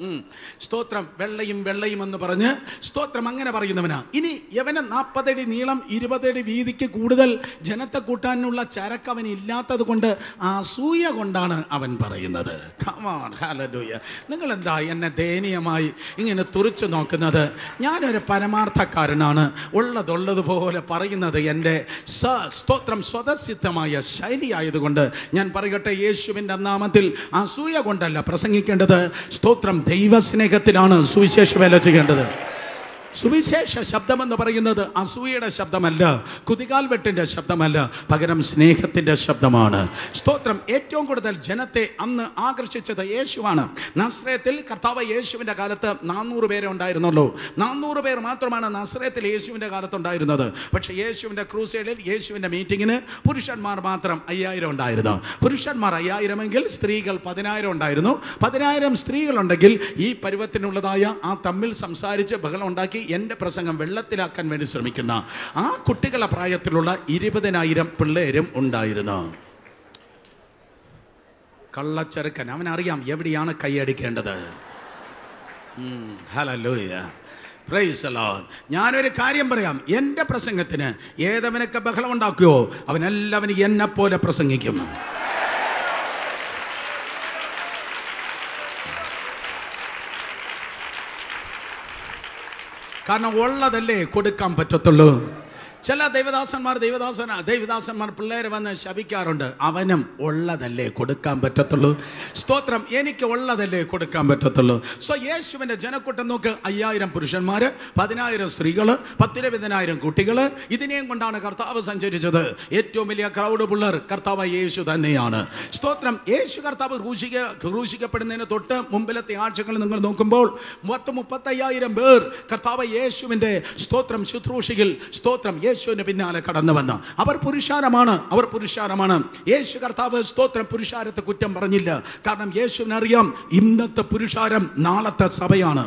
ഉം. സ്തോത്രം വെള്ളയും വെള്ളയും എന്ന് പറഞ്ഞ് സ്തോത്രം അങ്ങനെ പറയുന്നവനാ ഇനി യവന് നാൽപ്പതടി നീളം ഇരുപതടി വീതിക്ക് കൂടുതൽ ജനത്തെ കൂട്ടാനുള്ള ചരക്ക് അവൻ ഇല്ലാത്തത് കൊണ്ട് അസൂയ കൊണ്ടാണ് അവൻ പറയുന്നത് Come on, hallelujah. നിങ്ങൾ എന്താ എന്നെ ദയനീയമായി ഇങ്ങനെ തുറിച്ചു നോക്കുന്നത് ഞാനൊരു പരമാർത്ഥക്കാരനാണ് ഉള്ളതുള്ളതുപോലെ പറയുന്നത് എൻ്റെ സ സ്തോത്രം സ്വതസിദ്ധമായ ശൈലി ആയതുകൊണ്ട് ഞാൻ പറയട്ടെ യേശുവിൻ്റെ നാമത്തിൽ അസൂയ കൊണ്ടല്ല പ്രസംഗിക്കേണ്ടത് സ്തോത്രം ദൈവസ്നേഹത്തിലാണ് സുവിശേഷ വേല ചെയ്യേണ്ടത് സുവിശേഷ ശബ്ദമെന്ന് പറയുന്നത് അസൂയയുടെ ശബ്ദമല്ല കുതികാൽ വെട്ടിൻ്റെ ശബ്ദമല്ല പകരം സ്നേഹത്തിൻ്റെ ശബ്ദമാണ് സ്തോത്രം ഏറ്റവും കൂടുതൽ ജനത്തെ അന്ന് ആകർഷിച്ചത് യേശുവാണ് നസ്രയത്തിൽ കർത്താവ് യേശുവിൻ്റെ കാലത്ത് നാനൂറ് പേരെ ഉണ്ടായിരുന്നുള്ളൂ നാനൂറ് പേർ മാത്രമാണ് നസ്രയത്തിൽ യേശുവിൻ്റെ കാലത്ത് ഉണ്ടായിരുന്നത് പക്ഷേ യേശുവിൻ്റെ ക്രൂസൈഡിൽ യേശുവിൻ്റെ മീറ്റിങ്ങിന് പുരുഷന്മാർ മാത്രം അയ്യായിരം ഉണ്ടായിരുന്നു പുരുഷന്മാർ അയ്യായിരമെങ്കിൽ സ്ത്രീകൾ പതിനായിരം ഉണ്ടായിരുന്നു പതിനായിരം സ്ത്രീകളുണ്ടെങ്കിൽ ഈ പരുവത്തിനുള്ളതായ ആ തമ്മിൽ സംസാരിച്ച് ബഹളം ഉണ്ടാക്കി എൻ്റെ പ്രസംഗം വെള്ളത്തിലാക്കാൻ വേണ്ടി ശ്രമിക്കുന്ന ആ കുട്ടികളുടെ പ്രായത്തിലുള്ള ഇരുപതിനായിരം പിള്ളേരും ഉണ്ടായിരുന്നു കള്ളച്ചെറുക്കൻ അവനറിയാം എവിടെയാണ് കൈയടിക്കേണ്ടത് ഹലോയ പ്രൈസ് അലോൺ ഞാനൊരു കാര്യം പറയാം എൻ്റെ പ്രസംഗത്തിന് ഏതവനൊക്കെ ബഹളം ഉണ്ടാക്കുകയോ അവനെല്ലാവനും എന്നെ പോലെ പ്രസംഗിക്കും കാരണം ഉള്ളതല്ലേ കൊടുക്കാൻ പറ്റത്തുള്ളൂ ചില ദൈവദാസന്മാർ ദൈവദാസന ദൈവദാസന്മാർ പിള്ളേർ വന്ന് ശപിക്കാറുണ്ട് അവനും ഉള്ളതല്ലേ കൊടുക്കാൻ പറ്റത്തുള്ളൂ സ്തോത്രം എനിക്ക് ഉള്ളതല്ലേ കൊടുക്കാൻ പറ്റത്തുള്ളൂ സോ യേശുവിൻ്റെ ജനക്കൂട്ടം നോക്ക് അയ്യായിരം പുരുഷന്മാർ പതിനായിരം സ്ത്രീകൾ പത്തിരുപതിനായിരം കുട്ടികൾ ഇതിനെയും കൊണ്ടാണ് കർത്താവ് സഞ്ചരിച്ചത് ഏറ്റവും വലിയ ക്രൗഡ് പിള്ളേർ കർത്താവ് യേശു തന്നെയാണ് സ്തോത്രം യേശു കർത്താവ് ക്രൂശിക്ക ക്രൂശിക്കപ്പെടുന്നതിന് തൊട്ട് മുമ്പിലത്തെ ആഴ്ചകൾ നിങ്ങൾ നോക്കുമ്പോൾ പത്ത് മുപ്പത്തയ്യായിരം പേർ കർത്താവ് യേശുവിൻ്റെ സ്തോത്രം ശുശ്രൂഷയിൽ സ്തോത്രം യേശുവിന് പിന്നാലെ കടന്നു വന്ന അവർ പുരുഷാരമാണ് അവർ പുരുഷാരമാണ് യേശു കർത്താവ് സ്തോത്രം പുരുഷാരത്തെ കുറ്റം പറഞ്ഞില്ല കാരണം യേശുവിനറിയാം ഇന്നത്തെ പുരുഷാരം നാളത്തെ സഭയാണ്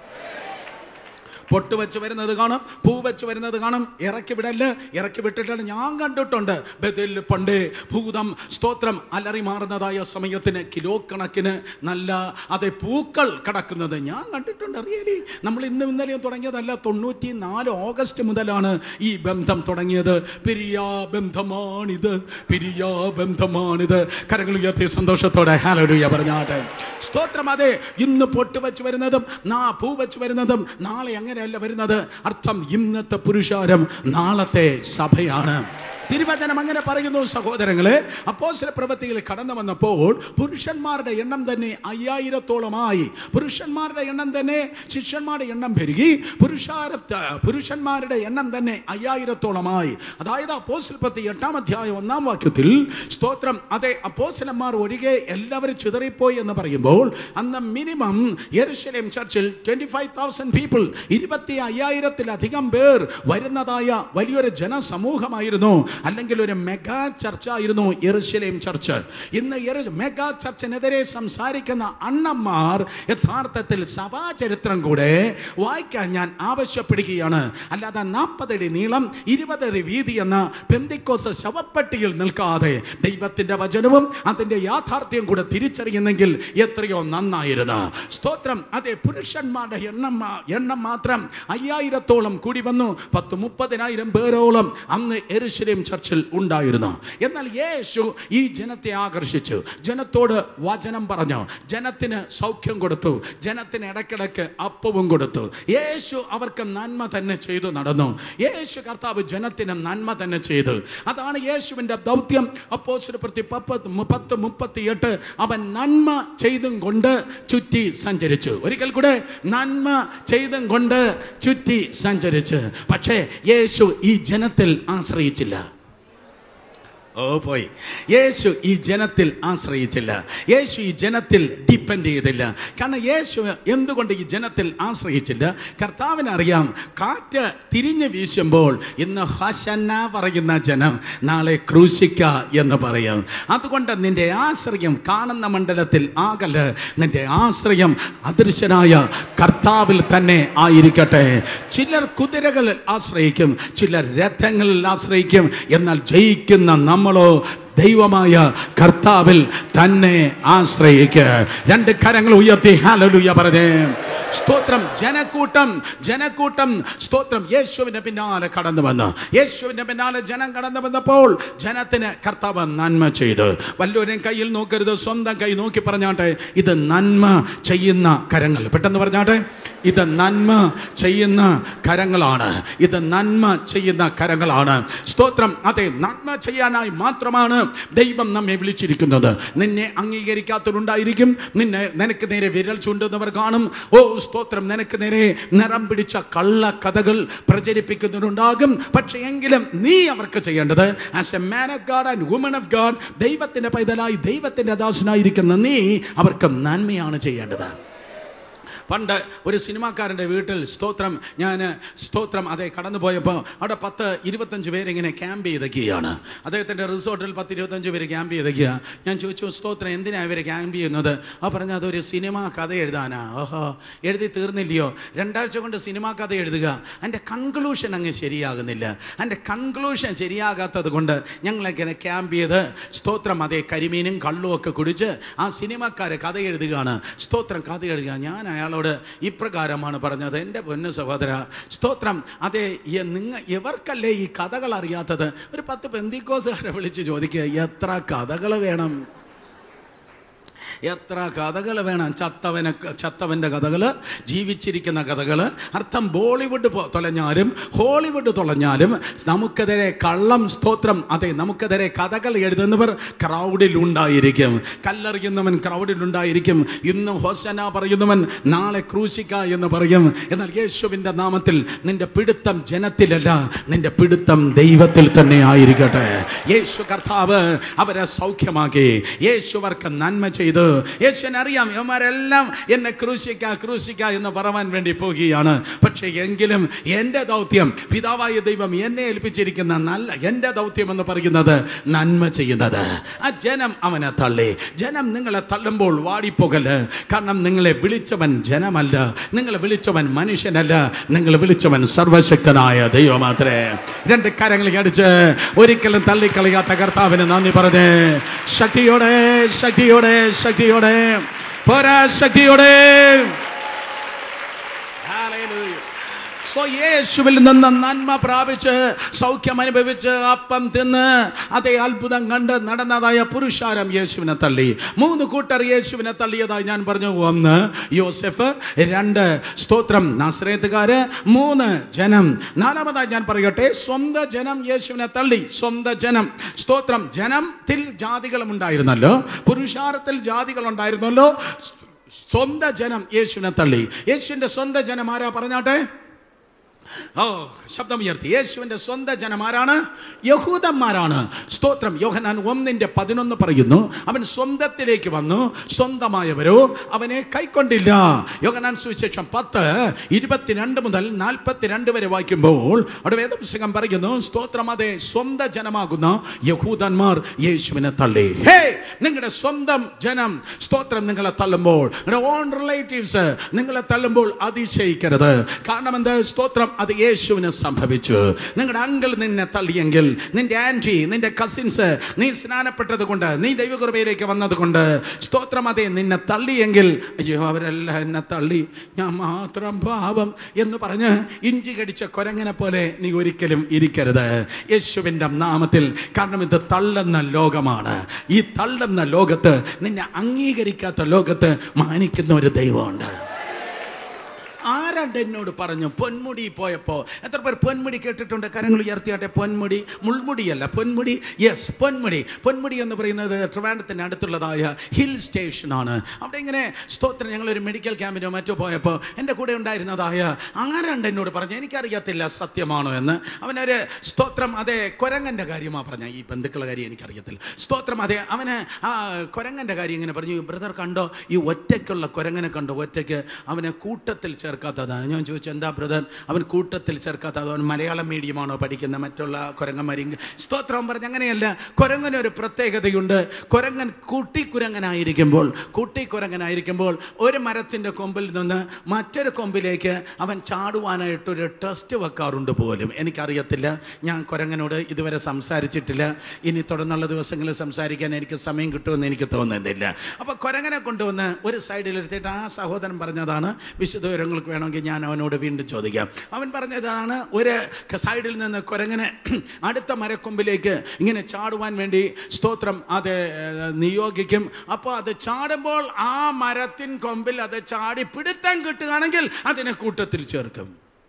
പൊട്ട് വെച്ച് വരുന്നത് കാണും പൂ വെച്ച് വരുന്നത് കാണും ഇറക്കി വിടല് ഇറക്കി വിട്ടിട്ടാണ് ഞാൻ കണ്ടിട്ടുണ്ട് ബദലിൽ പണ്ടേ ഭൂതം സ്തോത്രം അലറി മാറുന്നതായ സമയത്തിന് കിലോ കണക്കിന് നല്ല അതെ പൂക്കൾ കിടക്കുന്നത് ഞാൻ കണ്ടിട്ടുണ്ട് അറിയാലേ നമ്മൾ ഇന്നും ഇന്നലെയും തുടങ്ങിയതല്ല തൊണ്ണൂറ്റി നാല് ഓഗസ്റ്റ് മുതലാണ് ഈ ബന്ധം തുടങ്ങിയത് പിരിയാ ബന്ധമാണിത് പിരിയാ ബന്ധമാണിത് കരങ്ങൾ ഉയർത്തി സന്തോഷത്തോടെ ഹാലലുയ പറഞ്ഞാട്ടെ സ്തോത്രം അതെ ഇന്ന് പൊട്ട് വെച്ച് വരുന്നതും നാ പൂ വെച്ച് വരുന്നതും നാളെ അങ്ങനെയല്ല വരുന്നത് അർത്ഥം ഇന്നത്തെ പുരുഷാരം നാളത്തെ സഭയാണ് തിരുവചനം അങ്ങനെ പറയുന്നു സഹോദരങ്ങളെ അപ്പോസ്തല പ്രവൃത്തിയിൽ കടന്നു വന്നപ്പോൾ പുരുഷന്മാരുടെ എണ്ണം തന്നെ അയ്യായിരത്തോളമായി പുരുഷന്മാരുടെ എണ്ണം തന്നെ ശിഷ്യന്മാരുടെ എണ്ണം പെരുകി പുരുഷാര പുരുഷന്മാരുടെ എണ്ണം തന്നെ അയ്യായിരത്തോളമായി അതായത് അപ്പോസ്തല പ്രവൃത്തി എട്ടാം അധ്യായം ഒന്നാം വാക്യത്തിൽ സ്തോത്രം അതെ അപ്പോസ്തലന്മാർ ഒഴികെ എല്ലാവരും ചിതറിപ്പോയി എന്ന് പറയുമ്പോൾ അന്ന് മിനിമം യെരുശലേം ചർച്ചിൽ ട്വന്റി ഫൈവ് തൗസൻഡ് പീപ്പിൾ ഇരുപത്തി അയ്യായിരത്തിലധികം പേർ വരുന്നതായ വലിയൊരു ജനസമൂഹമായിരുന്നു അല്ലെങ്കിൽ ഒരു മെഗാ ചർച്ച ആയിരുന്നു യെറുശലേം ചർച്ച് ഇന്ന് യെരു- മെഗാ ചർച്ചിനെതിരെ സംസാരിക്കുന്ന അണ്ണന്മാർ യഥാർത്ഥത്തിൽ സഭാചരിത്രം കൂടെ വായിക്കാൻ ഞാൻ ആവശ്യപ്പെടുകയാണ് അല്ലാതെ നാൽപ്പതടി നീളം ഇരുപതടി വീതി എന്ന പെന്തിക്കോസ് ശവപ്പെട്ടിയിൽ നിൽക്കാതെ ദൈവത്തിന്റെ വചനവും അതിന്റെ യാഥാർത്ഥ്യം കൂടെ തിരിച്ചറിയുന്നെങ്കിൽ എത്രയോ നന്നായിരുന്നു സ്തോത്രം അതെ പുരുഷന്മാരുടെ എണ്ണം മാ- എണ്ണം മാത്രം അയ്യായിരത്തോളം കൂടി വന്നു പത്ത് മുപ്പതിനായിരം പേരോളം അന്ന് എരുശലേം ചർച്ചിൽ ഉണ്ടായിരുന്നു എന്നാൽ യേശു ഈ ജനത്തെ ആകർഷിച്ചു ജനത്തോട് വചനം പറഞ്ഞു ജനത്തിന് സൗഖ്യം കൊടുത്തു ജനത്തിന് ഇടയ്ക്കിടയ്ക്ക് അപ്പവും കൊടുത്തു യേശു അവർക്ക് നന്മ തന്നെ ചെയ്തു നടന്നു യേശു കർത്താവ് ജനത്തിന് നന്മ തന്നെ ചെയ്തു അതാണ് യേശുവിൻ്റെ ദൗത്യം അപ്പോസ്തല പ്രതി പത്ത് പത്ത് മുപ്പത്തിയെട്ട് അവൻ നന്മ ചെയ്തും കൊണ്ട് ചുറ്റി സഞ്ചരിച്ചു ഒരിക്കൽ കൂടെ നന്മ ചെയ്തും കൊണ്ട് ചുറ്റി സഞ്ചരിച്ച് പക്ഷേ യേശു ഈ ജനത്തിൽ ആശ്രയിച്ചില്ല ഓ പോയി യേശു ഈ ജനത്തിൽ ആശ്രയിച്ചില്ല യേശു ഈ ജനത്തിൽ ഡിപ്പെൻഡ് ചെയ്തില്ല കാരണം യേശു എന്തുകൊണ്ട് ഈ ജനത്തിൽ ആശ്രയിച്ചില്ല കർത്താവിന് അറിയാം കാറ്റ് തിരിഞ്ഞ് വീശുമ്പോൾ ഇന്ന് ഹസന്ന പറയുന്ന ജനം നാളെ ക്രൂശിക്ക എന്ന് പറയും അതുകൊണ്ട് നിന്റെ ആശ്രയം കാണുന്ന മണ്ഡലത്തിൽ ആകല് നിന്റെ ആശ്രയം അദൃശ്യനായ കർത്താവിൽ തന്നെ ആയിരിക്കട്ടെ ചിലർ കുതിരകളിൽ ആശ്രയിക്കും ചിലർ രഥങ്ങളിൽ ആശ്രയിക്കും എന്നാൽ ജയിക്കുന്ന നമ്മളോ ദൈവമായ കർത്താവിൽ തന്നെ ആശ്രയിക്ക് രണ്ട് കരങ്ങൾ ഉയർത്തി ഹാലലുയ പറഞ്ഞേ സ്തോത്രം ജനക്കൂട്ടം ജനക്കൂട്ടം സ്തോത്രം യേശുവിന്റെ പിന്നാലെ കടന്നു വന്നു യേശുവിന്റെ പിന്നാലെ ജനം കടന്നു വന്നപ്പോൾ ജനത്തിന് കർത്താവ് നന്മ ചെയ്തു വല്ലവരെയും കയ്യിൽ നോക്കരുത് സ്വന്തം കൈ നോക്കി പറഞ്ഞാട്ടെ ഇത് നന്മ ചെയ്യുന്ന കരങ്ങൾ പെട്ടെന്ന് പറഞ്ഞാട്ടെ ഇത് നന്മ ചെയ്യുന്ന കരങ്ങളാണ് ഇത് നന്മ ചെയ്യുന്ന കരങ്ങളാണ് സ്തോത്രം അതെ നന്മ ചെയ്യാനായി മാത്രമാണ് ദൈവം നമ്മെ വിളിച്ചിരിക്കുന്നത് നിന്നെ അംഗീകരിക്കാത്തവരുണ്ടായിരിക്കും നിന്നെ നിനക്ക് നേരെ വിരൽ ചൂണ്ടുന്നവർ കാണും ഓ സ്തോത്രം നിനക്ക് നേരെ നിറം പിടിച്ച കള്ള കഥകൾ പ്രചരിപ്പിക്കുന്നവരുണ്ടാകും പക്ഷേ എങ്കിലും നീ അവർക്ക് ചെയ്യേണ്ടത് as a man of God and woman of God ദൈവത്തിന്റെ പൈതലായി ദൈവത്തിന്റെ ദാസനായിരിക്കുന്ന നീ അവർക്ക് നന്മയാണ് ചെയ്യേണ്ടത് പണ്ട് ഒരു സിനിമാക്കാരൻ്റെ വീട്ടിൽ സ്തോത്രം ഞാൻ സ്തോത്രം അതെ കടന്നു പോയപ്പോൾ അവിടെ പത്ത് ഇരുപത്തഞ്ച് പേരിങ്ങനെ ക്യാമ്പ് ചെയ്തൊക്കെയാണ് അദ്ദേഹത്തിൻ്റെ റിസോർട്ടിൽ പത്ത് ഇരുപത്തഞ്ച് പേര് ക്യാമ്പ് ചെയ്തൊക്കെയാ ഞാൻ ചോദിച്ചു സ്തോത്രം എന്തിനാണ് ഇവർ ക്യാമ്പ് ചെയ്യുന്നത് ആ പറഞ്ഞ അതൊരു സിനിമ കഥ എഴുതാനാ ഓഹോ എഴുതി തീർന്നില്ലയോ രണ്ടാഴ്ച കൊണ്ട് സിനിമാ കഥ എഴുതുക എൻ്റെ കൺക്ലൂഷൻ അങ്ങ് ശരിയാകുന്നില്ല എൻ്റെ കൺക്ലൂഷൻ ശരിയാകാത്തത് കൊണ്ട് ഞങ്ങളിങ്ങനെ ക്യാമ്പ് ചെയ്ത് സ്തോത്രം അതേ കരിമീനും കള്ളും ഒക്കെ കുടിച്ച് ആ സിനിമക്കാരെ കഥ എഴുതുകയാണ് സ്തോത്രം കഥ എഴുതുക ഞാൻ അയാളോട് ഇപ്രകാരമാണ് പറഞ്ഞത് എൻ്റെ പൊന്നു സഹോദര സ്തോത്രം അതെ യ- നിങ്ങ ഇവർക്കല്ലേ ഈ കഥകൾ അറിയാത്തത് ഒരു പത്ത് പെന്തിക്കോസുകാരെ വിളിച്ച് ചോദിക്കുക എത്ര കഥകൾ വേണം എത്ര കഥകൾ വേണം ചത്തവനെ ചത്തവൻ്റെ കഥകൾ ജീവിച്ചിരിക്കുന്ന കഥകൾ അർത്ഥം ബോളിവുഡ് പോ- തൊലഞ്ഞാലും ഹോളിവുഡ് തൊലഞ്ഞാലും നമുക്കെതിരെ കള്ളം സ്തോത്രം അതെ നമുക്കെതിരെ കഥകൾ എഴുതുന്നവർ ക്രൗഡിൽ ഉണ്ടായിരിക്കും കല്ലെറിയുന്നവൻ ക്രൗഡിൽ ഉണ്ടായിരിക്കും ഇന്ന് ഹോസന പറയുന്നവൻ നാളെ ക്രൂശിക്ക എന്ന് പറയും എന്നാൽ യേശുവിൻ്റെ നാമത്തിൽ നിന്റെ പിടുത്തം ജനത്തിലല്ല നിന്റെ പിടുത്തം ദൈവത്തിൽ തന്നെ ആയിരിക്കട്ടെ യേശു കർത്താവ് അവരെ സൗഖ്യമാക്കി യേശു അവർക്ക് നന്മ ചെയ്തു യേശുവിനെ അറിയാം ഇവന്മാരെല്ലാം എന്നെ ക്രൂശിക്ക ക്രൂശിക്ക എന്ന് പറവാൻ വേണ്ടി പോകുകയാണ് പക്ഷേ എങ്കിലും എൻ്റെ ദൗത്യം പിതാവായ ദൈവം എന്നെ ഏൽപ്പിച്ചിരിക്കുന്ന നല്ല എൻ്റെ ദൗത്യം എന്ന് പറയുന്നത് നന്മ ചെയ്യുന്നത് ആ ജനം അവനെ തള്ളി ജനം നിങ്ങളെ തള്ളുമ്പോൾ വാടിപ്പോകല് കാരണം നിങ്ങളെ വിളിച്ചവൻ ജനമല്ല നിങ്ങളെ വിളിച്ചവൻ മനുഷ്യനല്ല നിങ്ങൾ വിളിച്ചവൻ സർവശക്തനായ ദൈവം മാത്രമേ രണ്ട് കരങ്ങൾ അടിച്ച് ഒരിക്കലും തള്ളിക്കളയാത്ത കർത്താവിന് നന്ദി പറഞ്ഞ് ശക്തിയോടെ ശക്തിയോടെ ശക്തിയോടെ പോരാ ശക്തിയോടെ Hallelujah. സോ യേശുവിൽ നിന്ന് നന്മ പ്രാപിച്ച് സൗഖ്യം അനുഭവിച്ച് അപ്പം തിന്ന് അതേ അത്ഭുതം കണ്ട് നടന്നതായ പുരുഷാരം യേശുവിനെ തള്ളി മൂന്ന് കൂട്ടർ യേശുവിനെ തള്ളിയതായി ഞാൻ പറഞ്ഞു ഒന്ന് യോസെഫ് രണ്ട് സ്തോത്രം നാസ്രേത്തുകാര് മൂന്ന് ജനം നാലാമതായി ഞാൻ പറയട്ടെ സ്വന്തം ജനം യേശുവിനെ തള്ളി സ്വന്തം ജനം സ്തോത്രം ജനത്തിൽ ജാതികളും ഉണ്ടായിരുന്നല്ലോ പുരുഷാരത്തിൽ ജാതികൾ ഉണ്ടായിരുന്നല്ലോ സ്വന്തം ജനം യേശുവിനെ തള്ളി യേശുവിന്റെ സ്വന്തം ജനം ആരാ പറഞ്ഞാട്ടെ ഓ ശബ്ദം ഉയർത്തി യേശുവിന്റെ സ്വന്തം ജനം ആരാണ് യഹൂദന്മാരാണ് സ്തോത്രം യോഹനാൻ ഒന്നിന്റെ പതിനൊന്ന് പറയുന്നു അവൻ സ്വന്തത്തിലേക്ക് വന്നു സ്വന്തമായവരോ അവനെ കൈക്കൊണ്ടില്ല യോഹനാൻ സുവിശേഷം പത്ത് ഇരുപത്തിരണ്ട് മുതൽ നാൽപ്പത്തിരണ്ട് വരെ വായിക്കുമ്പോൾ അവിടെ വേദപുസ്തകം പറയുന്നു സ്തോത്രം അതെ സ്വന്തം ജനമാകുന്ന യഹൂദന്മാർ യേശുവിനെ തള്ളി ഹേ നിങ്ങളുടെ സ്വന്തം ജനം സ്തോത്രം നിങ്ങളെ തള്ളുമ്പോൾ നിങ്ങളുടെ ഓൺ റിലേറ്റീവ്സ് നിങ്ങളെ തള്ളുമ്പോൾ അതിശയിക്കരുത് കാരണം എന്ത് സ്തോത്രം അത് യേശുവിന് സംഭവിച്ചു നിങ്ങളുടെ അങ്കിൾ നിന്നെ തള്ളിയെങ്കിൽ നിന്റെ ആൻറ്റി നിന്റെ കസിൻസ് നീ സ്നാനപ്പെട്ടത് കൊണ്ട് നീ ദൈവകൃപയിലേക്ക് വന്നത് കൊണ്ട് സ്തോത്രം അതെ നിന്നെ തള്ളിയെങ്കിൽ അയ്യോ അവരെല്ലാം എന്നെ തള്ളി ഞാൻ മാത്രം പാപം എന്ന് പറഞ്ഞ് ഇഞ്ചി കടിച്ച കൊരങ്ങനെ പോലെ നീ ഒരിക്കലും ഇരിക്കരുത് യേശുവിൻ്റെ നാമത്തിൽ കാരണം ഇത് തള്ളുന്ന ലോകമാണ് ഈ തള്ളുന്ന ലോകത്ത് നിന്നെ അംഗീകരിക്കാത്ത ലോകത്ത് മാനിക്കുന്ന ഒരു ദൈവമുണ്ട് ആരാണ്ട് എന്നോട് പറഞ്ഞു പൊന്മുടി പോയപ്പോൾ എത്ര പേർ പൊന്മുടി കേട്ടിട്ടുണ്ട് കരങ്ങൾ ഉയർത്തിയാട്ടെ പൊന്മുടി മുൾമുടിയല്ല പൊന്മുടി യെസ് പൊന്മുടി പൊന്മുടി എന്ന് പറയുന്നത് ട്രിവാൻഡത്തിന് അടുത്തുള്ളതായ ഹിൽ സ്റ്റേഷനാണ് അവിടെ ഇങ്ങനെ സ്തോത്രം ഞങ്ങളൊരു മെഡിക്കൽ ക്യാമ്പിനോ മറ്റോ പോയപ്പോൾ എൻ്റെ കൂടെ ഉണ്ടായിരുന്നതായ ആരാണ്ട് എന്നോട് പറഞ്ഞു എനിക്കറിയത്തില്ല സത്യമാണോ എന്ന് അവനൊരു സ്തോത്രം അതെ കൊരങ്ങൻ്റെ കാര്യമാണ് പറഞ്ഞ ഈ ബന്ധുക്കളുടെ കാര്യം എനിക്കറിയത്തില്ല സ്തോത്രം അതെ അവന് ആ കൊരങ്ങൻ്റെ കാര്യം ഇങ്ങനെ പറഞ്ഞു ബ്രദർ കണ്ടോ ഈ ഒറ്റയ്ക്കുള്ള കൊരങ്ങനെ കണ്ടോ ഒറ്റയ്ക്ക് അവനെ കൂട്ടത്തിൽ ചേർക്കാത്തത് പറഞ്ഞതാണ് ഞാൻ ചോദിച്ചു എന്താ ബ്രദർ അവൻ കൂട്ടത്തിൽ ചേർക്കാത്ത അവൻ മലയാളം മീഡിയമാണോ പഠിക്കുന്നത് മറ്റുള്ള കുരങ്ങന്മാരി സ്തോത്രം പറഞ്ഞ് അങ്ങനെയല്ല കുരങ്ങനൊരു പ്രത്യേകതയുണ്ട് കുരങ്ങൻ കൂട്ടിക്കുരങ്ങനായിരിക്കുമ്പോൾ കൂട്ടിക്കുരങ്ങനായിരിക്കുമ്പോൾ ഒരു മരത്തിൻ്റെ കൊമ്പിൽ നിന്ന് മറ്റൊരു കൊമ്പിലേക്ക് അവൻ ചാടുവാനായിട്ടൊരു ടെസ്റ്റ് വെക്കാറുണ്ട് പോലും എനിക്കറിയത്തില്ല ഞാൻ കുരങ്ങനോട് ഇതുവരെ സംസാരിച്ചിട്ടില്ല ഇനി തുടർന്നുള്ള ദിവസങ്ങളിൽ സംസാരിക്കാൻ എനിക്ക് സമയം കിട്ടുമെന്ന് എനിക്ക് തോന്നുന്നില്ല അപ്പോൾ കുരങ്ങനെ കൊണ്ടുവന്ന് ഒരു സൈഡിലെടുത്തിട്ട് ആ സഹോദരൻ പറഞ്ഞതാണ് വിശുദ്ധ വിവരങ്ങൾക്ക് വേണമെങ്കിൽ ഞാൻ അവനോട് വീണ്ടും ചോദിക്കാം അവൻ പറഞ്ഞതാണ് ഒരു സൈഡിൽ നിന്ന് കുരങ്ങനെ അടുത്ത മരക്കൊമ്പിലേക്ക് ഇങ്ങനെ ചാടുവാൻ വേണ്ടി സ്തോത്രം അത് ഏഹ്, നിയോഗിക്കും അപ്പോൾ അത് ചാടുമ്പോൾ ആ മരത്തിൻ കൊമ്പിൽ അത് ചാടി പിടുത്തം കിട്ടുകയാണെങ്കിൽ അതിനെ കൂട്ടത്തിൽ ചേർക്കും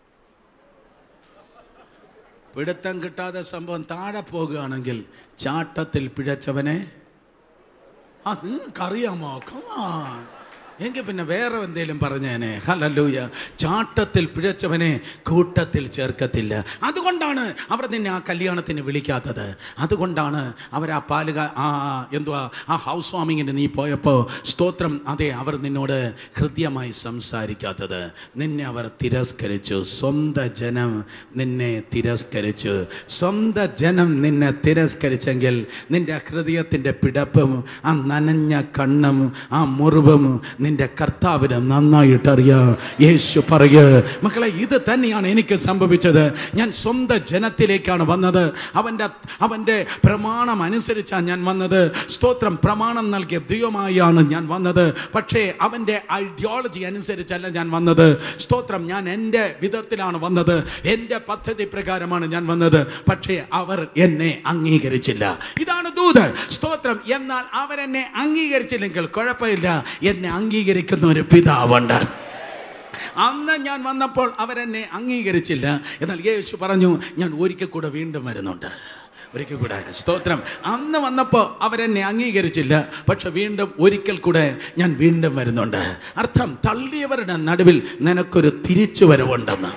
പിടുത്തം കിട്ടാതെ സംഭവം താഴെ പോകുകയാണെങ്കിൽ ചാട്ടത്തിൽ പിഴച്ചവനെ ആ നിങ്ങൾക്കറിയാമോ കമാൻ എങ്കിൽ പിന്നെ വേറെ എന്തേലും പറഞ്ഞേനെ ഹലല്ലൂയ ചാട്ടത്തിൽ പിഴച്ചവനെ കൂട്ടത്തിൽ ചേർക്കത്തില്ല അതുകൊണ്ടാണ് അവർ നിന്നെ ആ കല്യാണത്തിന് വിളിക്കാത്തത് അതുകൊണ്ടാണ് അവർ ആ പാലുക ആ എന്തുവാ ആ ഹൗസ് വാമിങ്ങിന് നീ പോയപ്പോൾ സ്തോത്രം അതെ അവർ നിന്നോട് ഹൃദ്യമായി സംസാരിക്കാത്തത് നിന്നെ അവർ തിരസ്കരിച്ചു സ്വന്തം ജനം നിന്നെ തിരസ്കരിച്ചു സ്വന്തം ജനം നിന്നെ തിരസ്കരിച്ചെങ്കിൽ നിന്റെ ഹൃദയത്തിൻ്റെ പിടപ്പും ആ നനഞ്ഞ കണ്ണും ആ മുറിവും നിന്റെ കർത്താവിന് നന്നായിട്ട് അറിയാം യേശു പറയ മക്കളെ ഇത് തന്നെയാണ് എനിക്ക് സംഭവിച്ചത് ഞാൻ സ്വന്തം ജനത്തിലേക്കാണ് വന്നത് അവൻ്റെ അവൻ്റെ പ്രമാണം അനുസരിച്ചാണ് ഞാൻ വന്നത് സ്തോത്രം പ്രമാണം നൽകിയ ദൈവമായാണ് ഞാൻ വന്നത് പക്ഷേ അവൻ്റെ ഐഡിയോളജി അനുസരിച്ചല്ല ഞാൻ വന്നത് സ്തോത്രം ഞാൻ എൻ്റെ വിധത്തിലാണ് വന്നത് എൻ്റെ പദ്ധതി പ്രകാരമാണ് ഞാൻ വന്നത് പക്ഷേ അവർ എന്നെ അംഗീകരിച്ചില്ല ഇതാണ് ദൂത് സ്തോത്രം എന്നാൽ അവരെന്നെ അംഗീകരിച്ചില്ലെങ്കിൽ കുഴപ്പമില്ല എന്നെ അംഗീകരിക്കുന്ന ഒരു പിതാവുണ്ട് അന്ന് ഞാൻ വന്നപ്പോൾ അവരെന്നെ അംഗീകരിച്ചില്ല എന്നാൽ യേശു പറഞ്ഞു ഞാൻ ഒരിക്കൽ കൂടെ വീണ്ടും വരുന്നുണ്ട് ഒരിക്കൽ കൂടെ സ്തോത്രം അന്ന് വന്നപ്പോൾ അവരെന്നെ അംഗീകരിച്ചില്ല പക്ഷെ വീണ്ടും ഒരിക്കൽ കൂടെ ഞാൻ വീണ്ടും വരുന്നുണ്ട് അർത്ഥം തള്ളിയവരുടെ നടുവിൽ നിനക്കൊരു തിരിച്ചു വരവുണ്ടെന്ന്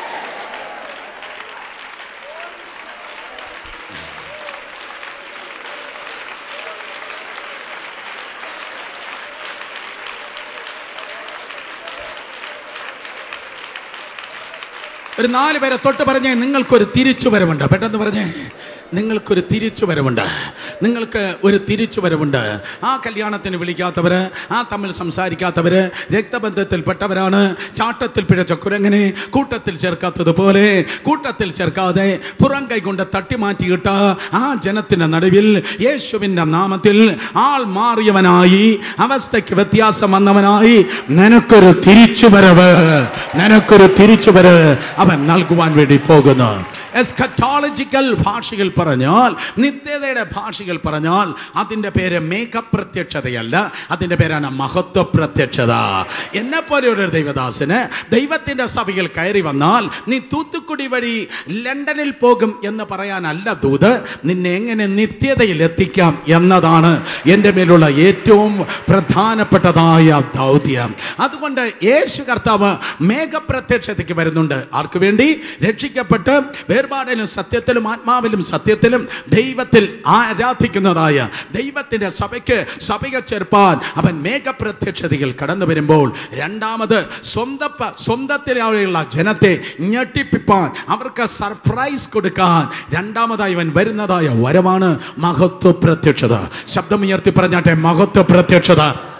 ഒരു നാല് പേരെ തൊട്ട് പറഞ്ഞേ നിങ്ങൾക്കൊരു തിരിച്ചു വരവുണ്ട് പെട്ടെന്ന് പറഞ്ഞേ നിങ്ങൾക്കൊരു തിരിച്ചു വരവുണ്ട് നിങ്ങൾക്ക് ഒരു തിരിച്ചു വരവുണ്ട് ആ കല്യാണത്തിന് വിളിക്കാത്തവര് ആ തമ്മിൽ സംസാരിക്കാത്തവര് രക്തബന്ധത്തിൽപ്പെട്ടവരാണ് ചാട്ടത്തിൽ പിഴച്ച കുരങ്ങനെ കൂട്ടത്തിൽ ചേർക്കാത്തതുപോലെ കൂട്ടത്തിൽ ചേർക്കാതെ പുറം കൈ കൊണ്ട് തട്ടിമാറ്റിയിട്ട ആ ജനത്തിന്റെ നടുവിൽ യേശുവിൻ്റെ നാമത്തിൽ ആൾ മാറിയവനായി അവസ്ഥയ്ക്ക് വ്യത്യാസം വന്നവനായി നിനക്കൊരു തിരിച്ചുവരവ് നിനക്കൊരു തിരിച്ചുവരവ് അവൻ നൽകുവാൻ വേണ്ടി പോകുന്നു എസ്കറ്റോളജിക്കൽ ഭാഷയിൽ പറഞ്ഞാൽ നിത്യതയുടെ ഭാഷയിൽ പറഞ്ഞാൽ അതിൻ്റെ പേര് മേക്കപ്പ് പ്രത്യക്ഷതയല്ല അതിൻ്റെ പേരാണ് മഹത്വ പ്രത്യക്ഷത എന്നെ പോലെ ഒരു ദൈവദാസന് ദൈവത്തിൻ്റെ സഭയിൽ കയറി വന്നാൽ നീ തൂത്തുക്കുടി വഴി ലണ്ടനിൽ പോകും എന്ന് പറയാനല്ല ദൂത് നിന്നെ എങ്ങനെ നിത്യതയിൽ എത്തിക്കാം എന്നതാണ് എൻ്റെ മേലുള്ള ഏറ്റവും പ്രധാനപ്പെട്ടതായ ദൗത്യം അതുകൊണ്ട് യേശു കർത്താവ് മേഘപ്രത്യക്ഷതയ്ക്ക് വരുന്നുണ്ട് ആർക്ക് വേണ്ടി രക്ഷിക്കപ്പെട്ട് വേർപാടിലും സത്യത്തിലും ആത്മാവിലും സത്യത്തിലും ദൈവത്തിൽ ആരാധിക്കുന്നതായ ദൈവത്തിൻ്റെ സഭയ്ക്ക് സഭയെ ചേർപ്പാൻ അവൻ മേഘപ്രത്യക്ഷതയിൽ കടന്നു വരുമ്പോൾ രണ്ടാമത് സ്വന്തം സ്വന്തത്തിലുള്ള ജനത്തെ ഞെട്ടിപ്പിപ്പാൻ അവർക്ക് സർപ്രൈസ് കൊടുക്കാൻ രണ്ടാമതായി അവൻ വരുന്നതായ വരമാണ് മഹത്വ പ്രത്യക്ഷത ശബ്ദമുയർത്തി പറഞ്ഞാട്ടെ മഹത്വ പ്രത്യക്ഷത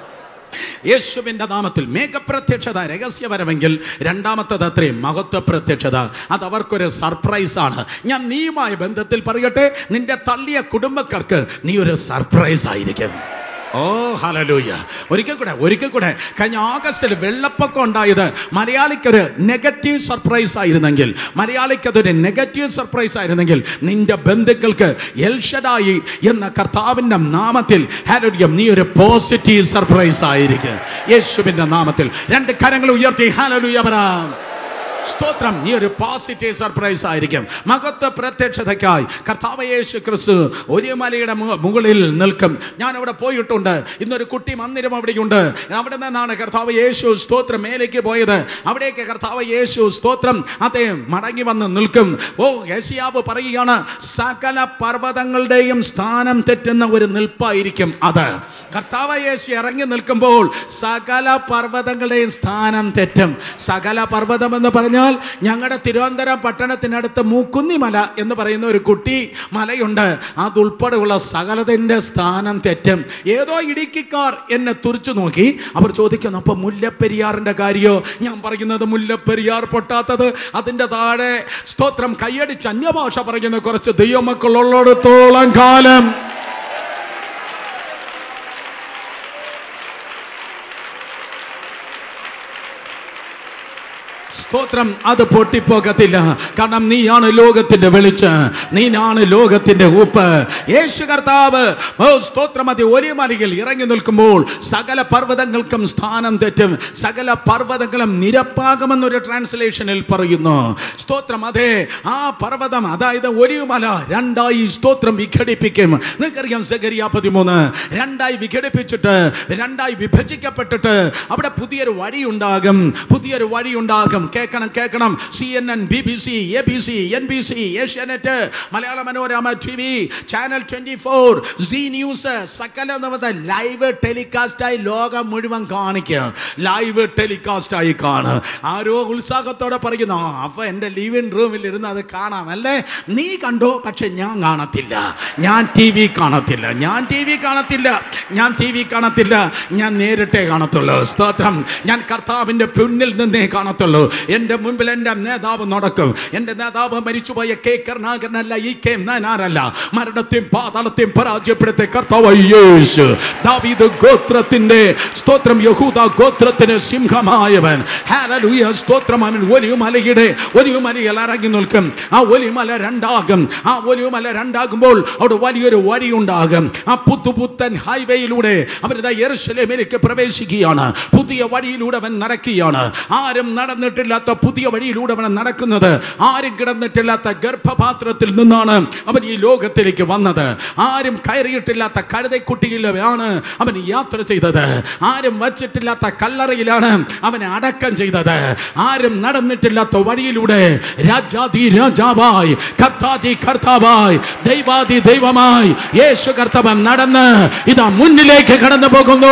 യേശുവിൻ്റെ നാമത്തിൽ മേഘപ്രത്യക്ഷത രഹസ്യപരമെങ്കിൽ രണ്ടാമത്തത് അത്രയും മഹത്വ പ്രത്യക്ഷത അത് അവർക്കൊരു സർപ്രൈസ് ആണ് ഞാൻ നീയുമായ ബന്ധത്തിൽ പറയട്ടെ നിന്റെ തള്ളിയ കുടുംബക്കാർക്ക് നീ ഒരു സർപ്രൈസ് ആയിരിക്കും ഓ ഹലലൂയ ഒരിക്കൽ കൂടെ ഒരിക്കൽ കൂടെ കഴിഞ്ഞ ഓഗസ്റ്റിൽ വെള്ളപ്പൊക്കം ഉണ്ടായത് മലയാളിക്കൊരു നെഗറ്റീവ് സർപ്രൈസ് ആയിരുന്നെങ്കിൽ മലയാളിക്കതൊരു നെഗറ്റീവ് സർപ്രൈസ് ആയിരുന്നെങ്കിൽ നിന്റെ ബന്ധുക്കൾക്ക് എൽഷഡായി എന്ന കർത്താവിൻ്റെ നാമത്തിൽ ഹാലോഡിയം നീ ഒരു പോസിറ്റീവ് സർപ്രൈസ് ആയിരിക്കും യേശുവിൻ്റെ നാമത്തിൽ രണ്ട് കരങ്ങൾ ഉയർത്തി ഹാലലൂയ പറയാം സ്തോത്രം ഈ ഒരു പോസിറ്റീവ് സർപ്രൈസ് ആയിരിക്കും മകത്വ പ്രത്യക്ഷതയ്ക്കായി കർത്താവ് യേശു ക്രിസ്തു ഒരു മലയുടെ മു- മുകളിൽ നിൽക്കും ഞാൻ അവിടെ പോയിട്ടുണ്ട് ഇന്നൊരു കുട്ടി മന്ദിരം അവിടെയുണ്ട് അവിടെ നിന്നാണ് കർത്താവ് യേശു സ്തോത്രം മേലേക്ക് പോയത് അവിടേക്ക് കർത്താവ് യേശു സ്തോത്രം അദ്ദേഹം മടങ്ങി വന്ന് നിൽക്കും ഓ യേശിയാവ് പറയുകയാണ് സകല പർവ്വതങ്ങളുടെയും സ്ഥാനം തെറ്റുന്ന ഒരു നിൽപ്പായിരിക്കും അത് കർത്താവ് യേശു ഇറങ്ങി നിൽക്കുമ്പോൾ സകല പർവ്വതങ്ങളുടെയും സ്ഥാനം തെറ്റും സകല പർവ്വതം എന്ന് പറഞ്ഞാൽ ഞങ്ങളുടെ തിരുവനന്തപുരം പട്ടണത്തിനടുത്ത് മൂക്കുന്നിമല എന്ന് പറയുന്ന ഒരു കുട്ടി മലയുണ്ട് അതുൾപ്പെടെയുള്ള സകലതിൻ്റെ സ്ഥാനം തെറ്റും ഏതോ ഇടുക്കിക്കാർ എന്നെ തുറിച്ചു നോക്കി അവർ ചോദിക്കുന്നു അപ്പൊ മുല്ലപ്പെരിയാറിന്റെ കാര്യോ ഞാൻ പറയുന്നത് മുല്ലപ്പെരിയാർ പൊട്ടാത്തത് അതിന്റെ താഴെ സ്തോത്രം കൈയടിച്ച് അന്യഭാഷ പറയുന്ന കുറച്ച് ദൈവമക്കളുള്ളിടത്തോളം കാലം സ്തോത്രം അത് പൊട്ടിപ്പോകത്തില്ല കാരണം നീയാണ് ലോകത്തിന്റെ വെളിച്ച് നീനാണ് ലോകത്തിന്റെ ഉപ്പ് യേശു കർത്താവ് ഓ സ്തോത്രം അത് ഒരേ മലയിൽ ഇറങ്ങി നിൽക്കുമ്പോൾ സകല പർവ്വതങ്ങൾക്കും സ്ഥാനം തെറ്റും സകല പർവ്വതങ്ങളും നിരപ്പാകുമെന്നൊരു ട്രാൻസ്ലേഷനിൽ പറയുന്നു സ്തോത്രം അതെ ആ പർവ്വതം അതായത് ഒരു മല രണ്ടായി സ്തോത്രം വിഘടിപ്പിക്കും നിങ്ങൾക്കറിയാം സഗരിയ പതിമൂന്ന് രണ്ടായി വിഘടിപ്പിച്ചിട്ട് രണ്ടായി വിഭജിക്കപ്പെട്ടിട്ട് അവിടെ പുതിയൊരു വഴി ഉണ്ടാകും പുതിയൊരു വഴി ഉണ്ടാകും കേൾക്കണം കേൾക്കണം C N N B B C A B C N B C Asianet Malayala Manorama T V channel twenty four C news സകല നമുക്ക് ലൈവ് ടെലികാസ്റ്റായി ലോകം മുഴുവൻ കാണിക്കുക ലൈവ് ടെലികാസ്റ്റായി കാണും ആരോ ഉത്സാഹത്തോടെ പറയുന്നു "ആ, അപ്പൊ എൻ്റെ ലിവിംഗ് റൂമിൽ ഇരുന്ന് അത് കാണാം അല്ലേ നീ കണ്ടോ പക്ഷെ ഞാൻ കാണത്തില്ല ഞാൻ ടി വി കാണത്തില്ല ഞാൻ ടി വി കാണത്തില്ല ഞാൻ ടി വി കാണത്തില്ല ഞാൻ നേരിട്ടേ കാണത്തുള്ളൂ സ്തോത്രം ഞാൻ കർത്താവിൻ്റെ പിന്നിൽ നിന്നേ കാണത്തുള്ളൂ എൻ്റെ മുമ്പിൽ എൻ്റെ നേതാവ് നടക്കും എൻ്റെ നേതാവ് മരിച്ചുപോയ കെ കരുണാകരനല്ല ഈ കെ നാനാരല്ല മരണത്തെയും പാതാളത്തെയും പരാജയപ്പെടുത്തിയ കർത്താവ് യേശു ദാവീദ് ഗോത്രത്തിന്റെ സ്തോത്രം യഹൂദ ഗോത്രത്തിന് സിംഹമായവൻ ഹല്ലേലൂയ സ്തോത്രം അവൻ വലിയ മലയുടെ വലിയ മലയിൽ ഇറങ്ങി നിൽക്കും ആ വലിയ മല രണ്ടാകും ആ വലിയ മല രണ്ടാകുമ്പോൾ അവിടെ വലിയൊരു വഴി ഉണ്ടാകും ആ പുത്തുപുത്തൻ ഹൈവേയിലൂടെ അവരിതാ യെറുശലേമിലേക്ക് പ്രവേശിക്കുകയാണ് പുതിയ വഴിയിലൂടെ അവൻ നടക്കുകയാണ് ആരും നടന്നിട്ടില്ലാത്ത പുതിയ വഴിയിലൂടെ അവൻ നടക്കുന്നത് ആരും കിടന്നിട്ടില്ലാത്ത ഗർഭപാത്രത്തിൽ നിന്നാണ് അവൻ ഈ ലോകത്തിലേക്ക് വന്നത് ആരും കയറിയിട്ടില്ലാത്ത കഴുതക്കുട്ടിയിലാണ് അവൻ യാത്ര ചെയ്തത് ആരും വച്ചിട്ടില്ലാത്ത കല്ലറയിലാണ് അവനെ അടക്കം ചെയ്തത് ആരും നടന്നിട്ടില്ലാത്ത വഴിയിലൂടെ രാജാതി രാജാവായി കർത്താതി കർത്താവായി ദൈവാതി ദൈവമായി യേശു കർത്തവൻ നടന്ന് ഇതാ മുന്നിലേക്ക് കടന്നു പോകുന്നു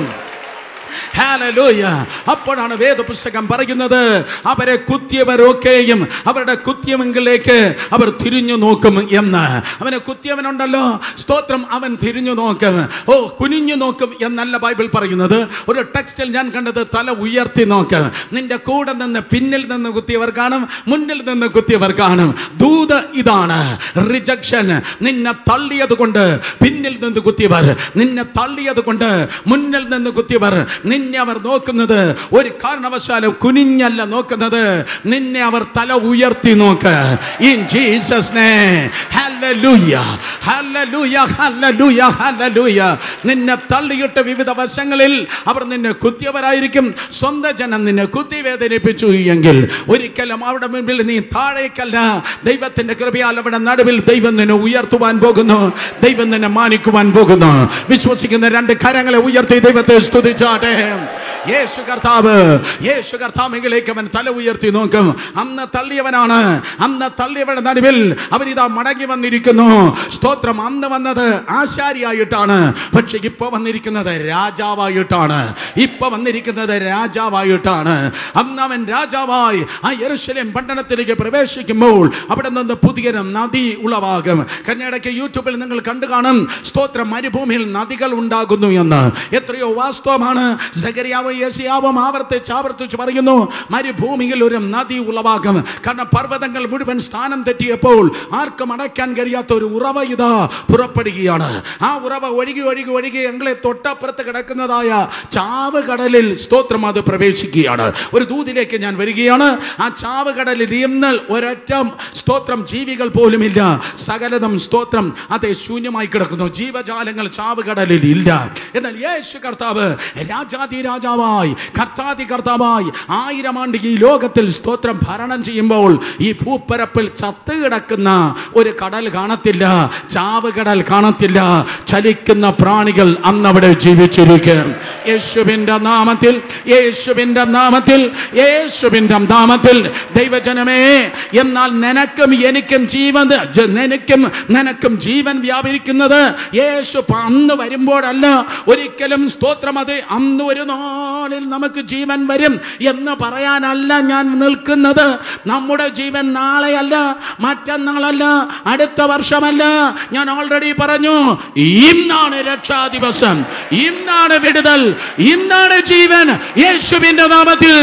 Hallelujah. അപ്പോഴാണ് വേദപുസ്തകം പറയുന്നത് അവരെ കുത്തിയവരൊക്കെയും അവരുടെ കുത്തിയവെങ്കിലേക്ക് അവർ തിരിഞ്ഞു നോക്കും എന്ന് അവനെ കുത്തിയവനുണ്ടല്ലോ സ്തോത്രം അവൻ തിരിഞ്ഞു നോക്കും ഓ കുനിഞ്ഞു നോക്കും എന്നല്ല ബൈബിൾ പറയുന്നത് ഒരു ടെക്സ്റ്റിൽ ഞാൻ കണ്ടത് തല ഉയർത്തി നോക്ക് നിന്റെ കൂടെ നിന്ന് പിന്നിൽ നിന്ന് കുത്തിയവർ കാണും മുന്നിൽ നിന്ന് കുത്തിയവർ കാണും ദൂത് ഇതാണ് റിജക്ഷൻ നിന്നെ തള്ളിയത് കൊണ്ട് പിന്നിൽ നിന്ന് കുത്തിയവർ നിന്നെ തള്ളിയത് കൊണ്ട് മുന്നിൽ നിന്ന് കുത്തിയവർ നിന്നെ അവർ നോക്കുന്നത് ഒരു കാരണവശാലും കുനിഞ്ഞല്ല നോക്കുന്നത് നിന്നെ അവർ തല ഉയർത്തി നോക്ക് in Jesus name hallelujah hallelujah hallelujah hallelujah നിന്നെ തള്ളിയിട്ട് വിവിധ വശങ്ങളിൽ അവർ നിന്നെ കുത്തിയവരായിരിക്കും സ്വന്തം ജനം നിന്നെ കുത്തി വേദനിപ്പിച്ചു എങ്കിൽ ഒരിക്കലും അവിടെ മുൻപിൽ നീ താഴേക്കല്ല ദൈവത്തിന്റെ കൃപയാൽ അവിടെ നടുവിൽ ദൈവം നിന്നെ ഉയർത്തുവാൻ പോകുന്നു ദൈവം നിന്നെ മാനിക്കുവാൻ പോകുന്നു വിശ്വസിക്കുന്ന രണ്ട് കരങ്ങളെ ഉയർത്തി ദൈവത്തെ സ്തുതിച്ചാട്ടെ യേശു കർത്താവ് യേശു കർത്താവിലേക്ക് അവൻ തല ഉയർത്തി നോക്കും അന്ന് തള്ളിയവനാണ് അന്ന് തള്ളിയവരുടെ നടുവിൽ അവൻ ഇതാ മടങ്ങി വന്നിരിക്കുന്നു സ്തോത്രം അന്ന് വന്നത് ആശാരിയായിട്ടാണ് പക്ഷെ ഇപ്പൊ വന്നിരിക്കുന്നത് രാജാവായിട്ടാണ് ഇപ്പൊ വന്നിരിക്കുന്നത് രാജാവായിട്ടാണ് അന്ന് അവൻ രാജാവായി ആ യെരുശലേം പട്ടണത്തിലേക്ക് പ്രവേശിക്കുമ്പോൾ അവിടെ നിന്ന് പുതിയൊരു നദി ഉളവാകും കന്യാടയ്ക്ക് യൂട്യൂബിൽ നിങ്ങൾ കണ്ടു കാണും സ്തോത്രം മരുഭൂമിയിൽ നദികൾ ഉണ്ടാകുന്നു എന്ന് എത്രയോ വാസ്തവമാണ് സഗരിയാവും യേശിയാവും ആവർത്തിച്ച് ആവർത്തിച്ച് പറയുന്നു മരുഭൂമിയിൽ ഒരു നദി ഉളവാകും കാരണം പർവ്വതങ്ങൾ മുഴുവൻ സ്ഥാനം തെറ്റിയപ്പോൾ ആർക്കും അടയ്ക്കാൻ കഴിയാത്ത ഒരു ഉറവ ഇതാ പുറപ്പെടുകയാണ് ആ ഉറവ ഒഴുകി ഒഴുകി ഒഴുകി ഞങ്ങളെ തൊട്ടപ്പുറത്ത് കിടക്കുന്നതായ ചാവ് കടലിൽ സ്തോത്രം അത് പ്രവേശിക്കുകയാണ് ഒരു ദൂതിലേക്ക് ഞാൻ വരികയാണ് ആ ചാവ് കടലിൽ ഇന്ന് ഒരൊറ്റ സ്തോത്രം ജീവികൾ പോലുമില്ല സകലതും സ്തോത്രം അതെ ശൂന്യമായി കിടക്കുന്നു ജീവജാലങ്ങൾ ചാവ് കടലിൽ ഇല്ല എന്നാൽ യേശു കർത്താവ് രാജാതി രാജാവായി രാജാവായി കർത്താതി കർത്താവായി ആയിരം ആണ്ട് ഈ ലോകത്തിൽ സ്തോത്രം ഭരണം ചെയ്യുമ്പോൾ ഈ ഭൂപ്പരപ്പിൽ ചത്ത് കിടക്കുന്ന ഒരു കടൽ കാണത്തില്ല ചാവുകടൽ കാണത്തില്ല ചലിക്കുന്ന പ്രാണികൾ അന്നവിടെ ജീവിച്ചിരിക്കും യേശുവിൻ്റെ നാമത്തിൽ യേശുവിൻ്റെ നാമത്തിൽ യേശുവിൻ്റെ നാമത്തിൽ ദൈവജനമേ എന്നാൽ നിനക്കും എനിക്കും ജീവൻ ജ- നിനക്കും നിനക്കും ജീവൻ വ്യാപരിക്കുന്നത് യേശു പ- അന്ന് വരുമ്പോഴല്ല ഒരിക്കലും സ്തോത്രം അത് അന്ന് ഒരു നാളിൽ നമുക്ക് ജീവൻ വരും എന്ന് പറയാനല്ല ഞാൻ നിൽക്കുന്നത് നമ്മുടെ ജീവൻ നാളെയല്ല മറ്റന്നാളല്ല അടുത്ത വർഷമല്ല ഞാൻ ഓൾറെഡി പറഞ്ഞു ഇന്നാണ് രക്ഷാ ദിവസം ഇന്നാണ് വിടുതൽ ഇന്നാണ് ജീവൻ യേശുവിന്റെ നാമത്തിൽ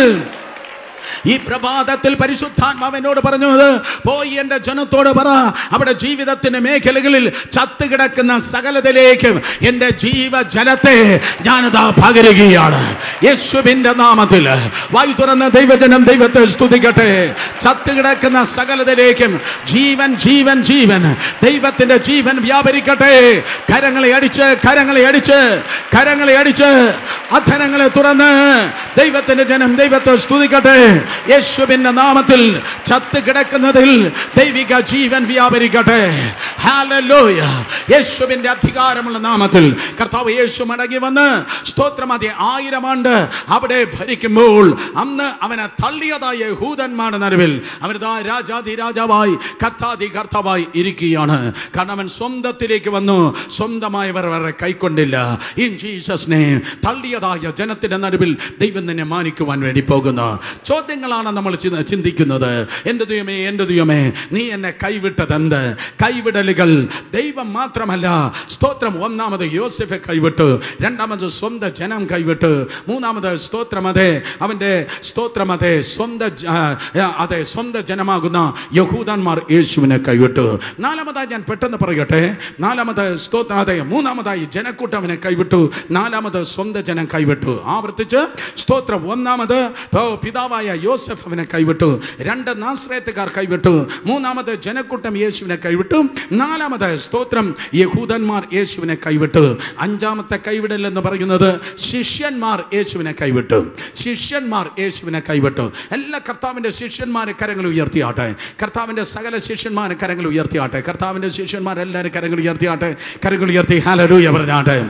ഈ പ്രഭാതത്തിൽ പരിശുദ്ധാത്മാവനോട് പറഞ്ഞത് പോയി എൻ്റെ ജനത്തോട് പറ അവിടെ ജീവിതത്തിന്റെ മേഖലകളിൽ ചത്തുകിടക്കുന്ന സകലത്തിലേക്ക് എൻ്റെ ജീവജലത്തെ ഞാനിതാ പകരുകയാണ് യേശുവിൻ്റെ നാമത്തിൽ വായു തുറന്ന ദൈവജനം ദൈവത്തെ സ്തുതിക്കട്ടെ ചത്തുകിടക്കുന്ന സകലത്തിലേക്കും ജീവൻ ജീവൻ ജീവൻ ദൈവത്തിന്റെ ജീവൻ വ്യാപരിക്കട്ടെ കരങ്ങളെ അടിച്ച് കരങ്ങളെ അടിച്ച് കരങ്ങളെ അടിച്ച് അധരങ്ങളെ തുറന്ന് ദൈവത്തിന്റെ ജനം ദൈവത്തെ സ്തുതിക്കട്ടെ യേശുവിന്റെ നാമത്തിൽ ചത്ത് കിടക്കുന്നതിൽ ദൈവിക ജീവൻ വ്യാപരിക്കട്ടെ ഹല്ലേലൂയ യേശുവിന്റെ അധികാരമുള്ള നാമത്തിൽ കർത്താവ് യേശു മടങ്ങി വന്ന് സ്തോത്രം അതെ ആയിരം ആണ്ട് അവിടെ ഭരിക്കുമ്പോൾ അന്ന് അവനെ തള്ളിയതായ യഹൂദന്മാരുടെ നടുവിൽ അവരിതാ രാജാതി രാജാവായി കർത്താതി കർത്താവായി ഇരിക്കുകയാണ് കാരണം അവൻ സ്വന്തത്തിലേക്ക് വന്നു സ്വന്തമായവർ അവരെ കൈക്കൊണ്ടില്ല ഇൻ ജീസസിനെ തള്ളിയതായ ജനത്തിന്റെ നടുവിൽ ദൈവം തന്നെ മാനിക്കുവാൻ വേണ്ടി പോകുന്നു ചോദ്യങ്ങളാണ് നമ്മൾ ചിന്ത- ചിന്തിക്കുന്നത് എൻ്റെ ദൈവമേ എൻ്റെ ദൈവമേ നീ എന്നെ കൈവിട്ടതെന്ത് കൈവിടലുകൾ ദൈവം മാത്രമല്ല സ്തോത്രം ഒന്നാമത് യോസെഫെ കൈവിട്ടു രണ്ടാമത് സ്വന്തം ജനം കൈവിട്ടു മൂന്നാമത് സ്തോത്രം അതെ അവൻ്റെ സ്തോത്രം അതെ സ്വന്തം ജ- ആ, അതെ സ്വന്തം ജനമാകുന്ന യഹൂദന്മാർ യേശുവിനെ കൈവിട്ടു നാലാമതായി ഞാൻ പെട്ടെന്ന് പറയട്ടെ നാലാമത് സ്തോത്രം അതെ മൂന്നാമതായി ജനക്കൂട്ടം അവനെ കൈവിട്ടു നാലാമത് സ്വന്തം ജനം കൈവിട്ടു ആവർത്തിച്ച് സ്തോത്രം ഒന്നാമത് ഓ, പിതാവായ യോസഫ് അവനെ കൈവിട്ടു രണ്ട് നാശ്രയത്തുകാർ കൈവിട്ടു മൂന്നാമത് ജനക്കൂട്ടം യേശുവിനെ കൈവിട്ടു നാലാമത് സ്തോത്രം യഹൂദന്മാർ യേശുവിനെ കൈവിട്ടു അഞ്ചാമത്തെ കൈവിടൽ എന്ന് പറയുന്നത് ശിഷ്യന്മാർ യേശുവിനെ കൈവിട്ടു ശിഷ്യന്മാർ യേശുവിനെ കൈവിട്ടു എല്ലാ കർത്താവിൻ്റെ ശിഷ്യന്മാരെ കരങ്ങൾ ഉയർത്തിയാട്ടെ കർത്താവിൻ്റെ സകല ശിഷ്യന്മാരെ കരങ്ങൾ ഉയർത്തിയാട്ടെ കർത്താവിൻ്റെ ശിഷ്യന്മാരെല്ലാവരും കരങ്ങൾ ഉയർത്തിയാട്ടെ കരങ്ങൾ ഉയർത്തി ഹാലരൂയ പറഞ്ഞാട്ടെ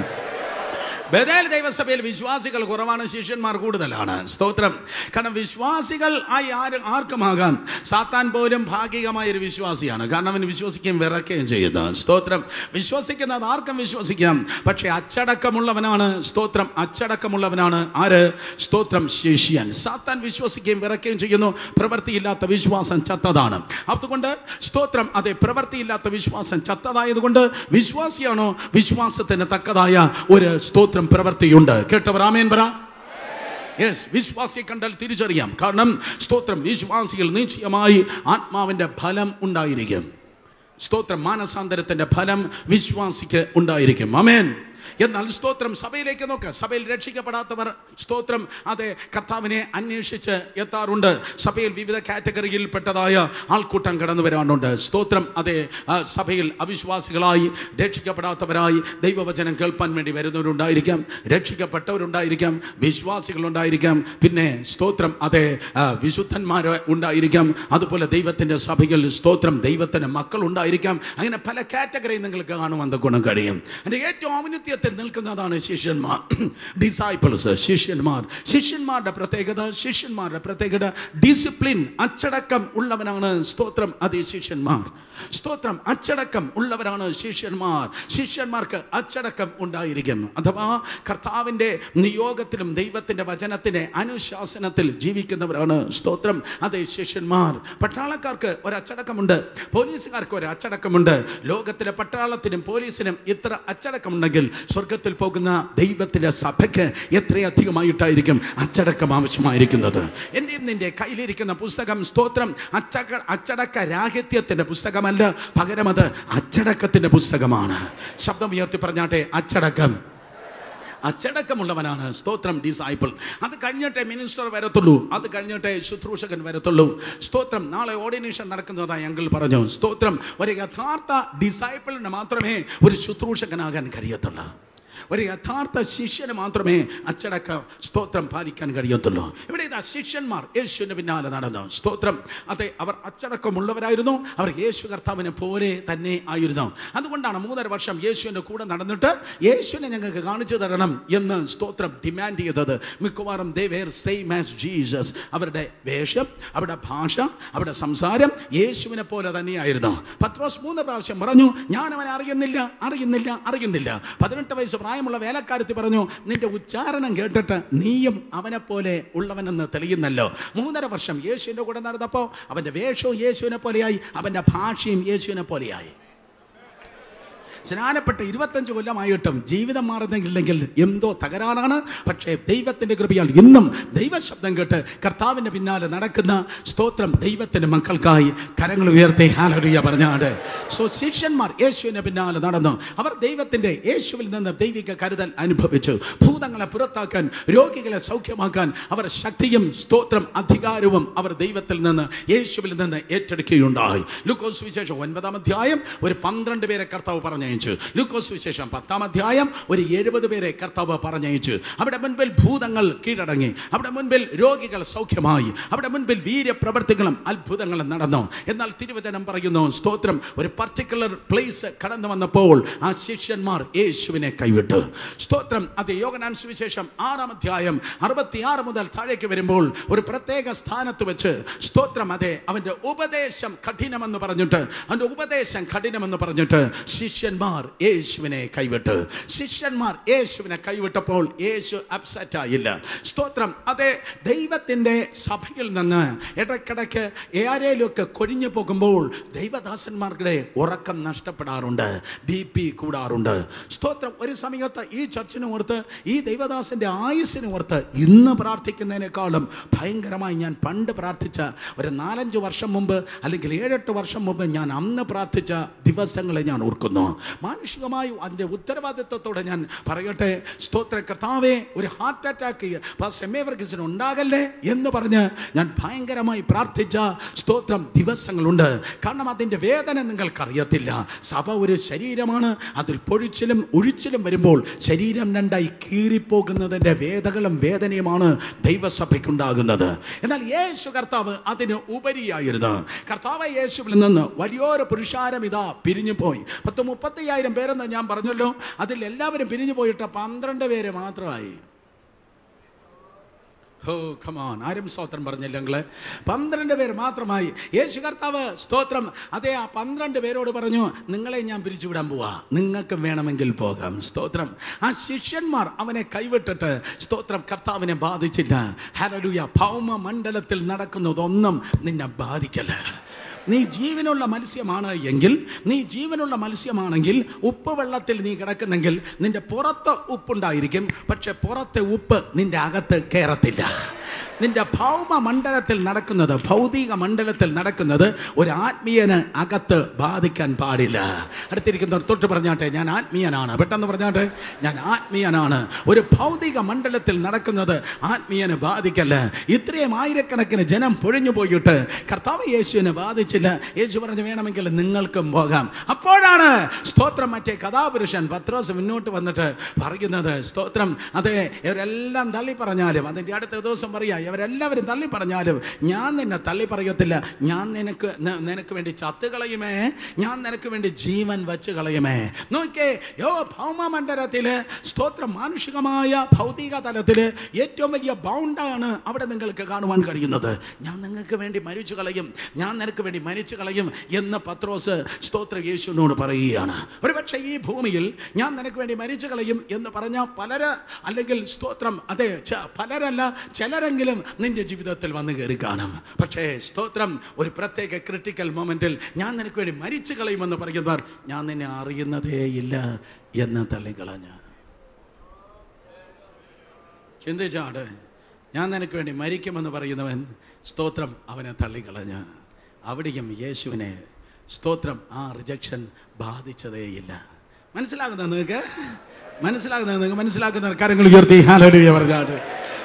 ബദേൽ ദൈവസഭയിൽ വിശ്വാസികൾ കുറവാണ് ശിഷ്യന്മാർ കൂടുതലാണ് സ്തോത്രം കാരണം വിശ്വാസികൾ ആയി ആരും ആർക്കുമാകാം സാത്താൻ പോലും ഭാഗികമായ ഒരു വിശ്വാസിയാണ് കാരണം അവൻ വിശ്വസിക്കുകയും വിറക്കുകയും ചെയ്യുന്നു സ്തോത്രം വിശ്വസിക്കുന്നത് ആർക്കും വിശ്വസിക്കാം പക്ഷേ അച്ചടക്കമുള്ളവനാണ് സ്തോത്രം അച്ചടക്കമുള്ളവനാണ് ആര് സ്തോത്രം ശിഷ്യൻ സാത്താൻ വിശ്വസിക്കുകയും വിറക്കുകയും ചെയ്യുന്നു പ്രവൃത്തിയില്ലാത്ത വിശ്വാസം ചത്തതാണ് അതുകൊണ്ട് സ്തോത്രം അതെ പ്രവൃത്തിയില്ലാത്ത വിശ്വാസം ചത്തതായതുകൊണ്ട് വിശ്വാസിയാണോ വിശ്വാസത്തിന് തക്കതായ ഒരു സ്തോത്രം പ്രവൃത്തിയുണ്ട് കേട്ടവർ ആമേൻ പറ യെസ് വിശ്വാസിയെ കണ്ടാൽ തിരിച്ചറിയാം കാരണം സ്തോത്രം വിശ്വാസികൾ നിശ്ചയമായി ആത്മാവിൻ്റെ ഫലം ഉണ്ടായിരിക്കും സ്തോത്രം മാനസാന്തരത്തിൻ്റെ ഫലം വിശ്വാസിക്ക് ഉണ്ടായിരിക്കും അമേൻ എന്നാൽ സ്തോത്രം സഭയിലേക്ക് നോക്ക് സഭയിൽ രക്ഷിക്കപ്പെടാത്തവർ സ്തോത്രം അതെ കർത്താവിനെ അന്വേഷിച്ച് എത്താറുണ്ട് സഭയിൽ വിവിധ കാറ്റഗറിയിൽപ്പെട്ടതായ ആൾക്കൂട്ടം കടന്നു വരാനുണ്ട് സ്തോത്രം അതെ ആ, സഭയിൽ അവിശ്വാസികളായി രക്ഷിക്കപ്പെടാത്തവരായി ദൈവവചനം കേൾപ്പാൻ വേണ്ടി വരുന്നവരുണ്ടായിരിക്കാം രക്ഷിക്കപ്പെട്ടവരുണ്ടായിരിക്കാം വിശ്വാസികളുണ്ടായിരിക്കാം പിന്നെ സ്തോത്രം അതെ ആ, വിശുദ്ധന്മാർ ഉണ്ടായിരിക്കാം അതുപോലെ ദൈവത്തിൻ്റെ സഭയിൽ സ്തോത്രം ദൈവത്തിൻ്റെ മക്കൾ ഉണ്ടായിരിക്കാം അങ്ങനെ പല കാറ്റഗറി നിങ്ങൾക്ക് കാണുവാൻ ഗുണം കഴിയും അതിൻ്റെ ഏറ്റവും ഔന്നത്യത്തിൽ നിൽക്കുന്നതാണ് ശിഷ്യന്മാർ ഡിസൈപ്പിൾസ് ശിഷ്യന്മാർ ശിഷ്യന്മാരുടെ പ്രത്യേകത ശിഷ്യന്മാരുടെ പ്രത്യേകത ഡിസിപ്ലിൻ അച്ചടക്കം ഉള്ളവനാണ് സ്തോത്രം അതേ ശിഷ്യന്മാർ സ്തോത്രം അച്ചടക്കം ഉള്ളവരാണ് ശിഷ്യന്മാർ ശിഷ്യന്മാർക്ക് അച്ചടക്കം ഉണ്ടായിരിക്കും അഥവാ കർത്താവിൻ്റെ നിയോഗത്തിലും ദൈവത്തിൻ്റെ വചനത്തിൻ്റെ അനുശാസനത്തിൽ ജീവിക്കുന്നവരാണ് സ്തോത്രം അതേ ശിഷ്യന്മാർ പട്ടാളക്കാർക്ക് ഒരു അച്ചടക്കമുണ്ട് പോലീസുകാർക്ക് ഒരു അച്ചടക്കമുണ്ട് ലോകത്തിലെ പട്ടാളത്തിനും പോലീസിനും ഇത്ര അച്ചടക്കമുണ്ടെങ്കിൽ സ്വർഗത്തിൽ പോകുന്ന ദൈവത്തിൻ്റെ സഭയ്ക്ക് എത്രയധികമായിട്ടായിരിക്കും അച്ചടക്കം ആവശ്യമായിരിക്കുന്നത് എൻ്റെയും നിൻ്റെ കയ്യിലിരിക്കുന്ന പുസ്തകം സ്തോത്രം അച്ചടക്ക അച്ചടക്ക രാഹിത്യത്തിൻ്റെ പുസ്തകമല്ല പകരം അത് അച്ചടക്കത്തിൻ്റെ പുസ്തകമാണ് ശബ്ദം ഉയർത്തി പറഞ്ഞാട്ടെ അച്ചടക്കം അച്ചടക്കമുള്ളവനാണ് സ്തോത്രം ഡിസൈപ്പിൾ അത് കഴിഞ്ഞിട്ടേ മിനിസ്റ്റർ വരത്തുള്ളൂ അത് കഴിഞ്ഞിട്ടേ ശുശ്രൂഷകൻ വരത്തുള്ളൂ സ്തോത്രം നാളെ ഓർഡിനേഷൻ നടക്കുന്നതായി അങ്കിൾ പറഞ്ഞു സ്തോത്രം ഒരു യഥാർത്ഥ ഡിസൈപ്പിളിന് മാത്രമേ ഒരു ശുശ്രൂഷകനാകാൻ കഴിയത്തുള്ളൂ ഒരു യഥാർത്ഥ ശിഷ്യന് മാത്രമേ അച്ചടക്ക സ്തോത്രം പാലിക്കാൻ കഴിയത്തുള്ളൂ ഇവിടെ ഇതാ ശിഷ്യന്മാർ യേശുവിൻ്റെ പിന്നാലെ നടന്നു സ്തോത്രം അതെ അവർ അച്ചടക്കമുള്ളവരായിരുന്നു അവർ യേശു കർത്താവിനെ പോലെ തന്നെ ആയിരുന്നു അതുകൊണ്ടാണ് മൂന്നര വർഷം യേശുവിൻ്റെ കൂടെ നടന്നിട്ട് യേശുവിനെ ഞങ്ങൾക്ക് കാണിച്ചു തരണം എന്ന് സ്തോത്രം ഡിമാൻഡ് ചെയ്തത് മിക്കവാറും they were same as Jesus അവരുടെ വേഷം അവരുടെ ഭാഷ അവരുടെ സംസാരം യേശുവിനെ പോലെ തന്നെയായിരുന്നു പത്രോസ് മൂന്ന് പ്രാവശ്യം പറഞ്ഞു ഞാൻ അവനെ അറിയുന്നില്ല അറിയുന്നില്ല അറിയുന്നില്ല പതിനെട്ട് വയസ്സ് പ്രായമുള്ള വേലക്കാരത്തി പറഞ്ഞു നിന്റെ ഉച്ചാരണം കേട്ടിട്ട് നീയും അവനെ പോലെ ഉള്ളവനെന്ന് തെളിയുന്നല്ലോ മൂന്നര വർഷം യേശുവിൻ്റെ കൂടെ നടന്നപ്പോൾ അവൻ്റെ വേഷവും യേശുവിനെ പോലെയായി അവൻ്റെ ഭാഷയും യേശുവിനെ പോലെയായി സ്നാനപ്പെട്ട് ഇരുപത്തഞ്ച് കൊല്ലമായിട്ടും ജീവിതം മാറുന്നില്ലെങ്കിൽ എന്തോ തകരാറാണ് പക്ഷേ ദൈവത്തിൻ്റെ കൃപയാൽ ഇന്നും ദൈവശബ്ദം കേട്ട് കർത്താവിൻ്റെ പിന്നാലെ നടക്കുന്ന സ്തോത്രം ദൈവത്തിൻ്റെ മക്കൾക്കായി കരങ്ങൾ ഉയർത്തി ഹാലറിയ പറഞ്ഞാട് സോ ശിഷ്യന്മാർ യേശുവിൻ്റെ പിന്നാലെ നടന്നു അവർ ദൈവത്തിൻ്റെ യേശുവിൽ നിന്ന് ദൈവിക കരുതൽ അനുഭവിച്ചു ഭൂതങ്ങളെ പുറത്താക്കാൻ രോഗികളെ സൗഖ്യമാക്കാൻ അവർ ശക്തിയും സ്തോത്രം അധികാരവും അവർ ദൈവത്തിൽ നിന്ന് യേശുവിൽ നിന്ന് ഏറ്റെടുക്കുകയുണ്ടായി ലൂക്കോസ് വിശേഷം ഒൻപതാം അധ്യായം ഒരു പന്ത്രണ്ട് പേരെ കർത്താവ് പറഞ്ഞയച്ചു ലൂക്കോസ് വിശേഷം പത്താം അധ്യായം ഒരു എഴുപത് പേരെ കർത്താവ് പറഞ്ഞയച്ചു അവിടെ മുൻപിൽ ഭൂതങ്ങൾ കീഴടങ്ങി അവിടെ മുൻപിൽ രോഗികൾ സൗഖ്യമായി അവിടെ മുൻപിൽ വീര്യപ്രവർത്തികളും അത്ഭുതങ്ങളും നടന്നു എന്നാൽ തിരുവചനം പറയുന്നു സ്തോത്രം ഒരു പർട്ടിക്കുലർ പ്ലേസ് കടന്നു വന്നപ്പോൾ ആ ശിഷ്യന്മാർ യേശുവിനെ കൈവിട്ടു സ്തോത്രം അത് യോഗനാൻ സുവിശേഷം ആറാം അധ്യായം അറുപത്തിയാറ് മുതൽ താഴേക്ക് വരുമ്പോൾ ഒരു പ്രത്യേക സ്ഥാനത്ത് വെച്ച് സ്തോത്രം അതെ അവൻ്റെ ഉപദേശം കഠിനമെന്ന് പറഞ്ഞിട്ട് അവൻ്റെ ഉപദേശം കഠിനമെന്ന് പറഞ്ഞിട്ട് ശിഷ്യന്മാർ യേശുവിനെ കൈവിട്ട് ശിഷ്യന്മാർ യേശുവിനെ കൈവിട്ടപ്പോൾ യേശു അപ്സെറ്റ് ആയില്ല സ്തോത്രം അതെ ദൈവത്തിൻ്റെ സഭയിൽ നിന്ന് ഇടയ്ക്കിടയ്ക്ക് ആരേലുമൊക്കെ കൊഴിഞ്ഞു പോകുമ്പോൾ ദൈവദാസന്മാരുടെ ഉറക്കം നഷ്ടപ്പെടാറുണ്ട് ബി പി കൂടാറുണ്ട് സ്തോത്രം ഒരു സമയത്ത് ഈ ചർച്ചിന് ഓർത്ത് ഈ ദൈവദാസന്റെ ആയുസ്സിന് ഓർത്ത് ഇന്ന് പ്രാർത്ഥിക്കുന്നതിനേക്കാളും ഭയങ്കരമായി ഞാൻ പണ്ട് പ്രാർത്ഥിച്ച ഒരു നാലഞ്ച് വർഷം മുമ്പ് അല്ലെങ്കിൽ ഏഴെട്ട് വർഷം മുമ്പ് ഞാൻ അന്ന് പ്രാർത്ഥിച്ച ദിവസങ്ങളെ ഞാൻ ഓർക്കുന്നു മാനുഷികമായി അതിൻ്റെ ഉത്തരവാദിത്വത്തോടെ ഞാൻ പറയട്ടെ സ്തോത്ര കർത്താവെ ഒരു ഹാർട്ട് അറ്റാക്ക് എം എ വർഗീസിന് ഉണ്ടാകല്ലേ എന്ന് പറഞ്ഞ് ഞാൻ ഭയങ്കരമായി പ്രാർത്ഥിച്ച സ്തോത്രം ദിവസങ്ങളുണ്ട് കാരണം അതിൻ്റെ വേദന നിങ്ങൾക്കറിയത്തില്ല സഭ ഒരു ശരീരമാണ് അതിൽ പൊഴിച്ചിലും ഒഴിച്ചിലും വരുമ്പോൾ ശരീരം രണ്ടായി കീറിപ്പോകുന്നതിൻ്റെ വേദകളും വേദനയുമാണ് ദൈവസഭയ്ക്കുണ്ടാകുന്നത് എന്നാൽ യേശു കർത്താവ് അതിന് ഉപരിയായിരുന്നു കർത്താവ് യേശുവിൽ നിന്ന് വലിയൊരു പുരുഷാരം ഇതാ പിരിഞ്ഞു പോയി പത്ത് മുപ്പത്തയ്യായിരം പേരെന്ന് ഞാൻ പറഞ്ഞല്ലോ അതിൽ എല്ലാവരും പിരിഞ്ഞു പോയിട്ട് പന്ത്രണ്ട് പേര് മാത്രമായി ഹോ ഖമാൻ ആരും സ്തോത്രം പറഞ്ഞില്ലെങ്കിൽ പന്ത്രണ്ട് പേര് മാത്രമായി യേശു കർത്താവ് സ്തോത്രം അതേ ആ പന്ത്രണ്ട് പേരോട് പറഞ്ഞു നിങ്ങളെ ഞാൻ പിരിച്ചുവിടാൻ പോവാ നിങ്ങൾക്ക് വേണമെങ്കിൽ പോകാം സ്തോത്രം ആ ശിഷ്യന്മാർ അവനെ കൈവിട്ടിട്ട് സ്തോത്രം കർത്താവിനെ ബാധിച്ചില്ല ഹരലുയ ഭൗമ മണ്ഡലത്തിൽ നടക്കുന്നതൊന്നും നിന്നെ ബാധിക്കല്ല നീ ജീവനുള്ള മത്സ്യമാണ് എങ്കിൽ നീ ജീവനുള്ള മത്സ്യമാണെങ്കിൽ ഉപ്പ് വെള്ളത്തിൽ നീ കിടക്കുന്നെങ്കിൽ നിന്റെ പുറത്ത് ഉപ്പുണ്ടായിരിക്കും പക്ഷെ പുറത്തെ ഉപ്പ് നിന്റെ അകത്ത് കയറത്തില്ല നിന്റെ ഭൗമ മണ്ഡലത്തിൽ നടക്കുന്നത് ഭൗതിക മണ്ഡലത്തിൽ നടക്കുന്നത് ഒരു ആത്മീയന് അകത്ത് ബാധിക്കാൻ പാടില്ല അടുത്തിരിക്കുന്നവർ തൊട്ട് പറഞ്ഞാട്ടെ ഞാൻ ആത്മീയനാണ് പെട്ടെന്ന് പറഞ്ഞാട്ടെ ഞാൻ ആത്മീയനാണ് ഒരു ഭൗതിക മണ്ഡലത്തിൽ നടക്കുന്നത് ആത്മീയന് ബാധിക്കല്ല ഇത്രയും ആയിരക്കണക്കിന് ജനം പൊഴിഞ്ഞു പോയിട്ട് കർത്താവ് യേശുവിനെ ബാധിച്ചില്ല യേശു പറഞ്ഞു വേണമെങ്കിൽ നിങ്ങൾക്കും പോകാം അപ്പോഴാണ് സ്തോത്രം മറ്റേ കഥാപുരുഷൻ പത്രോസ് മുന്നോട്ട് വന്നിട്ട് പറയുന്നത് സ്തോത്രം അതെ ഇവരെല്ലാം തള്ളി പറഞ്ഞാലും അതിൻ്റെ അടുത്ത ദിവസം പറയാ ഇവരെല്ലാവരും തള്ളി പറഞ്ഞാലും ഞാൻ നിന്നെ തള്ളി പറയത്തില്ല ഞാൻ നിനക്ക് ന- നിനക്ക് വേണ്ടി ചത്ത് കളയുമേ ഞാൻ നിനക്ക് വേണ്ടി ജീവൻ വച്ച് കളയുമേ നോക്കേ യോ ഭൗമമണ്ഡലത്തില് സ്തോത്രം മാനുഷികമായ ഭൗതിക തലത്തിൽ ഏറ്റവും വലിയ ബൗണ്ടാണ് അവിടെ നിങ്ങൾക്ക് കാണുവാൻ കഴിയുന്നത് ഞാൻ നിങ്ങൾക്ക് വേണ്ടി മരിച്ചു കളയും ഞാൻ നിനക്ക് വേണ്ടി മരിച്ചു കളയും എന്ന് പത്രോസ് സ്തോത്ര യേശുവിനോട് പറയുകയാണ് ഒരുപക്ഷെ ഈ ഭൂമിയിൽ ഞാൻ നിനക്ക് വേണ്ടി മരിച്ചു കളയും എന്ന് പറഞ്ഞ പലര് അല്ലെങ്കിൽ സ്തോത്രം അതെ ച- പലരല്ല ചിലരെങ്കിലും നിന്റെ ജീവിതത്തിൽ വന്ന് കയറി കാണും പക്ഷേ സ്തോത്രം ഒരു പ്രത്യേക ക്രിട്ടിക്കൽ മൊമെന്റിൽ ഞാൻ നിനക്ക് വേണ്ടി മരിച്ചു കളയുമെന്ന് പറയുന്നവർ ഞാൻ നിന്നെ അറിയുന്നതേ ഇല്ല എന്ന് തള്ളിക്കളഞ്ഞ ചിന്തിച്ചാട് ഞാൻ നിനക്ക് വേണ്ടി മരിക്കുമെന്ന് പറയുന്നവൻ സ്തോത്രം അവനെ തള്ളിക്കളഞ്ഞ് അവിടെയും യേശുവിനെ സ്തോത്രം ആ റിജക്ഷൻ ബാധിച്ചതേയില്ല മനസ്സിലാകുന്ന നിങ്ങൾക്ക് മനസ്സിലാകുന്ന നിങ്ങൾക്ക് മനസ്സിലാക്കുന്ന കാര്യങ്ങൾ ഉയർത്തി ഹാലലുയ പറഞ്ഞാട്ട്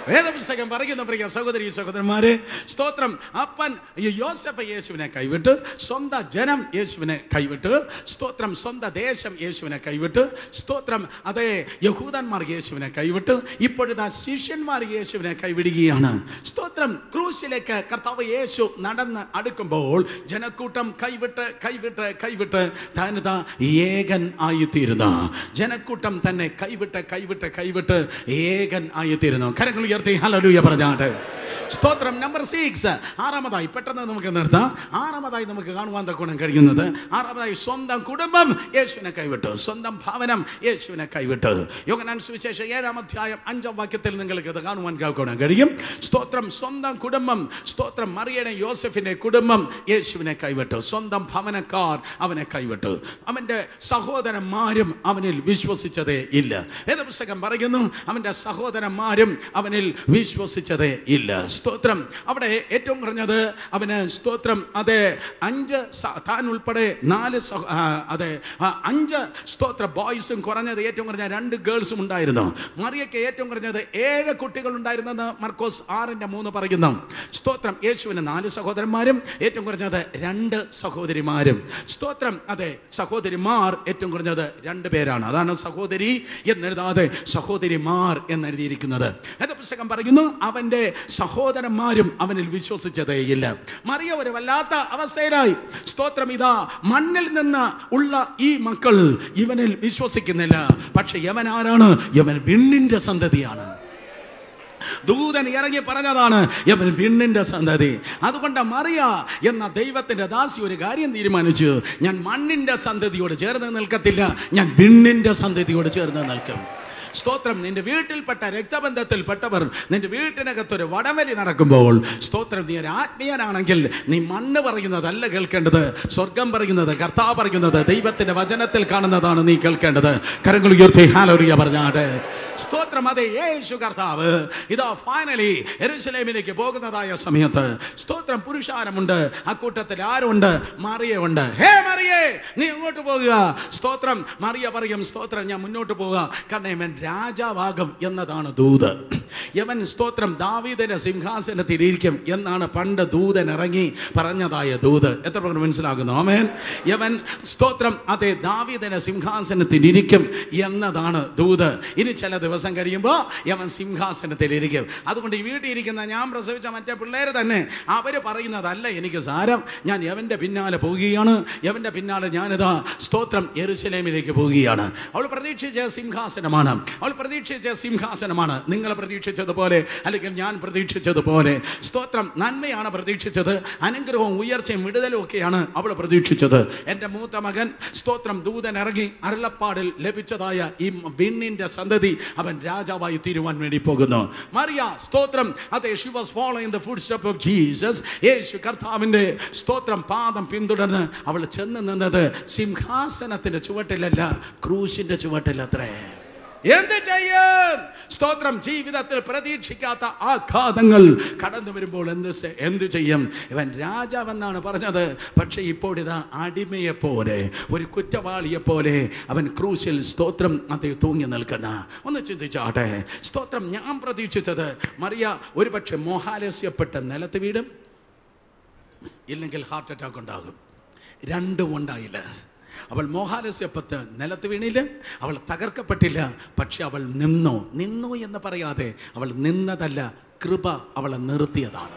വേദപുസ്തകം പറയുന്ന പ്രിയ സഹോദരി സഹോദരന്മാരെ സ്തോത്രം അപ്പൻ ഈ യോസഫ് യേശുവിനെ കൈവിട്ട് സ്വന്തം ജനം യേശുവിനെ കൈവിട്ട് സ്തോത്രം സ്വന്തം ദേശം യേശുവിനെ കൈവിട്ട് സ്തോത്രം അതേ യഹൂദന്മാർ യേശുവിനെ കൈവിട്ട് ഇപ്പോഴത്തെ ശിഷ്യന്മാർ യേശുവിനെ കൈവിടുകയാണ് സ്തോത്രം ക്രൂശിലേക്ക് കർത്താവ് യേശു നടന്ന് അടുക്കുമ്പോൾ ജനക്കൂട്ടം കൈവിട്ട് കൈവിട്ട് കൈവിട്ട് താനിതാ ഏകൻ ആയിത്തീരുന്നു ജനക്കൂട്ടം തന്നെ കൈവിട്ട് കൈവിട്ട് കൈവിട്ട് ഏകൻ ആയിത്തീരുന്നു കരങ്ങൾ ഉയർത്തി ഹലലൂയ പറഞ്ഞാട്ട് സ്തോത്രം നമ്പർ സിക്സ് ആറാമതായി പെട്ടെന്ന് നമുക്ക് നിർത്താം ആറാമതായി നമുക്ക് കാണുവാൻ തക്കോണം കഴിയുന്നത് ആറാമതായി സ്വന്തം കുടുംബം യേശുവിനെ കൈവിട്ടു സ്വന്തം ഭവനം യേശുവിനെ കൈവിട്ടു യോഗനാൻ സുവിശേഷ ഏഴാം അധ്യായം അഞ്ചാം വാക്യത്തിൽ നിങ്ങൾക്ക് ഇത് കാണുവാൻ കേൾക്കണം കഴിയും സ്തോത്രം സ്വന്തം കുടുംബം സ്തോത്രം മറിയയുടെ യോസഫിന്റെ കുടുംബം യേശുവിനെ കൈവിട്ടു സ്വന്തം ഭവനക്കാർ അവനെ കൈവിട്ടു അവന്റെ സഹോദരന്മാരും അവനിൽ വിശ്വസിച്ചതേ ഇല്ല ഏത് പുസ്തകം പറയുന്നു അവന്റെ സഹോദരന്മാരും അവനിൽ വിശ്വസിച്ചതേ ഇല്ല സ്തോത്രം അവിടെ ഏറ്റവും കുറഞ്ഞത് അവന് സ്തോത്രം അതെ അഞ്ച് സ- താൻ ഉൾപ്പെടെ നാല് സഹ- ആ, അതെ ആ, അഞ്ച് സ്തോത്ര ബോയ്സും കുറഞ്ഞത് ഏറ്റവും കുറഞ്ഞ രണ്ട് ഗേൾസും ഉണ്ടായിരുന്നു മറിയയ്ക്ക് ഏറ്റവും കുറഞ്ഞത് ഏഴ് കുട്ടികൾ ഉണ്ടായിരുന്നെന്ന് മർക്കോസ് ആറിന്റെ മൂന്ന് പറയുന്നു സ്തോത്രം യേശുവിന് നാല് സഹോദരന്മാരും ഏറ്റവും കുറഞ്ഞത് രണ്ട് സഹോദരിമാരും സ്തോത്രം അതെ സഹോദരിമാർ ഏറ്റവും കുറഞ്ഞത് രണ്ട് പേരാണ് അതാണ് സഹോദരി എന്നെഴുതാതെ സഹോദരിമാർ എന്നെഴുതിയിരിക്കുന്നത് ഏത് പുസ്തകം പറയുന്നു അവന്റെ സഹോദരന്മാരും അവനിൽ വിശ്വസിച്ചതേയില്ല മറിയ ഒരു വല്ലാത്ത അവസ്ഥയിലായി സ്തോത്രം ഇതാ മണ്ണിൽ നിന്ന് ഉള്ള ഈ മക്കൾ ഇവനിൽ വിശ്വസിക്കുന്നില്ല പക്ഷെ യവൻ ആരാണ് യവൻ വിണ്ണിന്റെ സന്തതിയാണ് ദൂതൻ ഇറങ്ങി പറഞ്ഞതാണ് യവൻ വിണ്ണിന്റെ സന്തതി അതുകൊണ്ട് മറിയ എന്ന ദൈവത്തിന്റെ ദാസി ഒരു കാര്യം തീരുമാനിച്ചു ഞാൻ മണ്ണിന്റെ സന്തതിയോട് ചേർന്ന് നിൽക്കത്തില്ല ഞാൻ വിണ്ണിന്റെ സന്തതിയോട് ചേർന്ന് നിൽക്കും സ്തോത്രം നിന്റെ വീട്ടിൽപ്പെട്ട രക്തബന്ധത്തിൽപ്പെട്ടവർ നിന്റെ വീട്ടിനകത്തൊരു വടംവലി നടക്കുമ്പോൾ സ്തോത്രം നീ ഒരു ആത്മീയനാണെങ്കിൽ നീ മണ്ണ് പറയുന്നതല്ല കേൾക്കേണ്ടത് സ്വർഗം പറയുന്നത് കർത്താവ് പറയുന്നത് ദൈവത്തിന്റെ വചനത്തിൽ കാണുന്നതാണ് നീ കേൾക്കേണ്ടത് കരങ്ങൾ ഉയർത്തി ഹാലോറിയ പറഞ്ഞാട് സ്തോത്രം അതെ യേശു കർത്താവ് ഇതാ ഫൈനലി എരുസലേമിലേക്ക് പോകുന്നതായ സമയത്ത് സ്തോത്രം പുരുഷാരമുണ്ട് അക്കൂട്ടത്തിൽ ആരുണ്ട് മറിയുണ്ട് ഹേ മറിയേ നീ അങ്ങോട്ട് പോകുക സ്തോത്രം മറിയ പറയും സ്തോത്രം ഞാൻ മുന്നോട്ട് പോവുക കാരണം ഇവൻ രാജാവാകും എന്നതാണ് ദൂത് യവൻ സ്തോത്രം ദാവീദിന്റെ സിംഹാസനത്തിൽ ഇരിക്കും എന്നാണ് പണ്ട് ദൂതൻ ഇറങ്ങി പറഞ്ഞതായ ദൂത് എത്ര പേർക്ക് മനസ്സിലാകുന്നു ആമേൻ യവൻ സ്തോത്രം അതെ ദാവീദിന്റെ സിംഹാസനത്തിൽ ഇരിക്കും എന്നതാണ് ദൂത് ഇനി ചില ദിവസം കഴിയുമ്പോൾ യവൻ സിംഹാസനത്തിൽ ഇരിക്കും അതുകൊണ്ട് ഈ വീട്ടിൽ ഇരിക്കുന്ന ഞാൻ പ്രസവിച്ച മറ്റേ പിള്ളേർ തന്നെ അവർ പറയുന്നതല്ല എനിക്ക് സാരം ഞാൻ യവന്റെ പിന്നാലെ പോവുകയാണ് യവന്റെ പിന്നാലെ ഞാനിതാ സ്തോത്രം എറുസലേമിലേക്ക് പോവുകയാണ് അവൾ പ്രതീക്ഷിച്ച സിംഹാസനമാണ് അവൾ പ്രതീക്ഷിച്ച സിംഹാസനമാണ് നിങ്ങൾ പ്രതീക്ഷിച്ചതുപോലെ അല്ലെങ്കിൽ ഞാൻ പ്രതീക്ഷിച്ചതുപോലെ സ്തോത്രം നന്മയാണ് പ്രതീക്ഷിച്ചത് അനുഗ്രഹവും ഉയർച്ചയും വിടുതലും ഒക്കെയാണ് അവൾ പ്രതീക്ഷിച്ചത് എൻ്റെ മൂത്ത മകൻ സ്തോത്രം ദൂതൻ ഇറങ്ങി അരുളപ്പാടിൽ ലഭിച്ചതായ ഈ വിണ്ണിന്റെ സന്തതി അവൻ രാജാവായി തീരുവാൻ വേണ്ടി പോകുന്നു മറിയ സ്തോത്രം അതെ she was following the foot step of Jesus യേശു കർത്താവിൻ്റെ സ്തോത്രം പാദം പിന്തുടർന്ന് അവൾ ചെന്ന് നിന്നത് സിംഹാസനത്തിന്റെ ചുവട്ടിലല്ല ക്രൂശിന്റെ ചുവട്ടിലത്രേ എന്ത് ചെയ്യും സ്തോത്രം ജീവിതത്തിൽ പ്രതീക്ഷിക്കാത്ത ആഘാതങ്ങൾ കടന്നു വരുമ്പോൾ എന്ത് സെ- എന്ത് ചെയ്യും ഇവൻ രാജാവെന്നാണ് പറഞ്ഞത് പക്ഷെ ഇപ്പോഴിതാ അടിമയെ പോലെ ഒരു കുറ്റവാളിയെ പോലെ അവൻ ക്രൂശിൽ സ്തോത്രം അതേ തൂങ്ങി നിൽക്കുന്ന ഒന്ന് ചിന്തിച്ചാട്ടെ സ്തോത്രം ഞാൻ പ്രതീക്ഷിച്ചത് മറിയ ഒരുപക്ഷെ മോഹാലസ്യപ്പെട്ട് നിലത്ത് വീടും ഇല്ലെങ്കിൽ ഹാർട്ട് അറ്റാക്ക് ഉണ്ടാകും രണ്ടും ഉണ്ടായില്ല അവൾ മോഹാലസ്യപ്പത്ത് നിലത്ത് വീണില്ല അവൾ തകർക്കപ്പെട്ടില്ല പക്ഷെ അവൾ നിന്നു നിന്നു എന്ന് പറയാതെ അവൾ നിന്നതല്ല കൃപ അവളെ നിർത്തിയതാണ്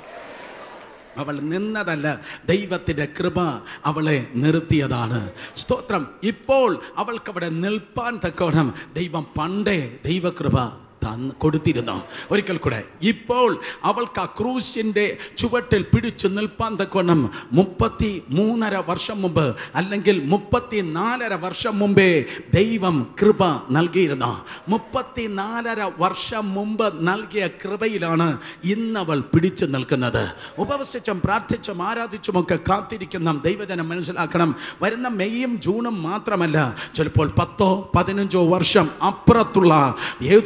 അവൾ നിന്നതല്ല ദൈവത്തിൻ്റെ കൃപ അവളെ നിർത്തിയതാണ് സ്തോത്രം ഇപ്പോൾ അവൾക്ക് അവിടെ നിൽപ്പാൻ തക്കോണം ദൈവം പണ്ടേ ദൈവകൃപ തന്ന് കൊടുത്തിരുന്നു ഒരിക്കൽ കൂടെ ഇപ്പോൾ അവൾക്ക് ആ ക്രൂശിൻ്റെ ചുവട്ടിൽ പിടിച്ചു നിൽപ്പാൻ തക്കോണം മുപ്പത്തി മൂന്നര വർഷം മുമ്പ് അല്ലെങ്കിൽ മുപ്പത്തി നാലര വർഷം മുമ്പേ ദൈവം കൃപ നൽകിയിരുന്നു മുപ്പത്തി നാലര വർഷം മുമ്പ് നൽകിയ കൃപയിലാണ് ഇന്നവൾ പിടിച്ചു നിൽക്കുന്നത് ഉപവസിച്ചും പ്രാർത്ഥിച്ചും ആരാധിച്ചുമൊക്കെ കാത്തിരിക്കുന്ന ദൈവജനം മനസ്സിലാക്കണം വരുന്ന മെയ്യും ജൂണും മാത്രമല്ല ചിലപ്പോൾ പത്തോ പതിനഞ്ചോ വർഷം അപ്പുറത്തുള്ള ഏതോ വിടുതൽ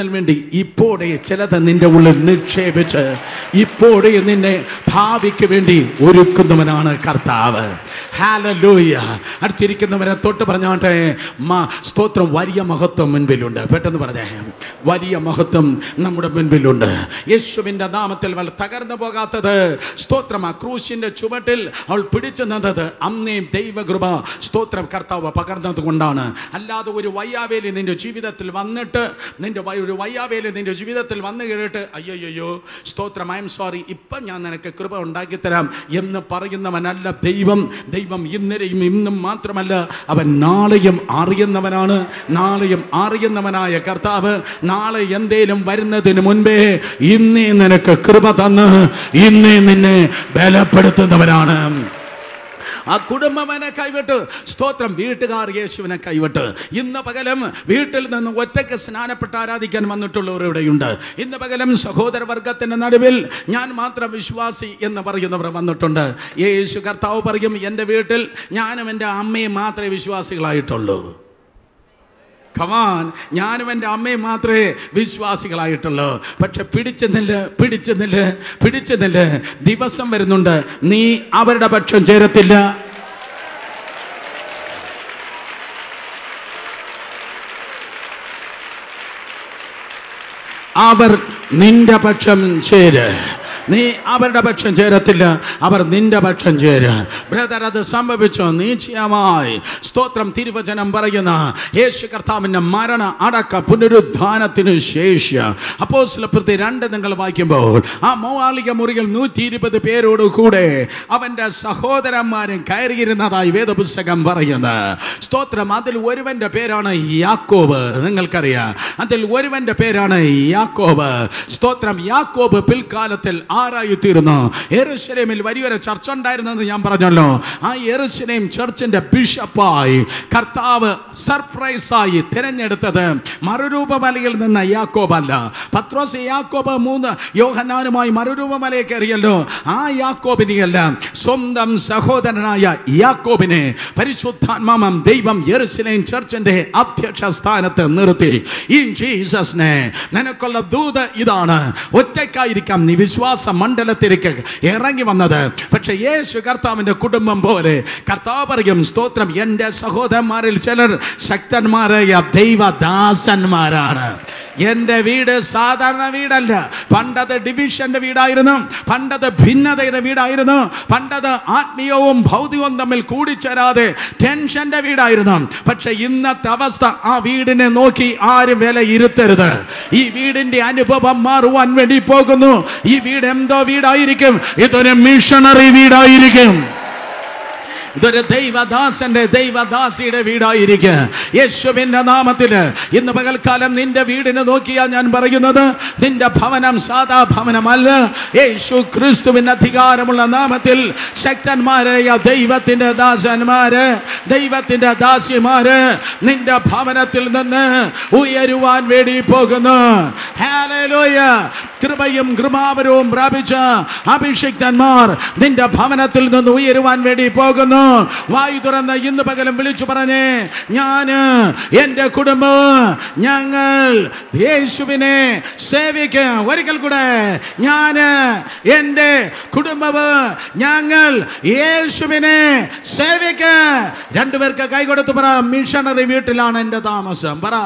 വേണ്ടി ഇപ്പോഴേ ചിലത് നിന്റെ ഉള്ളിൽ നിക്ഷേപിച്ച് ഇപ്പോഴേ നിന്നെ ഭാവിക്ക് വേണ്ടി ഒരുക്കുന്നവനാണ് കർത്താവ് ഹാലലൂയ അടുത്തിരിക്കുന്നവരെ തൊട്ട് പറഞ്ഞാട്ടെ മ- സ്തോത്രം വലിയ മഹത്വം മുൻപിലുണ്ട് പെട്ടെന്ന് പറഞ്ഞേ വലിയ മഹത്വം നമ്മുടെ മുൻപിലുണ്ട് യേശുവിൻ്റെ നാമത്തിൽ അവൾ തകർന്നു പോകാത്തത് സ്തോത്രം ആ ക്രൂശിന്റെ ചുവട്ടിൽ അവൾ പിടിച്ചു നിന്നത് അന്നേയും ദൈവകൃപ സ്തോത്രം കർത്താവ് പകർന്നത് കൊണ്ടാണ് അല്ലാതെ ഒരു വയ്യാവേലി നിന്റെ ജീവിതത്തിൽ വന്നിട്ട് നിന്റെ വയ- ഒരു വയ്യാവേലി നിന്റെ ജീവിതത്തിൽ വന്നു കയറിയിട്ട് അയ്യോയ്യോ സ്തോത്രം ഐ എം സോറി ഇപ്പം ഞാൻ നിനക്ക് കൃപ ഉണ്ടാക്കിത്തരാം എന്ന് പറയുന്നവനല്ല ദൈവം ദൈവം ഇന്നലെയും ഇന്നും മാത്രമല്ല അവൻ നാളെയും അറിയുന്നവനാണ് നാളെയും അറിയുന്നവനായ കർത്താവ് നാളെ എന്തേലും വരുന്നതിന് മുൻപേ ഇന്നേ നിനക്ക് കൃപ തന്ന് ഇന്നേ നിന്നെ ബലപ്പെടുത്തുന്നവനാണ് ആ കുടുംബമനെ കൈവിട്ട് സ്തോത്രം വീട്ടുകാർ യേശുവിനെ കൈവിട്ട് ഇന്ന് പകലും വീട്ടിൽ നിന്ന് ഒറ്റയ്ക്ക് സ്നാനപ്പെട്ട് ആരാധിക്കാൻ വന്നിട്ടുള്ളവർ ഇവിടെയുണ്ട് ഇന്ന് പകലും സഹോദര വർഗത്തിന്റെ നടുവിൽ ഞാൻ മാത്രം വിശ്വാസി എന്ന് പറയുന്നവർ വന്നിട്ടുണ്ട് യേശു കർത്താവ് പറയും എൻ്റെ വീട്ടിൽ ഞാനും എൻ്റെ അമ്മയും മാത്രമേ വിശ്വാസികളായിട്ടുള്ളൂ ഖമാൻ ഞാനും എൻ്റെ അമ്മയും മാത്രമേ വിശ്വാസികളായിട്ടുള്ളൂ പക്ഷെ പിടിച്ചെന്നില്ല പിടിച്ചെന്നില്ല പിടിച്ചെന്നില്ല ദിവസം വരുന്നുണ്ട് നീ അവരുടെ പക്ഷം ചേരത്തില്ല അവർ നിന്റെ പക്ഷം ചേര് നീ അവരുടെ പക്ഷം ചേരത്തില്ല അവർ നിന്റെ പക്ഷം ചേര് ബ്രദർ അത് സംഭവിച്ചു നീച്ചയമായി സ്തോത്രം തിരുവചനം പറയുന്ന യേശു കർത്താവിന്റെ മരണ അടക്ക പുനരുദ്ധാനത്തിന് ശേഷം അപ്പോസ്ലപ്രതി രണ്ട് നിങ്ങൾ വായിക്കുമ്പോൾ ആ മൗവാലിക മുറിയിൽ നൂറ്റി ഇരുപത് പേരോട് കൂടെ അവന്റെ സഹോദരന്മാരും കയറിയിരുന്നതായി വേദപുസ്തകം പറയുന്നു സ്തോത്രം അതിൽ ഒരുവന്റെ പേരാണ് യാക്കോബ് നിങ്ങൾക്കറിയാം അതിൽ ഒരുവന്റെ പേരാണ് യാക്കോബ് സ്തോത്രം യാക്കോബ് പിൽക്കാലത്തിൽ ആരായി തീർന്നു എറുശലേമിൽ വലിയൊരു ചർച്ച ഉണ്ടായിരുന്നെന്ന് ഞാൻ പറഞ്ഞല്ലോ ആ എറുശലേം ചർച്ചിന്റെ ബിഷപ്പായി കർത്താവ് സർപ്രൈസായി തിരഞ്ഞെടുത്തത് മറുരൂപമലയിൽ നിന്ന് യാക്കോബല്ല പത്രോസ് യാക്കോബ് മൂന്ന് യോഹന്നാനുമായി മറുരൂപമലയെ കയറിയല്ലോ ആ യാക്കോബിനെയല്ല സ്വന്തം സഹോദരനായ യാക്കോബിനെ പരിശുദ്ധാത്മാമം ദൈവം യെറുശലേം ചർച്ചിന്റെ അധ്യക്ഷ സ്ഥാനത്ത് നിർത്തി ഈ ജീസസിനെ നിനക്കുള്ള ദൂത് ഇതാണ് ഒറ്റയ്ക്കായിരിക്കാം നീ വിശ്വാസ മണ്ഡലത്തിലേക്ക് ഇറങ്ങി വന്നത് പക്ഷെ യേശു കർത്താവിന്റെ കുടുംബം പോലെ കർത്താവ് പറയും സ്തോത്രം എൻ്റെ സഹോദരന്മാരിൽ ചിലർ ശക്തന്മാരായ ദൈവദാസന്മാരാണ് എൻ്റെ വീട് സാധാരണ വീടല്ല പണ്ടത് ഡിവിഷന്റെ വീടായിരുന്നു പണ്ടത് ഭിന്നതയുടെ വീടായിരുന്നു പണ്ടത് ആത്മീയവും ഭൗതികവും തമ്മിൽ കൂടിച്ചേരാതെ ടെൻഷന്റെ വീടായിരുന്നു പക്ഷെ ഇന്നത്തെ അവസ്ഥ ആ വീടിനെ നോക്കി ആരും വില ഇരുത്തരുത് ഈ വീടിന്റെ അനുഭവം മാറുവാൻ വേണ്ടി പോകുന്നു ഈ വീട് എന്തോ വീടായിരിക്കും ഇതൊരു മിഷണറി വീടായിരിക്കും ഇതൊരു ദൈവദാസന്റെ ദൈവദാസിയുടെ വീടായിരിക്കും യേശുവിന്റെ നാമത്തിൽ ഇന്ന് പകൽക്കാലം നിന്റെ വീടിനെ നോക്കിയാ ഞാൻ പറയുന്നത് നിന്റെ ഭവനം സാധാ ഭവനമല്ല യേശു ക്രിസ്തുവിന്റെ അധികാരമുള്ള നാമത്തിൽ ശക്തന്മാരായ ദൈവത്തിന്റെ ദാസന്മാര് ദൈവത്തിന്റെ ദാസിമാര് നിന്റെ ഭവനത്തിൽ നിന്ന് ഉയരുവാൻ വേണ്ടി പോകുന്നു ഹല്ലേലൂയ കൃപയും കൃപാവരവും പ്രാപിച്ച അഭിഷിക്തന്മാർ നിന്റെ ഭവനത്തിൽ നിന്ന് ഉയരുവാൻ വേണ്ടി പോകുന്നു വായു തുറന്ന് ഇന്ന് പകലും വിളിച്ചു പറഞ്ഞേ ഞാന് എൻ്റെ കുടുംബം ഞങ്ങൾ യേശുവിനെ സേവിക്കും ഒരിക്കൽ കൂടെ ഞാന് എൻ്റെ കുടുംബവും ഞങ്ങൾ യേശുവിനെ സേവിക്കും രണ്ടുപേർക്ക് കൈകൊടുത്ത് പറ മിഷണറി വീട്ടിലാണ് എൻ്റെ താമസം പറ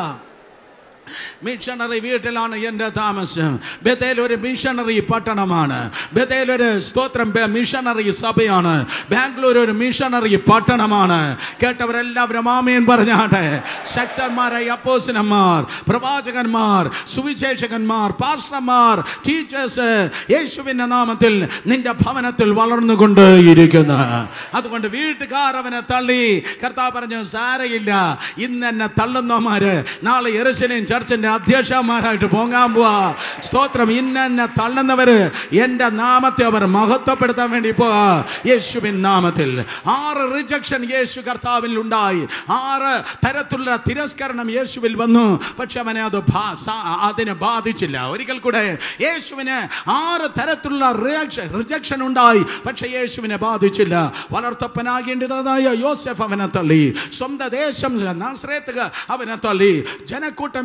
മിഷണറി വീട്ടിലാണ് എൻ്റെ താമസം ബത്തേൽ ഒരു മിഷണറി പട്ടണമാണ് ബത്തേൽ ഒരു സ്തോത്രം ബെ- മിഷണറി സഭയാണ് ബാംഗ്ലൂർ ഒരു മിഷണറി പട്ടണമാണ് കേട്ടവരെല്ലാവരും ആമേൻ പറഞ്ഞാട്ടെ ശക്തന്മാരായ അപ്പോസിനന്മാർ പ്രവാചകന്മാർ സുവിശേഷകന്മാർ പാസ്റ്റർമാർ ടീച്ചേഴ്സ് യേശുവിൻ്റെ നാമത്തിൽ നിന്റെ ഭവനത്തിൽ വളർന്നുകൊണ്ട് ഇരിക്കുന്നു അതുകൊണ്ട് വീട്ടുകാർ അവനെ തള്ളി കർത്താവ് പറഞ്ഞു സാരയില്ല ഇന്ന് എന്നെ തള്ളുന്നമാര് നാളെ എറുശലേം ചർച്ചിന്റെ അധ്യക്ഷന്മാരായിട്ട് പോകാൻ പോവാ സ്തോത്രം ഇന്ന് എന്നെ തള്ളുന്നവര് എൻ്റെ നാമത്തെ അവർ മഹത്വപ്പെടുത്താൻ വേണ്ടി പോവാ യേശുവിൻ നാമത്തിൽ ആറ് റിജക്ഷൻ യേശു കർത്താവിൽ ഉണ്ടായി ആറ് തരത്തിലുള്ള തിരസ്കരണം യേശുവിൽ വന്നു പക്ഷെ അവനെ അത് ബാ- സ- അതിനെ ബാധിച്ചില്ല ഒരിക്കൽ കൂടെ യേശുവിന് ആറ് തരത്തിലുള്ള റിയാക്ഷൻ റിജക്ഷൻ ഉണ്ടായി പക്ഷെ യേശുവിനെ ബാധിച്ചില്ല വളർത്തപ്പനാകേണ്ടതായ യോസെഫ് അവനെ തള്ളി സ്വന്തം ദേശം നാസ്രേത്തുക അവനെ തള്ളി ജനക്കൂട്ടം യേശുവിനെ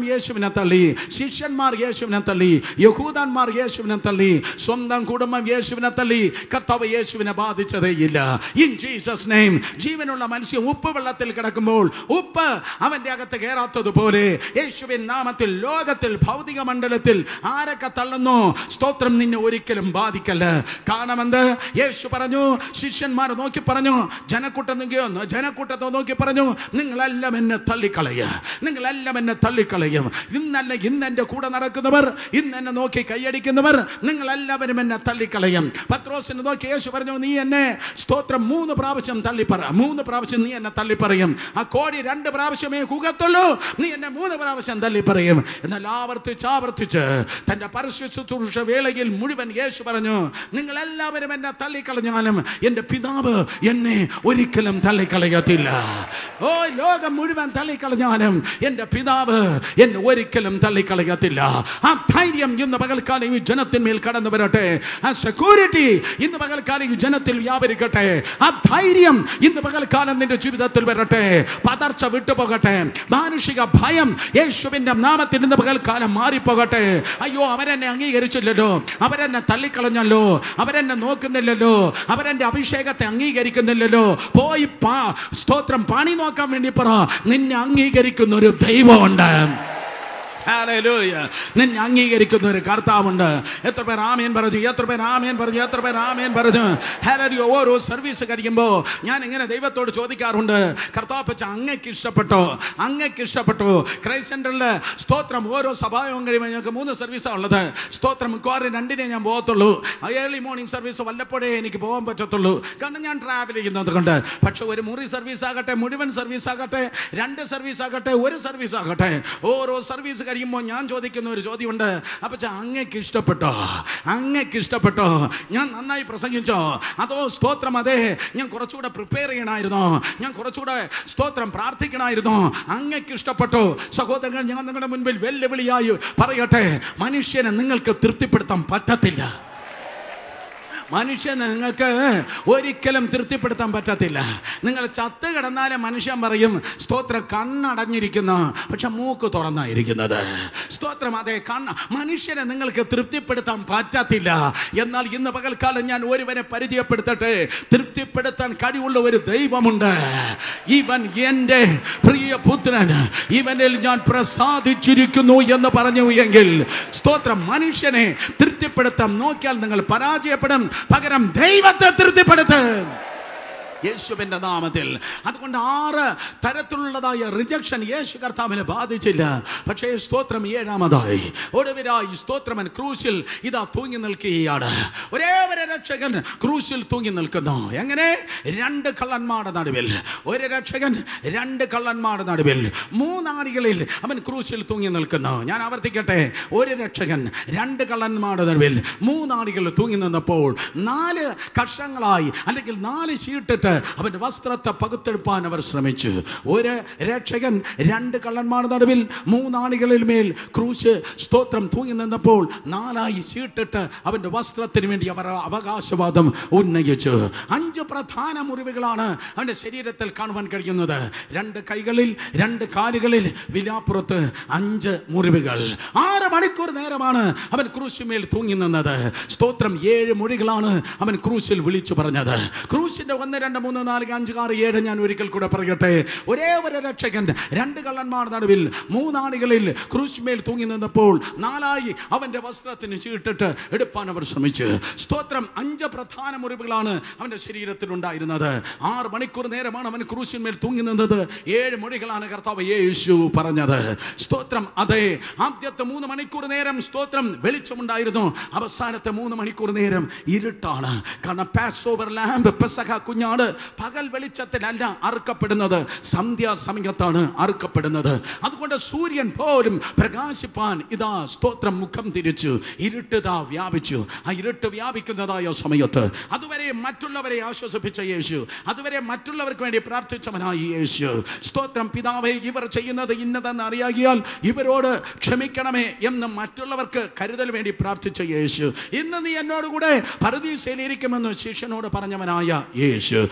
യേശുവിനെ തള്ളി ശിഷ്യന്മാർ യേശുവിനെ തള്ളി യഹൂദന്മാർ യേശുവിനെ തള്ളി സ്വന്തം കുടുംബം യേശുവിനെ തള്ളി കർത്താവ് യേശുവിനെ ബാധിച്ചതേയില്ല ഇൻ ജീസസ് നെയിം ജീവനുള്ള മനുഷ്യൻ ഉപ്പ് വെള്ളത്തിൽ കിടക്കുമ്പോൾ ഉപ്പ് അവന്റെ അകത്ത് കയറാത്തതുപോലെ യേശുവിൻ നാമത്തിൽ ലോകത്തിൽ ഭൗതിക മണ്ഡലത്തിൽ ആരൊക്കെ തള്ളുന്നു സ്തോത്രം നിന്നെ ഒരിക്കലും ബാധിക്കല്ല കാരണമെന്ത് യേശു പറഞ്ഞു ശിഷ്യന്മാർ നോക്കി പറഞ്ഞു ജനക്കൂട്ടം നോക്കിയോ ജനക്കൂട്ടത്തെ നോക്കി പറഞ്ഞു നിങ്ങളെല്ലാം എന്നെ തള്ളിക്കളയ നിങ്ങളെല്ലാം എന്നെ തള്ളിക്കളയും ഇന്നല്ല ഇന്ന് എൻ്റെ കൂടെ നടക്കുന്നവർ ഇന്ന് എന്നെ നോക്കി കൈയടിക്കുന്നവർ നിങ്ങളെല്ലാവരും എന്നെ തള്ളിക്കളയും പത്രോസിനെ നോക്കി യേശു പറഞ്ഞു നീ എന്നെ സ്തോത്രം മൂന്ന് പ്രാവശ്യം തള്ളിപ്പറ മൂന്ന് പ്രാവശ്യം നീ എന്നെ തള്ളിപ്പറയും ആ കോഴി രണ്ട് പ്രാവശ്യമേ കൂകത്തുള്ളൂ നീ എന്നെ മൂന്ന് പ്രാവശ്യം തള്ളിപ്പറയും എന്നാൽ ആവർത്തിച്ച് ആവർത്തിച്ച് തൻ്റെ പരിശുദ്ധ വേളയിൽ മുഴുവൻ യേശു പറഞ്ഞു നിങ്ങൾ എല്ലാവരും എന്നെ തള്ളിക്കളഞ്ഞാലും എൻ്റെ പിതാവ് എന്നെ ഒരിക്കലും തള്ളിക്കളയത്തില്ല ഓ ലോകം മുഴുവൻ തള്ളിക്കളഞ്ഞാലും എൻ്റെ പിതാവ് എന്നെ ഒരിക്കലും തള്ളിക്കളയത്തില്ല ആ ധൈര്യം ഇന്ന് പകൽക്കാലം ഈ ജനത്തിന്മേൽ കടന്നു വരട്ടെ ആ സെക്യൂരിറ്റി ഇന്ന് പകൽക്കാലം ഈ ജനത്തിൽ വ്യാപരിക്കട്ടെ ആ ധൈര്യം ഇന്ന് പകൽക്കാലം നിന്റെ ജീവിതത്തിൽ വരട്ടെ പതർച്ച വിട്ടുപോകട്ടെ മാനുഷിക ഭയം യേശുവിന്റെ നാമത്തിൽ ഇന്ന് പകൽക്കാലം മാറിപ്പോകട്ടെ അയ്യോ അവരെന്നെ അംഗീകരിച്ചില്ലല്ലോ അവരെന്നെ തള്ളിക്കളഞ്ഞല്ലോ അവരെന്നെ നോക്കുന്നില്ലല്ലോ അവരെന്റെ അഭിഷേകത്തെ അംഗീകരിക്കുന്നില്ലല്ലോ പോയി പാ സ്തോത്രം പണി നോക്കാൻ വേണ്ടി പറ നിന്നെ അംഗീകരിക്കുന്ന ഒരു ദൈവമുണ്ട് Hallelujah. നിന്നെ അംഗീകരിക്കുന്ന ഒരു കർത്താവുണ്ട് എത്ര പേർ ആമേൻ പറഞ്ഞു എത്ര പേർ ആമേൻ പറഞ്ഞു എത്ര പേർ ആമേൻ പറഞ്ഞു ഹാലരിയോ ഓരോ സർവീസ് കഴിയുമ്പോൾ ഞാൻ ഇങ്ങനെ ദൈവത്തോട് ചോദിക്കാറുണ്ട് കർത്താപ്പച്ച അങ്ങക്ക് ഇഷ്ടപ്പെട്ടോ അങ്ങക്ക് ഇഷ്ടപ്പെട്ടോ ക്രൈസ്റ്റ് സെന്ററിൽ സ്തോത്രം ഓരോ സഭായോഗം കഴിയുമ്പോൾ ഞങ്ങൾക്ക് മൂന്ന് സർവീസാണ് ഉള്ളത് സ്തോത്രം മിക്കവാറും രണ്ടിനെ ഞാൻ പോകത്തുള്ളൂ ഏർലി മോർണിംഗ് സർവീസ് വല്ലപ്പോഴേ എനിക്ക് പോകാൻ പറ്റത്തുള്ളൂ കാരണം ഞാൻ ട്രാവൽ ചെയ്യുന്നത് കൊണ്ട് പക്ഷെ ഒരു മുറി സർവീസ് ആകട്ടെ മുഴുവൻ സർവീസ് ആകട്ടെ രണ്ട് സർവീസ് ആകട്ടെ ഒരു സർവീസ് ആകട്ടെ ഓരോ സർവീസ് കഴിയുമ്പോൾ ഞാൻ ചോദിക്കുന്ന ഒരു ചോദ്യമുണ്ട് അപ്പച്ച അങ്ങക്ക് ഇഷ്ടപ്പെട്ടോ അങ്ങക്ക് ഇഷ്ടപ്പെട്ടോ ഞാൻ നന്നായി പ്രസംഗിച്ചോ അതോ സ്തോത്രം അതെ ഞാൻ കുറച്ചുകൂടെ പ്രിപ്പയർ ചെയ്യണമായിരുന്നോ ഞാൻ കുറച്ചുകൂടെ സ്തോത്രം പ്രാർത്ഥിക്കണമായിരുന്നോ അങ്ങക്ക് ഇഷ്ടപ്പെട്ടോ സഹോദരങ്ങൾ ഞാൻ നിങ്ങളുടെ മുൻപിൽ വെല്ലുവിളിയായി പറയട്ടെ മനുഷ്യനെ നിങ്ങൾക്ക് തൃപ്തിപ്പെടുത്താൻ പറ്റത്തില്ല മനുഷ്യന് നിങ്ങൾക്ക് ഒരിക്കലും തൃപ്തിപ്പെടുത്താൻ പറ്റത്തില്ല നിങ്ങൾ ചത്ത് കിടന്നാലും മനുഷ്യൻ പറയും സ്തോത്രം കണ്ണടഞ്ഞിരിക്കുന്നു പക്ഷെ മൂക്ക് തുറന്നായിരിക്കുന്നത് സ്തോത്രം അതെ കണ്ണ് മനുഷ്യനെ നിങ്ങൾക്ക് തൃപ്തിപ്പെടുത്താൻ പറ്റത്തില്ല എന്നാൽ ഇന്ന് പകൽക്കാലം ഞാൻ ഒരുവനെ പരിചയപ്പെടുത്തട്ടെ തൃപ്തിപ്പെടുത്താൻ കഴിവുള്ള ഒരു ദൈവമുണ്ട് ഇവൻ എൻ്റെ പ്രിയ പുത്രൻ ഇവനിൽ ഞാൻ പ്രസാദിച്ചിരിക്കുന്നു എന്ന് പറഞ്ഞു എങ്കിൽ സ്തോത്രം മനുഷ്യനെ തൃപ്തിപ്പെടുത്താൻ നോക്കിയാൽ നിങ്ങൾ പരാജയപ്പെടും പകരം ദൈവത്തെ തൃപ്തിപ്പെടുത്തും യേശുവിൻ്റെ നാമത്തിൽ അതുകൊണ്ട് ആറ് തരത്തിലുള്ളതായ റിജക്ഷൻ യേശു കർത്താവിനെ ബാധിച്ചില്ല പക്ഷേ സ്തോത്രം ഏഴാമതായി ഒടുവിലായി സ്തോത്രമൻ ക്രൂശിൽ ഇതാ തൂങ്ങി നിൽക്കുകയാണ് ഒരേ ഒരു രക്ഷകൻ ക്രൂശിൽ തൂങ്ങി നിൽക്കുന്നു എങ്ങനെ രണ്ട് കള്ളന്മാരുടെ നടുവിൽ ഒരു രക്ഷകൻ രണ്ട് കള്ളന്മാരുടെ നടുവിൽ മൂന്നാടികളിൽ അവൻ ക്രൂശിൽ തൂങ്ങി നിൽക്കുന്നു ഞാൻ ആവർത്തിക്കട്ടെ ഒരു രക്ഷകൻ രണ്ട് കള്ളന്മാരുടെ നടുവിൽ മൂന്നാടികൾ തൂങ്ങി നിന്നപ്പോൾ നാല് കഷങ്ങളായി അല്ലെങ്കിൽ നാല് ചീട്ടിട്ട് അവന്റെ വസ്ത്രത്തെ പകുത്തെടുപ്പാൻ അവർ ശ്രമിച്ചു ഒരു രക്ഷകൻ രണ്ട് കള്ളന്മാരുടെ നടുവിൽ മൂന്നാണികളിൽ മേൽ ക്രൂശ് സ്തോത്രം തൂങ്ങി നിന്നപ്പോൾ നാലായി ചീട്ടിട്ട് അവന്റെ വസ്ത്രത്തിന് വേണ്ടി അവർ അവകാശവാദം ഉന്നയിച്ചു അഞ്ച് പ്രധാന മുറിവുകളാണ് അവന്റെ ശരീരത്തിൽ കാണുവാൻ കഴിയുന്നത് രണ്ട് കൈകളിൽ രണ്ട് കാലുകളിൽ വിലാപ്പുറത്ത് അഞ്ച് മുറിവുകൾ ആറ് മണിക്കൂർ നേരമാണ് അവൻ ക്രൂശിന്മേൽ തൂങ്ങി നിന്നത് സ്തോത്രം ഏഴ് മൊഴികളാണ് അവൻ ക്രൂശിൽ വിളിച്ചു പറഞ്ഞത് ക്രൂശിന്റെ ഒന്ന് രണ്ട് മൂന്ന് നാല് അഞ്ച് ആറ് ഏഴ് ഞാൻ ഒരിക്കൽ കൂടെ പറയട്ടെ ഒരേ ഒരു രക്ഷകൻ രണ്ട് കള്ളന്മാർ നടുവിൽ മൂന്നാണികളിൽ ക്രൂശിന്മേൽ തൂങ്ങി നിന്നപ്പോൾ നാലായി അവന്റെ വസ്ത്രത്തിന് ചീട്ടിട്ട് എടുപ്പാൻ അവർ ശ്രമിച്ചു സ്തോത്രം അഞ്ച് പ്രധാന മുറിവുകളാണ് അവന്റെ ശരീരത്തിൽ ഉണ്ടായിരുന്നത് ആറ് മണിക്കൂർ നേരമാണ് അവൻ ക്രൂശിന്മേൽ തൂങ്ങി നിന്നത് ഏഴ് മൊഴികളാണ് കർത്താവ് യേശു പറഞ്ഞത് സ്തോത്രം അതെ ആദ്യത്തെ മൂന്ന് മണിക്കൂർ നേരം സ്തോത്രം വെളിച്ചമുണ്ടായിരുന്നു അവസാനത്തെ മൂന്ന് മണിക്കൂർ നേരം ഇരുട്ടാണ് കാരണം പാസ് ഓവർ ലാമ്പ് പെസഹ കുഞ്ഞാട് പകൽ വെളിച്ചത്തിലല്ല അറുക്കപ്പെടുന്നത് സന്ധ്യാസമയത്താണ് അറുക്കപ്പെടുന്നത് അതുകൊണ്ട് സൂര്യൻ പോലും പ്രകാശിപ്പാൻ ഇതാ സ്തോത്രം മുഖം തിരിച്ചു ഇരുട്ടിതാ വ്യാപിച്ചു ആ ഇരുട്ട് വ്യാപിക്കുന്നതായ സമയത്ത് അതുവരെ മറ്റുള്ളവരെ ആശ്വസിപ്പിച്ച യേശു അതുവരെ മറ്റുള്ളവർക്ക് വേണ്ടി പ്രാർത്ഥിച്ചവനായി യേശു സ്തോത്രം പിതാവേ ഇവർ ചെയ്യുന്നത് ഇന്നതെന്ന് അറിയാകിയാൽ ഇവരോട് ക്ഷമിക്കണമേ എന്ന് മറ്റുള്ളവർക്ക് കരുതൽ വേണ്ടി പ്രാർത്ഥിച്ച യേശു ഇന്ന് നീ എന്നോട് കൂടെ പരദീസയിലിരിക്കുമെന്ന് ശിഷ്യനോട് പറഞ്ഞവനായ യേശു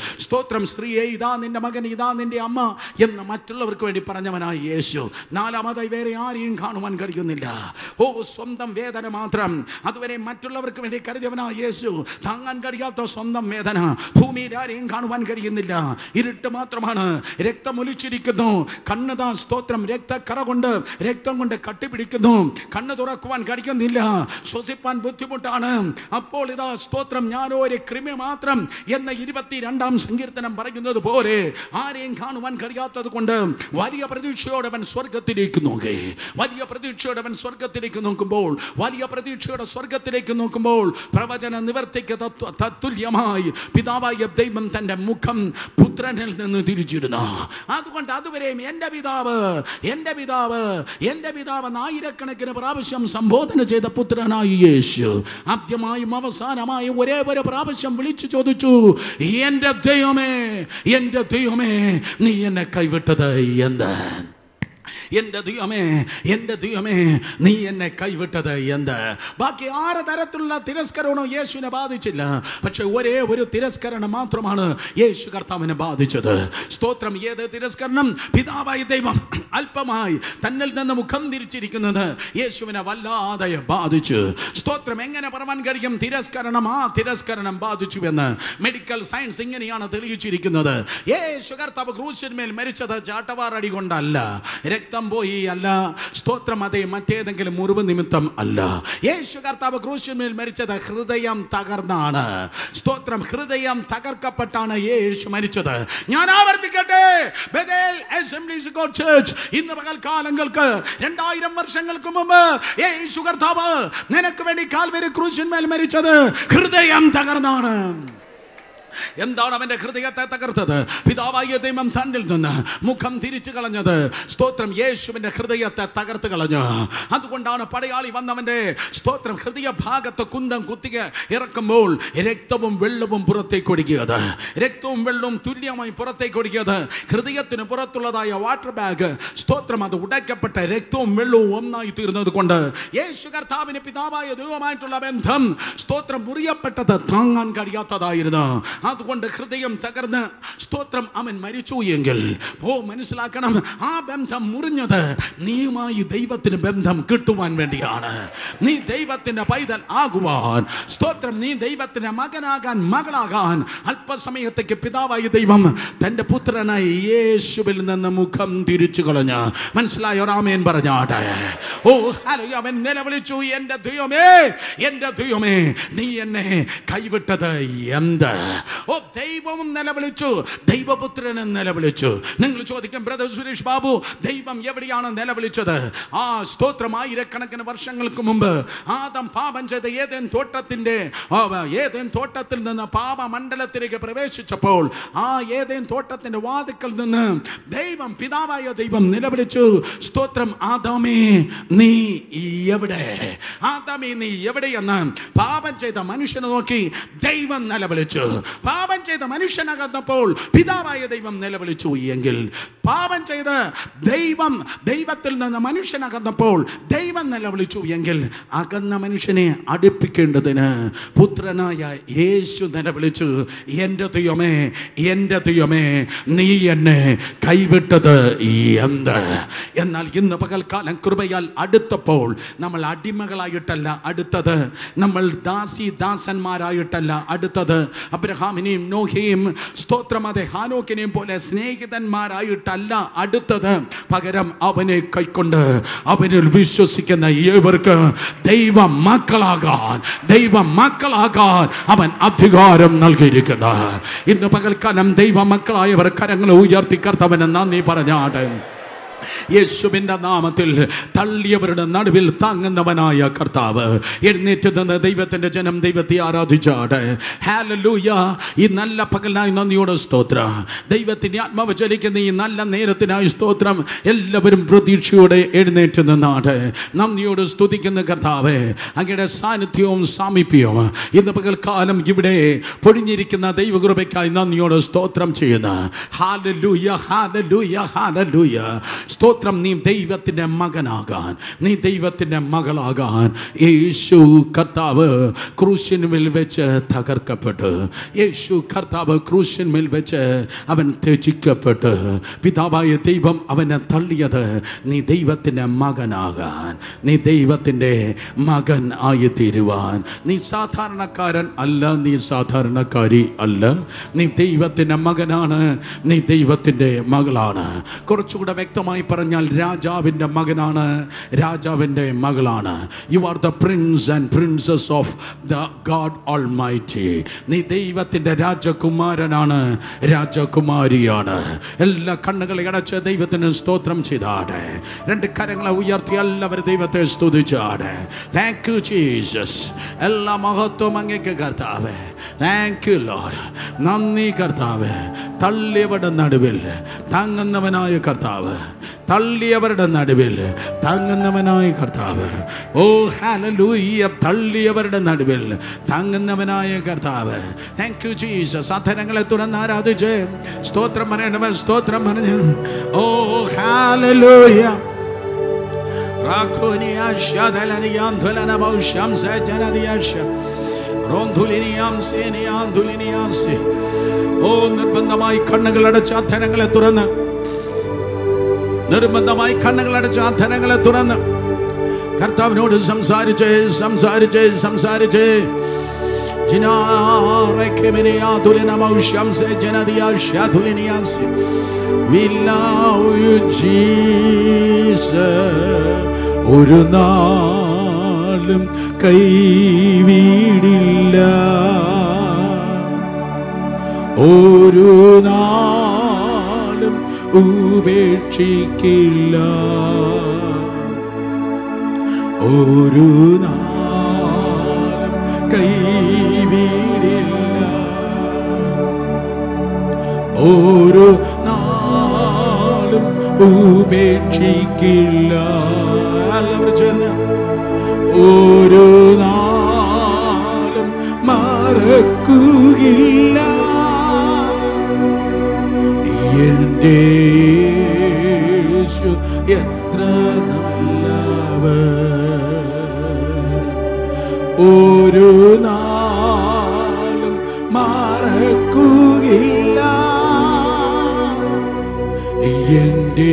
സ്തോത്രം സ്ത്രീയെ ഇതാ നിന്റെ മകൻ ഇതാ നിന്റെ അമ്മ എന്ന് മറ്റുള്ളവർക്ക് വേണ്ടി പറഞ്ഞവനായ യേശു നാലാമതായി വേറെ ആരെയും കാണുവാൻ കഴിയുന്നില്ല ഓ സ്വന്തം വേദന മാത്രം അതുവരെ മറ്റുള്ളവർക്ക് വേണ്ടി കരുതിയവനായ യേശു താങ്ങാൻ കഴിയാത്ത സ്വന്തം വേദന ഭൂമിയിൽ ആരെയും കാണുവാൻ കഴിയുന്നില്ല ഇരുട്ട് മാത്രമാണ് രക്തമൊലിച്ചിരിക്കുന്നു കണ്ണുതാ സ്തോത്രം രക്തക്കറ കൊണ്ട് രക്തം കൊണ്ട് കട്ടിപ്പിടിക്കുന്നു കണ്ണ് തുറക്കുവാൻ കഴിയുന്നില്ല ശ്വസിപ്പാൻ ബുദ്ധിമുട്ടാണ് അപ്പോൾ ഇതാ സ്തോത്രം ഞാനോ ഒരു കൃമി മാത്രം എന്ന ഇരുപത്തിരണ്ടാം സങ്കീർത്തനം പറയുന്നത് പോലെ ആരെയും കാണുവാൻ കഴിയാത്തത് കൊണ്ട് വലിയ പ്രതീക്ഷയോടെ അവൻ സ്വർഗത്തിലേക്ക് നോക്കി വലിയ പ്രതീക്ഷയോടെ അവൻ സ്വർഗത്തിലേക്ക് നോക്കുമ്പോൾ വലിയ പ്രതീക്ഷയോടെ സ്വർഗത്തിലേക്ക് നോക്കുമ്പോൾ പ്രവചന നിവർത്തിക്ക് തത്വ- തത്തുല്യമായി പിതാവായ ദൈവം തന്റെ മുഖം പുത്രനിൽ നിന്ന് തിരിച്ചിടുന്നു അതുകൊണ്ട് അതുവരെയും എൻ്റെ പിതാവ് എൻ്റെ പിതാവ് എൻ്റെ പിതാവ് ആയിരക്കണക്കിന് പ്രാവശ്യം സംബോധന ചെയ്ത പുത്രനായി യേശു ആദ്യമായും അവസാനമായും ഒരേ ഒരു പ്രാവശ്യം വിളിച്ചു ചോദിച്ചു എൻ്റെ ദൈവമേ എൻ്റെ ദൈവമേ നീ എന്നെ കൈവിട്ടത് എന്ത് എൻ്റെ ദൈവമേ എൻ്റെ ദൈവമേ നീ എന്നെ കൈവിട്ടത് എന്ത് ബാക്കി ആറ് തരത്തിലുള്ള തിരസ്കരണവും യേശുവിനെ ബാധിച്ചില്ല പക്ഷെ ഒരേ ഒരു തിരസ്കരണം മാത്രമാണ് യേശു കർത്താവിനെ ബാധിച്ചത് സ്തോത്രം ഏത് തിരസ്കരണം പിതാവായ ദൈവം അല്പമായി തന്നിൽ നിന്ന് മുഖം തിരിച്ചിരിക്കുന്നത് യേശുവിനെ വല്ലാതെ ബാധിച്ചു സ്തോത്രം എങ്ങനെ പറയാൻ കഴിയും തിരസ്കരണം ആ തിരസ്കരണം ബാധിച്ചു എന്ന് മെഡിക്കൽ സയൻസ് ഇങ്ങനെയാണ് തെളിയിച്ചിരിക്കുന്നത് യേശു കർത്താവ് ക്രൂശിന്മേൽ മരിച്ചത് ചാട്ടവാറടി കൊണ്ടല്ല രക്തം പോയി അല്ല സ്തോത്രം അതേ മറ്റേതെങ്കിലും മുറിവ് നിമിത്തം അല്ല യേശു കർത്താവ് ക്രൂശിന്മേൽ മരിച്ചത് ഹൃദയം തകർന്നാണ് സ്തോത്രം ഹൃദയം തകർക്കപ്പെട്ടാണ് യേശു മരിച്ചത് ഞാൻ ആവർത്തിക്കട്ടെ ബഥേൽ അസംബ്ലീസ് ഗോഡ് ചർച്ച് ഇന്ന് പകൽക്കാലങ്ങൾക്ക് രണ്ടായിരം വർഷങ്ങൾക്ക് മുമ്പ് യേശു കർത്താവ് നിനക്ക് വേണ്ടി കാൽവരി ക്രൂശിന്മേൽ മരിച്ചത് ഹൃദയം തകർന്നാണ് എന്താണ് അവന്റെ ഹൃദയത്തെ തകർത്തത് പിതാവായ ദൈവം തന്നിൽ നിന്ന് മുഖം തിരിച്ചു കളഞ്ഞത് സ്തോത്രം യേശുവിന്റെ ഹൃദയത്തെ തകർത്ത് കളഞ്ഞു അതുകൊണ്ടാണ് പടയാളി വന്നവന്റെ സ്തോത്രം ഹൃദയ ഭാഗത്ത് കുന്തം കുത്തിക ഇറക്കുമ്പോൾ രക്തവും വെള്ളവും പുറത്തേക്ക് ഒഴുകിയത് രക്തവും വെള്ളവും തുല്യമായി പുറത്തേക്ക് ഒഴുകിയത് ഹൃദയത്തിന് പുറത്തുള്ളതായ വാട്ടർ ബാഗ് സ്തോത്രം അത് ഉടയ്ക്കപ്പെട്ട രക്തവും വെള്ളവും ഒന്നായി തീർന്നത് കൊണ്ട് യേശു കർത്താവിന് പിതാവായ ദൈവമായിട്ടുള്ള ബന്ധം സ്തോത്രം മുറിയപ്പെട്ടത് താങ്ങാൻ കഴിയാത്തതായിരുന്നു അതുകൊണ്ട് ഹൃദയം തകർന്ന് സ്തോത്രം അവൻ മരിച്ചു എങ്കിൽ ഓ മനസ്സിലാക്കണം ആ ബന്ധം മുറിഞ്ഞത് നീയുമായി ദൈവത്തിന് ബന്ധം കിട്ടുവാൻ വേണ്ടിയാണ് നീ ദൈവത്തിന്റെ പൈതൽ ആകുവാൻ സ്തോത്രം നീ ദൈവത്തിന്റെ മകനാകാൻ മകളാകാൻ അല്പസമയത്തേക്ക് പിതാവായ ദൈവം തന്റെ പുത്രനായി യേശുവിൽ നിന്ന് മുഖം തിരിച്ചു കളഞ്ഞ് മനസ്സിലായോ രാമേൻ പറഞ്ഞാട്ടെ ഓ ഹലോ അവൻ നിലവിളിച്ചു എന്റെ ദൈവമേ എന്റെ ദൈവമേ നീ എന്നെ കൈവിട്ടത് എന്ത് ഓ ദൈവവും നിലവിളിച്ചു ദൈവപുത്രനും നിലവിളിച്ചു നിങ്ങൾ ചോദിക്കും ബ്രദർ സുരേഷ് ബാബു ദൈവം എവിടെയാണ് നിലവിളിച്ചത് ആ സ്തോത്രം ആയിരക്കണക്കിന് വർഷങ്ങൾക്ക് മുമ്പ് ആദം പാപം ചെയ്ത ഏതേൻ തോട്ടത്തിന്റെ ആ, ഏതേൻ തോട്ടത്തിൽ നിന്ന് പാപമണ്ഡലത്തിലേക്ക് പ്രവേശിച്ചപ്പോൾ ആ ഏതേൻ തോട്ടത്തിന്റെ വാതിക്കൽ നിന്ന് ദൈവം പിതാവായ ദൈവം നിലവിളിച്ചു സ്തോത്രം ആദാമേ നീ എവിടെ ആദാമേ നീ എവിടെയെന്ന് പാപം ചെയ്ത മനുഷ്യനെ നോക്കി ദൈവം നിലവിളിച്ചു പാപം ചെയ്ത മനുഷ്യനകന്നപ്പോൾ പിതാവായ ദൈവം നിലവിളിച്ചു എങ്കിൽ പാപം ചെയ്ത് ദൈവം ദൈവത്തിൽ നിന്ന് മനുഷ്യനകന്നപ്പോൾ ദൈവം നിലവിളിച്ചു എങ്കിൽ അകന്ന മനുഷ്യനെ അടുപ്പിക്കേണ്ടതിന് പുത്രനായ യേശു നിലവിളിച്ചു എൻ്റെ ദൈവമേ എൻ്റെ ദൈവമേ നീ എന്നെ കൈവിട്ടത് എന്ത് എന്നാൽ ഇന്ന് പകൽക്കാലം കൃപയാൽ അടുത്തപ്പോൾ നമ്മൾ അടിമകളായിട്ടല്ല അടുത്തത് നമ്മൾ ദാസി ദാസന്മാരായിട്ടല്ല അടുത്തത് അബ്രഹാമിനെയും നോഹയെയും സ്തോത്രമതെ ഹാനോക്കിനെയും പോലെ സ്നേഹിതന്മാരായിട്ടല്ല അടുത്തത് പകരം അവനെ കൈക്കൊണ്ട് അവനിൽ വിശ്വസിക്കുന്ന ഏവർക്ക് ദൈവ മക്കളാകാൻ ദൈവ മക്കളാകാൻ അവൻ അധികാരം നൽകിയിരിക്കുന്നു ഇന്ന് പകൽക്കാലം ദൈവ മക്കളായവർ കരങ്ങൾ ഉയർത്തി കർത്തവന് നന്ദി പറഞ്ഞാട് യേശുവിൻ്റെ നാമത്തിൽ തള്ളിയവരുടെ നടുവിൽ താങ്ങുന്നവനായ കർത്താവ് എഴുന്നേറ്റ് നിന്ന് ദൈവത്തിൻ്റെ ജനം ദൈവത്തെ ആരാധിച്ചാട് ഹാലലൂയ ഈ നല്ല പകലിനായി നന്ദിയോട് സ്തോത്രം ദൈവത്തിൻ്റെ ആത്മാവ് ചലിക്കുന്ന ഈ നല്ല നേരത്തിനായി സ്തോത്രം എല്ലാവരും പ്രതീക്ഷയോടെ എഴുന്നേറ്റ് നിന്നാട് നന്ദിയോട് സ്തുതിക്കുന്ന കർത്താവ് അങ്ങയുടെ സാന്നിധ്യവും സാമീപ്യവും ഇന്ന് പകൽക്കാലം ഇവിടെ പൊഴിഞ്ഞിരിക്കുന്ന ദൈവകൃപയ്ക്കായി നന്ദിയോട് സ്തോത്രം ചെയ്യുന്ന ഹാലലൂയ ഹാലലൂയ ഹാലലൂയ സ്തോത്രം നീ ദൈവത്തിൻ്റെ മകനാകാൻ നീ ദൈവത്തിൻ്റെ മകളാകാൻ യേശു കർത്താവ് ക്രൂശിന്മേൽ വെച്ച് തകർക്കപ്പെട്ട് യേശു കർത്താവ് ക്രൂശിന്മേൽ വെച്ച് അവൻ ത്യജിക്കപ്പെട്ട് പിതാവായ ദൈവം അവനെ തള്ളിയത് നീ ദൈവത്തിൻ്റെ മകനാകാൻ നീ ദൈവത്തിൻ്റെ മകൻ ആയി തീരുവാൻ നീ സാധാരണക്കാരൻ അല്ല നീ സാധാരണക്കാരി അല്ല നീ ദൈവത്തിൻ്റെ മകനാണ് നീ ദൈവത്തിൻ്റെ മകളാണ് കുറച്ചുകൂടെ വ്യക്തമായി പറഞ്ഞാൽ രാജാവിൻ്റെ മകനാണ് രാജാവിൻ്റെ മകളാണ് you are the prince and princess of the God almighty നീ ദൈവത്തിൻ്റെ രാജകുമാരനാണ് രാജകുമാരിയാണ് എല്ലാ കണ്ണുകളെ അടച്ച് ദൈവത്തിന് സ്തോത്രം ചെയ്താടെ രണ്ട് കരങ്ങളെ ഉയർത്തി എല്ലാവരും ദൈവത്തെ സ്തുതിച്ചാടെ താങ്ക് യു ജീസസ് എല്ലാ മഹത്വം അങ്ങേക്ക് കർത്താവ് താങ്ക് യു ലോഡ് നന്ദി കർത്താവ് തള്ളിയവരുടെ നടുവിൽ താങ്ങുന്നവനായ കർത്താവ് തള്ളിയവരുടെ നടുവിൽ താങ്ങുന്നവനായ കർത്താവ് ഓ ഹാലലൂയ്യ തള്ളിയവരുടെ നടുവിൽ താങ്ങുന്നവനായ കർത്താവ് താങ്ക് യു ജീസസ് അധരങ്ങളെ തുറന്ന് ആരാധിച്ച് സ്തോത്രം പറയണവൻ സ്തോത്രം പറഞ്ഞു ഓ hallelujah Rakonia shadalaniyan dhulana bausham sajanadiyasha. റോന്ധുലിനിയാം സേനിയാം ധുലിനിയാസി. ഓ നിർബന്ധമായി കണ്ണുകൾ അടച്ച് അധരങ്ങളെ തുറന്ന് നിർബന്ധമായി കണ്ണുകൾ അടച്ച് അധരങ്ങളെ തുറന്ന് കർത്താവിനോട് സംസാരിച്ച് സംസാരിച്ച് സംസാരിച്ച് We love you, Jesus. ഒരു നാളും കൈവീടില്ല ഒരു നാളും ഉപേക്ഷിക്കില്ല ഒരു നാളും കൈവീടില്ല ഒരു നാളും ഉപേക്ഷിക്കില്ല എല്ലാവരും ചേർന്ന് ഒരു നാളും മറക്കുകയില്ല എൻ്റെ യേശു എത്ര നല്ലവൻ ഒരു നാളും മറക്കുകയില്ല എൻ്റെ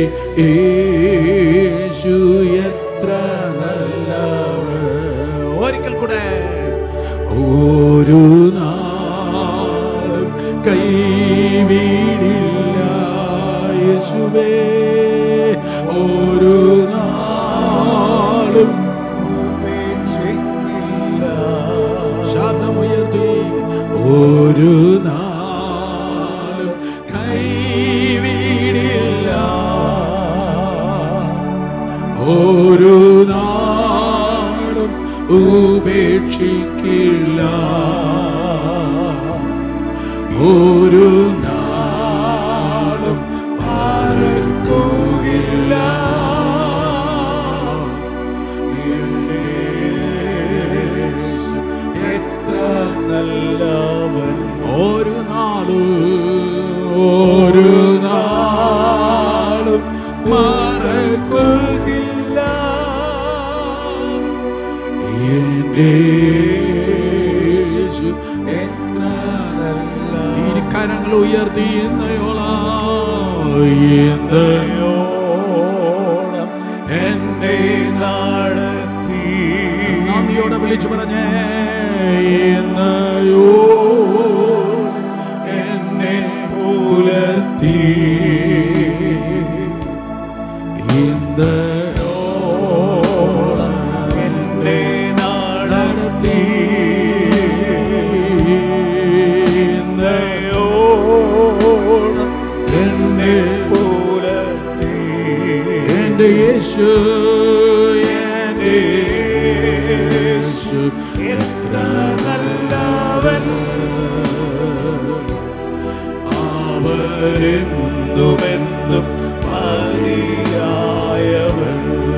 യേശു എത്ര നല്ലവൻ ഒരിക്കൽ കൂടെ ഒരു നാളും കൈവീടില്ല യേശുവേ ഒരു നാളും ശബ്ദമുയർത്തി ഒരു നാളും കൈവീടില്ല ഒരു നാളും ഉപേക്ഷിക്കില്ല ഒരു നാളും മറക്കുകയില്ല യേശു എത്ര നല്ലവൻ ഒരു നാളും ഒരു നാളും മറക്കുകയില്ല എൻ്റെ യേശു എത്ര നല്ല ഇരു കരങ്ങൾ ഉയർത്തി ഇന്നയോളം ഇന്നയോളം എന്നെ നടത്തി നന്ദിയോടെ വിളിച്ചു പറഞ്ഞേ ഇന്നയോളം എന്നെ പുലർത്തി ഇന്നയോളം എന്നെ നടത്തി ഇന്നയോളം എന്നെ പുലർത്തി എൻ്റെ യേശു എൻ്റെ യേശു എത്ര നല്ലവൻ അവരെന്നുമെന്നും മതിയായവൻ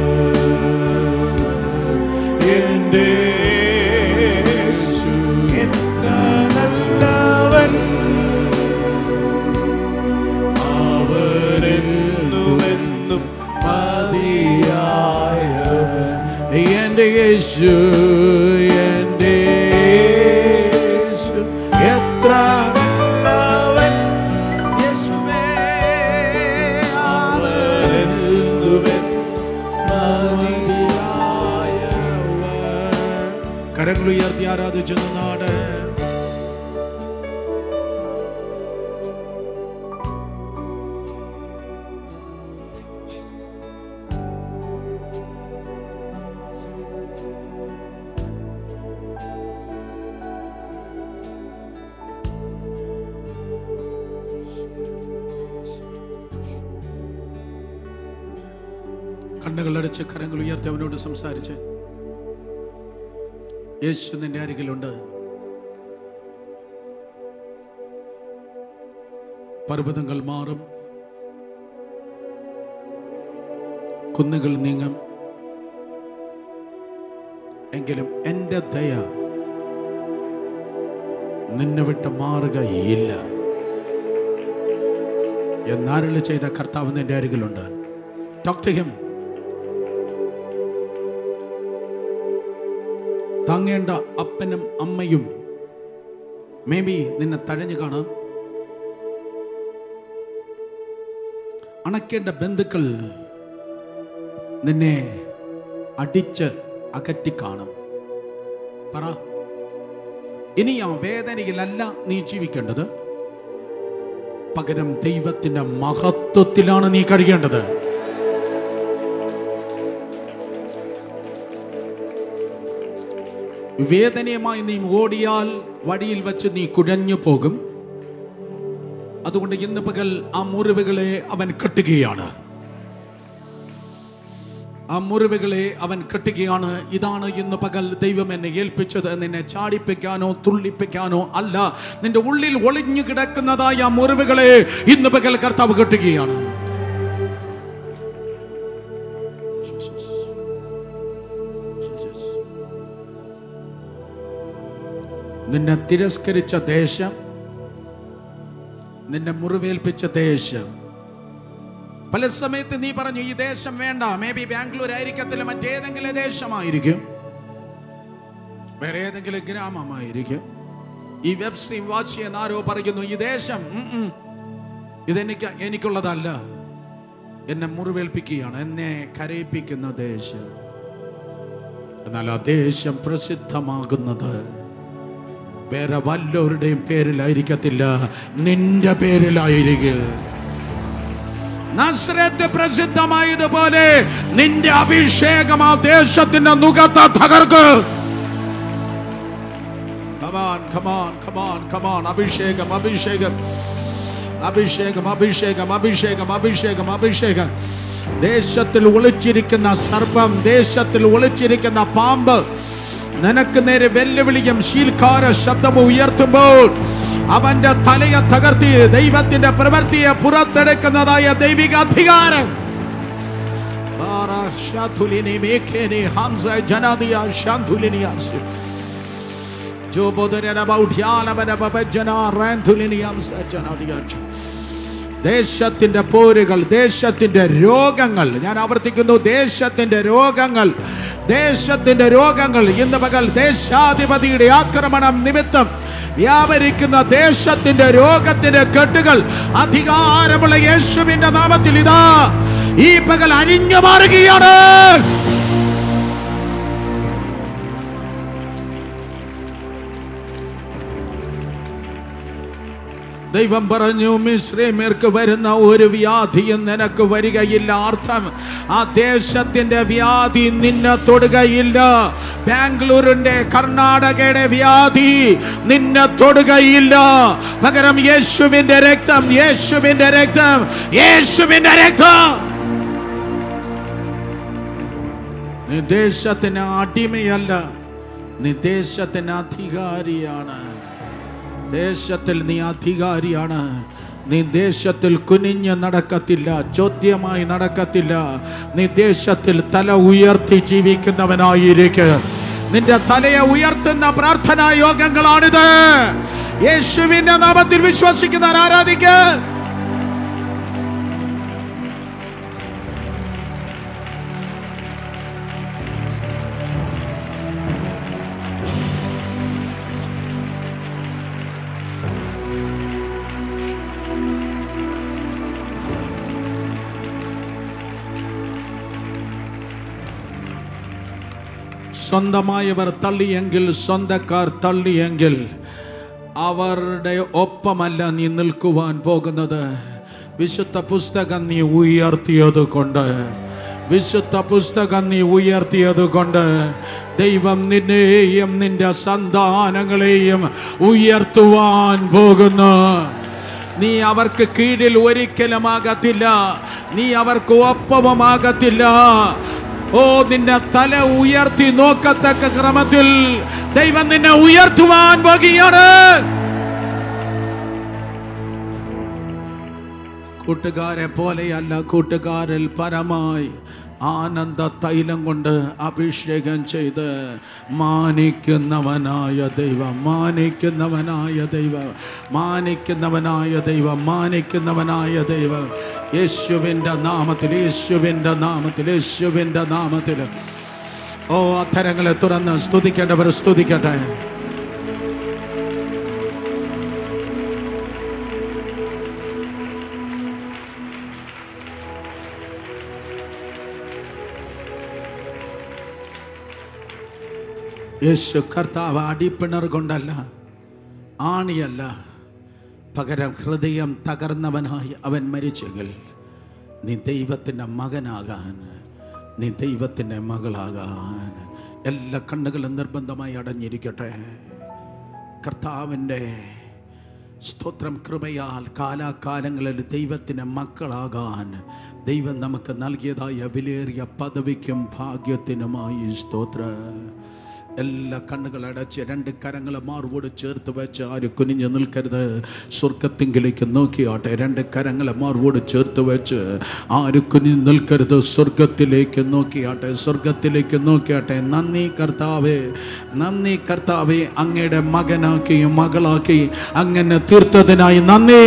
എൻ്റെ യേശു എത്ര നല്ലവൻ എന്നുമെന്നും കരങ്ങൾ ഉയർത്തി ആരാധിച്ചു നാട് കണ്ണുകളടച്ച് കരങ്ങൾ ഉയർത്തി അവനോട് സംസാരിച്ച് യേശു നിന്റെ അരികിലുണ്ട് പർവ്വതങ്ങൾ മാറും കുന്നുകൾ നീങ്ങും എങ്കിലും എൻ്റെ ദയ നിന്നെ വിട്ട് മാറുകയില്ല എന്നരുളി ചെയ്ത കർത്താവ് നിന്റെ അരികിലുണ്ട് ടോക്ക് ടു ഹിം താങ്ങേണ്ട അപ്പനും അമ്മയും മേ ബി നിന്നെ തഴഞ്ഞു കാണാം അണക്കേണ്ട ബന്ധുക്കൾ നിന്നെ അടിച്ച് അകറ്റി കാണും പറ ഇനി ആ വേദനയിലല്ല നീ ജീവിക്കേണ്ടത് പകരം ദൈവത്തിന്റെ മഹത്വത്തിലാണ് നീ കഴിയേണ്ടത് വേദനയുമായി നീ ഓടിയാൽ വഴിയിൽ വെച്ച് നീ കുഴഞ്ഞു പോകും അതുകൊണ്ട് ഇന്ന് പകൽ ആ മുറിവുകളെ അവൻ കെട്ടുകയാണ് ആ മുറിവുകളെ അവൻ കെട്ടുകയാണ് ഇതാണ് ഇന്ന് പകൽ ദൈവം എന്നെ ഏൽപ്പിച്ചത് നിന്നെ ചാടിപ്പിക്കാനോ തുള്ളിപ്പിക്കാനോ അല്ല നിന്റെ ഉള്ളിൽ ഒളിഞ്ഞു കിടക്കുന്നതായ ആ മുറിവുകളെ ഇന്ന് പകൽ കർത്താവ് കെട്ടുകയാണ് നിന്നെ തിരസ്കരിച്ച ദേശം നിന്നെ മുറിവേൽപ്പിച്ച ദേശം പല സമയത്ത് നീ പറഞ്ഞു ഈ ദേശം വേണ്ട മേ ബി ബാംഗ്ലൂർ ആയിരിക്കത്തില്ല മറ്റേതെങ്കിലും ദേശമായിരിക്കും വേറെ ഏതെങ്കിലും ഗ്രാമമായിരിക്കും ഈ വെബ് സ്ട്രീം വാച്ച് ചെയ്യുന്ന ആരോ പറയുന്നു ഈ ദേശം ഉം, ഉം, ഇതെനിക്ക് എനിക്കുള്ളതല്ല എന്നെ മുറിവേൽപ്പിക്കുകയാണ് എന്നെ കരയിപ്പിക്കുന്ന ദേശം എന്നാൽ ആ ദേശം പ്രസിദ്ധമാകുന്നത് വേറെ വല്ലവരുടെയും പേരിലായിരിക്കത്തില്ല നിന്റെ പേരിലായിരിക്കും നസ്രത്ത് പ്രസിദ്ധമായതുപോലെ നിന്റെ അഭിഷേകം ആ ദേശത്തിന്റെ മുഖത്ത് തകർക്ക് Come on, come on, come on, come on. അഭിഷേകം അഭിഷേകം അഭിഷേകം അഭിഷേകം അഭിഷേകം അഭിഷേകം അഭിഷേകം ദേശത്തിൽ ഒളിച്ചിരിക്കുന്ന സർപ്പം ദേശത്തിൽ ഒളിച്ചിരിക്കുന്ന പാമ്പ് നിനക്ക് നേരെ വെല്ലുവിളിയും ശീൽക്കാര ശബ്ദവും ഉയർത്തുമ്പോൾ അവന്റെ തലയെ തകർത്തി ദൈവത്തിന്റെ പ്രവൃത്തിയെ പുറത്തെടുക്കുന്നതായ ദൈവിക അധികാരം ബാറാ ശാതുലിനി മേഖേനി ഹംസ ജനാദിയ ശാന്തുലിനിയാസ് ദേശത്തിന്റെ പോരുകൾ ദേശത്തിന്റെ രോഗങ്ങൾ ഞാൻ ആവർത്തിക്കുന്നു ദേശത്തിന്റെ രോഗങ്ങൾ ദേശത്തിന്റെ രോഗങ്ങൾ ഇന്ന് പകൽ ദേശാധിപതിയുടെ ആക്രമണം നിമിത്തം വ്യാപരിക്കുന്ന ദേശത്തിന്റെ രോഗത്തിന്റെ കെട്ടുകൾ അധികാരമുള്ള യേശുവിന്റെ നാമത്തിൽ ഇതാ ഈ പകൽ അഴിഞ്ഞു മാറുകയാണ് ദൈവം പറഞ്ഞു മിശ്രമേർക്ക് വരുന്ന ഒരു വ്യാധിയും നിനക്ക് വരികയില്ല അർത്ഥം ആ ദേശത്തിന്റെ വ്യാധി നിന്നെ തൊടുകയില്ല ബാംഗ്ലൂരിന്റെ കർണാടകയുടെ വ്യാധി നിന്നെ തൊടുകയില്ല പകരം യേശുവിന്റെ രക്തം യേശുവിന്റെ രക്തം യേശുവിന്റെ രക്തം നീ ദേശത്തിന് അടിമയല്ല നീ ദേശത്തിന് അധികാരിയാണ് ദേശത്തിൽ നീ അധികാരിയാണ് നീ ദേശത്തിൽ കുനിഞ്ഞ് നടക്കത്തില്ല ചോദ്യമായി നടക്കത്തില്ല നീ ദേശത്തിൽ തല ഉയർത്തി ജീവിക്കുന്നവനായിരിക്കും നിന്റെ തലയെ ഉയർത്തുന്ന പ്രാർത്ഥനാ യോഗങ്ങളാണിത് യേശുവിന്റെ നാമത്തിൽ വിശ്വസിക്കുന്ന ആരാധിക്കുക സ്വന്തമായവർ തള്ളിയെങ്കിൽ സ്വന്തക്കാർ തള്ളിയെങ്കിൽ അവരുടെ ഒപ്പമല്ല നീ നിൽക്കുവാൻ പോകുന്നത് വിശുദ്ധ പുസ്തകം നീ ഉയർത്തിയത് കൊണ്ട് വിശുദ്ധ പുസ്തകം നീ ഉയർത്തിയത് കൊണ്ട് ദൈവം നിന്നെയും നിന്റെ സന്താനങ്ങളെയും ഉയർത്തുവാൻ പോകുന്നു നീ അവർക്ക് കീഴിൽ ഒരിക്കലുമാകത്തില്ല നീ അവർക്ക് ഒപ്പവുമാകത്തില്ല ഓ നിന്റെ തല ഉയർത്തി നോക്കത്തക്ക ക്രമത്തിൽ ദൈവം നിന്നെ ഉയർത്തുവാൻ പോകുകയാണ് കൂട്ടുകാരെ പോലെയല്ല കൂട്ടുകാരിൽ പരമായി ആനന്ദ തൈലം കൊണ്ട് അഭിഷേകം ചെയ്ത് മാനിക്കുന്നവനായ ദൈവം മാനിക്കുന്നവനായ ദൈവം മാനിക്കുന്നവനായ ദൈവം മാനിക്കുന്നവനായ ദൈവം യേശുവിൻ്റെ നാമത്തിൽ യേശുവിൻ്റെ നാമത്തിൽ യേശുവിൻ്റെ നാമത്തിൽ ഓ അത്തരങ്ങളെ തുറന്ന് സ്തുതിക്കേണ്ടവർ സ്തുതിക്കട്ടെ യേശു കർത്താവ് അടിപ്പിണർ കൊണ്ടല്ല ആണിയല്ല പകരം ഹൃദയം തകർന്നവനായി അവൻ മരിച്ചെങ്കിൽ നീ ദൈവത്തിൻ്റെ മകനാകാൻ നീ ദൈവത്തിൻ്റെ മകളാകാൻ എല്ലാ കണ്ണുകളും നിർബന്ധമായി അടഞ്ഞിരിക്കട്ടെ കർത്താവിൻ്റെ സ്തോത്രം കൃപയാൽ കാലാകാലങ്ങളിൽ ദൈവത്തിൻ്റെ മക്കളാകാൻ ദൈവം നമുക്ക് നൽകിയതായ വിലയേറിയ പദവിക്കും ഭാഗ്യത്തിനുമായി സ്തോത്ര എല്ലാ കണ്ണുകൾ അടച്ച് രണ്ട് കരങ്ങൾ മാർവോട് ചേർത്ത് വെച്ച് ആര് കുനിഞ്ഞു നിൽക്കരുത് സ്വർഗത്തിങ്കിലേക്ക് നോക്കിയാട്ടെ രണ്ട് കരങ്ങളെ മാർവോട് ചേർത്ത് വെച്ച് ആര് കുനിഞ്ഞു നിൽക്കരുത് സ്വർഗത്തിലേക്ക് നോക്കിയാട്ടെ സ്വർഗത്തിലേക്ക് നോക്കിയാട്ടെ നന്ദി കർത്താവേ നന്ദി കർത്താവേ അങ്ങയുടെ മകനാക്കി മകളാക്കി അങ്ങനെ തീർത്തതിനായി നന്ദി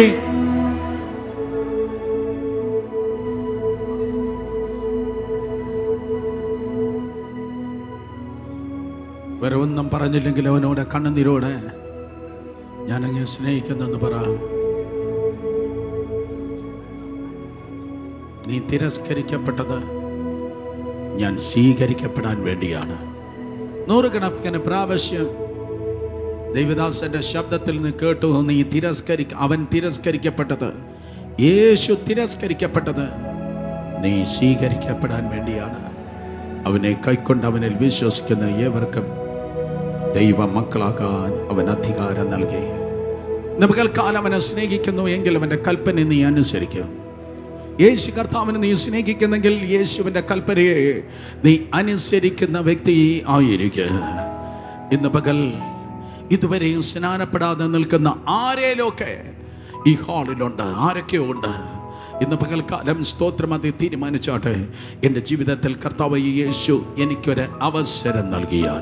വേറെ ഒന്നും പറഞ്ഞില്ലെങ്കിൽ അവനോട് കണ്ണുനീരോടെ ഞാനങ്ങ് സ്നേഹിക്കുന്നെന്ന് പറ നീ തിരസ്കരിക്കപ്പെട്ടത് ഞാൻ സ്വീകരിക്കപ്പെടാൻ വേണ്ടിയാണ് നൂറുകണക്കിന് പ്രാവശ്യം ദൈവദാസന്റെ ശബ്ദത്തിൽ നിന്ന് കേട്ടു നീ തിരസ്കരി അവൻ തിരസ്കരിക്കപ്പെട്ടത് യേശു തിരസ്കരിക്കപ്പെട്ടത് നീ സ്വീകരിക്കപ്പെടാൻ വേണ്ടിയാണ് അവനെ കൈക്കൊണ്ട് അവനിൽ വിശ്വസിക്കുന്ന ഏവർക്കും ദൈവ മക്കളാകാൻ അവൻ അധികാരം നൽകി നമുക്കൽക്കാലം അവനെ സ്നേഹിക്കുന്നു എങ്കിൽ അവൻ്റെ കൽപ്പന നീ അനുസരിക്കും യേശു കർത്താവിനെ നീ സ്നേഹിക്കുന്നെങ്കിൽ യേശുവിൻ്റെ കൽപ്പനയെ നീ അനുസരിക്കുന്ന വ്യക്തി ആയിരിക്കുക ഇന്ന് പകൽ ഇതുവരെയും സ്നാനപ്പെടാതെ നിൽക്കുന്ന ആരേലൊക്കെ ഈ ഹാളിലുണ്ട് ആരൊക്കെയോ ഉണ്ട് ഇന്ന് പകൽക്കാലം സ്തോത്രം അത് തീരുമാനിച്ചാട്ടെ എൻ്റെ ജീവിതത്തിൽ കർത്താവ് യേശു എനിക്കൊരു അവസരം നൽകിയാൽ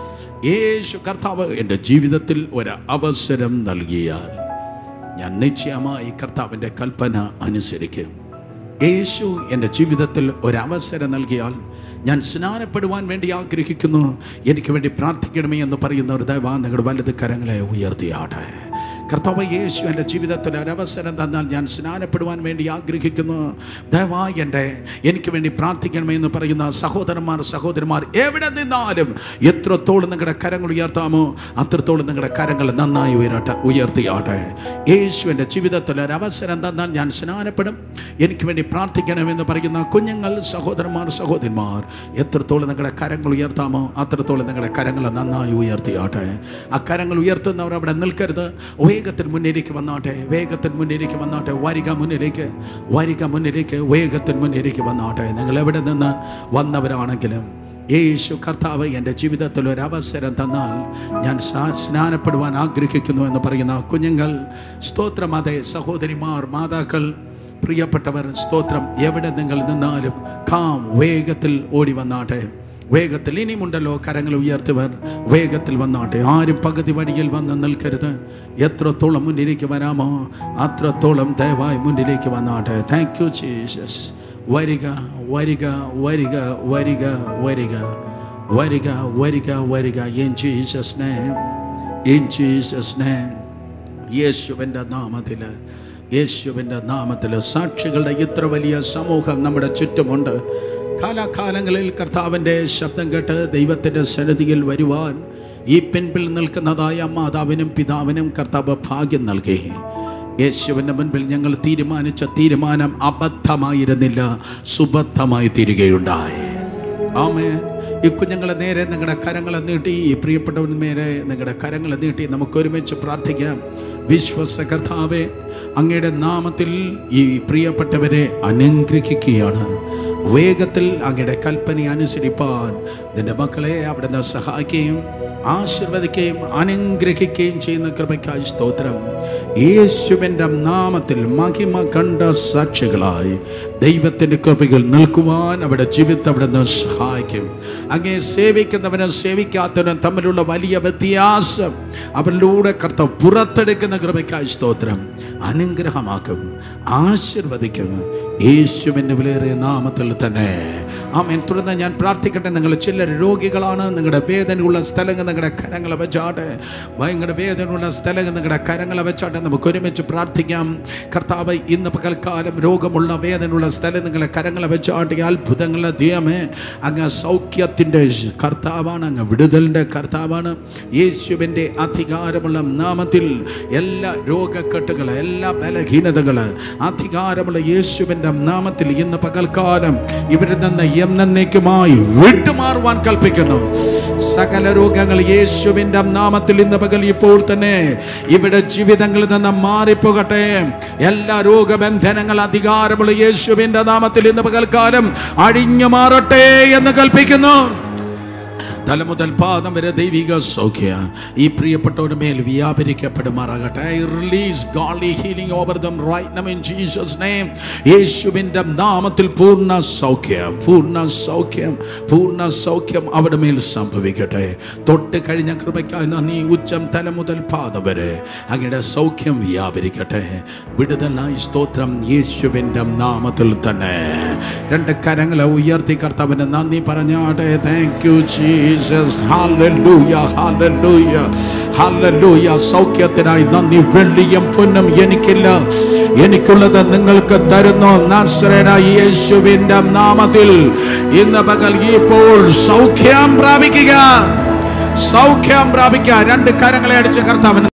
യേശു കർത്താവ് എൻ്റെ ജീവിതത്തിൽ ഒരു അവസരം നൽകിയാൽ ഞാൻ നിശ്ചയമായി കർത്താവിൻ്റെ കൽപ്പന അനുസരിക്കും യേശു എൻ്റെ ജീവിതത്തിൽ ഒരവസരം നൽകിയാൽ ഞാൻ സ്നാനപ്പെടുവാൻ വേണ്ടി ആഗ്രഹിക്കുന്നു എനിക്ക് വേണ്ടി പ്രാർത്ഥിക്കണമേ എന്ന് പറയുന്നവർ ദയവാ നിങ്ങളുടെ വലത് കരങ്ങളെ ഉയർത്തിയാട്ടെ കർത്താവ് യേശു എൻ്റെ ജീവിതത്തിൽ ഒരവസരം തന്നാൽ ഞാൻ സ്നാനപ്പെടുവാൻ വേണ്ടി ആഗ്രഹിക്കുന്നു ദയവായി എൻ്റെ എനിക്ക് വേണ്ടി പ്രാർത്ഥിക്കണമേ എന്ന് പറയുന്ന സഹോദരന്മാർ സഹോദരന്മാർ എവിടെ നിന്നാലും എത്രത്തോളം നിങ്ങളുടെ കരങ്ങൾ ഉയർത്താമോ അത്രത്തോളം നിങ്ങളുടെ കരങ്ങൾ നന്നായി ഉയരട്ടെ ഉയർത്തിയാട്ടെ യേശു എൻ്റെ ജീവിതത്തിൽ ഒരവസരം തന്നാൽ ഞാൻ സ്നാനപ്പെടും എനിക്ക് വേണ്ടി പ്രാർത്ഥിക്കണമെന്ന് പറയുന്ന കുഞ്ഞുങ്ങൾ സഹോദരന്മാർ സഹോദരന്മാർ എത്രത്തോളം നിങ്ങളുടെ കരങ്ങൾ ഉയർത്താമോ അത്രത്തോളം നിങ്ങളുടെ കരങ്ങൾ നന്നായി ഉയർത്തിയാട്ടെ ആ കരങ്ങൾ ഉയർത്തുന്നവർ അവിടെ നിൽക്കരുത് വേഗത്തിൽ മുന്നിലേക്ക് വന്നാട്ടെ വേഗത്തിൽ മുന്നിലേക്ക് വന്നാട്ടെ വരിക മുന്നിലേക്ക് വരിക മുന്നിലേക്ക് വേഗത്തിൽ മുന്നിലേക്ക് വന്നാട്ടെ നിങ്ങൾ എവിടെ നിന്ന് വന്നവരാണെങ്കിലും യേശു കർത്താവ് എൻ്റെ ജീവിതത്തിൽ ഒരു അവസരം തന്നാൽ ഞാൻ സാ- സ്നാനപ്പെടുവാൻ ആഗ്രഹിക്കുന്നു എന്ന് പറയുന്ന കുഞ്ഞുങ്ങൾ സ്തോത്രമതെ സഹോദരിമാർ മാതാക്കൾ പ്രിയപ്പെട്ടവർ സ്തോത്രം എവിടെ നിങ്ങൾ നിന്നാലും കാം വേഗത്തിൽ ഓടി വന്നാട്ടെ വേഗത്തിൽ ഇനിയുമുണ്ടല്ലോ കരങ്ങൾ ഉയർത്തിവർ വേഗത്തിൽ വന്നാട്ടെ ആരും പകുതി വഴിയിൽ വന്ന് നിൽക്കരുത് എത്രത്തോളം മുന്നിലേക്ക് വരാമോ അത്രത്തോളം ദയവായി മുന്നിലേക്ക് വന്നാട്ടെ താങ്ക് യു ജീസസ് വരിക വരിക വരിക വരിക വരിക വരിക വരിക വരിക in Jesus name in Jesus name യേശുവിൻ്റെ നാമത്തിൽ യേശുവിൻ്റെ നാമത്തിൽ സാക്ഷികളുടെ ഇത്ര വലിയ സമൂഹം നമ്മുടെ ചുറ്റുമുണ്ട് കാലാകാലങ്ങളിൽ കർത്താവിൻ്റെ ശബ്ദം കേട്ട് ദൈവത്തിൻ്റെ സന്നിധിയിൽ വരുവാൻ ഈ പിൻപിൽ നിൽക്കുന്നതായ മാതാവിനും പിതാവിനും കർത്താവ് ഭാഗ്യം നൽകി യേശുവിൻ്റെ മുൻപിൽ ഞങ്ങൾ തീരുമാനിച്ച തീരുമാനം അബദ്ധമായിരുന്നില്ല സുബദ്ധമായി തീരുകയുണ്ടായി ആമേൻ ഈ കുഞ്ഞുങ്ങളെ നേരെ നിങ്ങളുടെ കരങ്ങളെ നീട്ടി ഈ പ്രിയപ്പെട്ടവന് നേരെ നിങ്ങളുടെ കരങ്ങളെ നീട്ടി നമുക്ക് ഒരുമിച്ച് പ്രാർത്ഥിക്കാം വിശ്വസ കർത്താവെ അങ്ങയുടെ നാമത്തിൽ ഈ പ്രിയപ്പെട്ടവരെ അനുഗ്രഹിക്കുകയാണ് വേഗത്തിൽ അങ്ങയുടെ കൽപ്പന അനുസരിപ്പാൻ നിന്റെ മക്കളെ അവിടുന്ന് സഹായിക്കുകയും ആശീർവദിക്കുകയും അനുഗ്രഹിക്കുകയും ചെയ്യുന്ന കൃപയ്ക്കായി സ്തോത്രം യേശുവിൻ്റെ നാമത്തിൽ മഹിമ കണ്ട സാക്ഷികളായി ദൈവത്തിൻ്റെ കൃപകൾ നിൽക്കുവാൻ അവിടെ ജീവിതം അവിടുന്ന് സഹായിക്കും അങ്ങേ സേവിക്കുന്നവനും സേവിക്കാത്തവനും തമ്മിലുള്ള വലിയ വ്യത്യാസം അവരിലൂടെ കർത്ത പുറത്തെടുക്കുന്ന കൃപയ്ക്കായി സ്തോത്രം അനുഗ്രഹമാക്കും ആശീർവദിക്കും യേശുവിൻ്റെ വിലയേറിയ നാമത്തിൽ തന്നെ ആമേൻ തുടർന്ന് ഞാൻ പ്രാർത്ഥിക്കട്ടെ നിങ്ങൾ ചില രോഗികളാണ് നിങ്ങളുടെ വേദനയുള്ള സ്ഥലങ്ങൾ നിങ്ങളുടെ കരങ്ങളെ വെച്ചാട്ടെ ഭയങ്കര വേദനയുള്ള സ്ഥലങ്ങൾ നിങ്ങളുടെ കരങ്ങളെ വെച്ചാട്ടെ നമുക്ക് ഒരുമിച്ച് പ്രാർത്ഥിക്കാം കർത്താവ് ഇന്ന് പകൽക്കാലം രോഗമുള്ള വേദനയുള്ള സ്ഥലം നിങ്ങളെ കരങ്ങളെ വെച്ചാട്ടെ അത്ഭുതങ്ങളുടെ ദൈവമേ അങ്ങ് സൗഖ്യത്തിൻ്റെ കർത്താവാണ് അങ്ങ് വിടുതലിൻ്റെ കർത്താവാണ് യേശുവിൻ്റെ അധികാരമുള്ള നാമത്തിൽ എല്ലാ രോഗക്കെട്ടുകൾ എല്ലാ ബലഹീനതകൾ അധികാരമുള്ള യേശുവിൻ്റെ നാമത്തിൽ ഇന്ന് പകൽക്കാലം ഇവരിൽ നിന്ന് എന്നേക്കുമായി വിട്ടുമാറുവാൻ കൽപ്പിക്കുന്നു സകല രോഗങ്ങൾ യേശുവിൻ്റെ നാമത്തിൽ ഇന്ന് പകൽ ഇപ്പോൾ തന്നെ ഇവിടെ ജീവിതങ്ങളിൽ നിന്ന് മാറിപ്പോകട്ടെ എല്ലാ രോഗബന്ധനങ്ങൾ അധികാരമുള്ള യേശുവിൻ്റെ നാമത്തിൽ ഇന്ന് പകൽക്കാലം അഴിഞ്ഞു മാറട്ടെ എന്ന് കൽപ്പിക്കുന്നു തല മുതൽ പാദം വരെ ദൈവിക സൗഖ്യ ഈ പ്രിയപ്പെട്ടവരുടെ മേൽ വ്യാപരിക്കപ്പെടുമാറാകട്ടെ I release godly healing over them right now in Jesus name യേശുവിൻ്റെ നാമത്തിൽ പൂർണ്ണ സൗഖ്യം പൂർണ്ണ സൗഖ്യം പൂർണ്ണ സൗഖ്യം അവിടെ മേൽ സംഭവിക്കട്ടെ തൊട്ട് കഴിഞ്ഞ കൃപയ്ക്കായി നന്ദി ഉച്ചം തല മുതൽ പാദം വരെ അങ്ങയുടെ സൗഖ്യം വ്യാപരിക്കട്ടെ വിടുതലായി സ്തോത്രം യേശുവിൻ്റെ നാമത്തിൽ തന്നെ രണ്ട് കരങ്ങളെ ഉയർത്തി കർത്താവിന് നന്ദി പറഞ്ഞാട്ടെ thank you Jesus hallelujah hallelujah hallelujah സൗഖ്യത്തിനായി നന്ദി വെള്ളിയും പൊന്നും എനിക്കില്ല എനിക്കുള്ളത് നിങ്ങൾക്ക് തരുന്നു നാസറേനായ യേശുവിൻ്റെ നാമത്തിൽ ഇന്ന് പകൽ ഇപ്പോൾ സൗഖ്യം പ്രാപിക്കുക സൗഖ്യം പ്രാപിക്കുക രണ്ട് കരങ്ങളെ അടിച്ച് കർത്താവിന്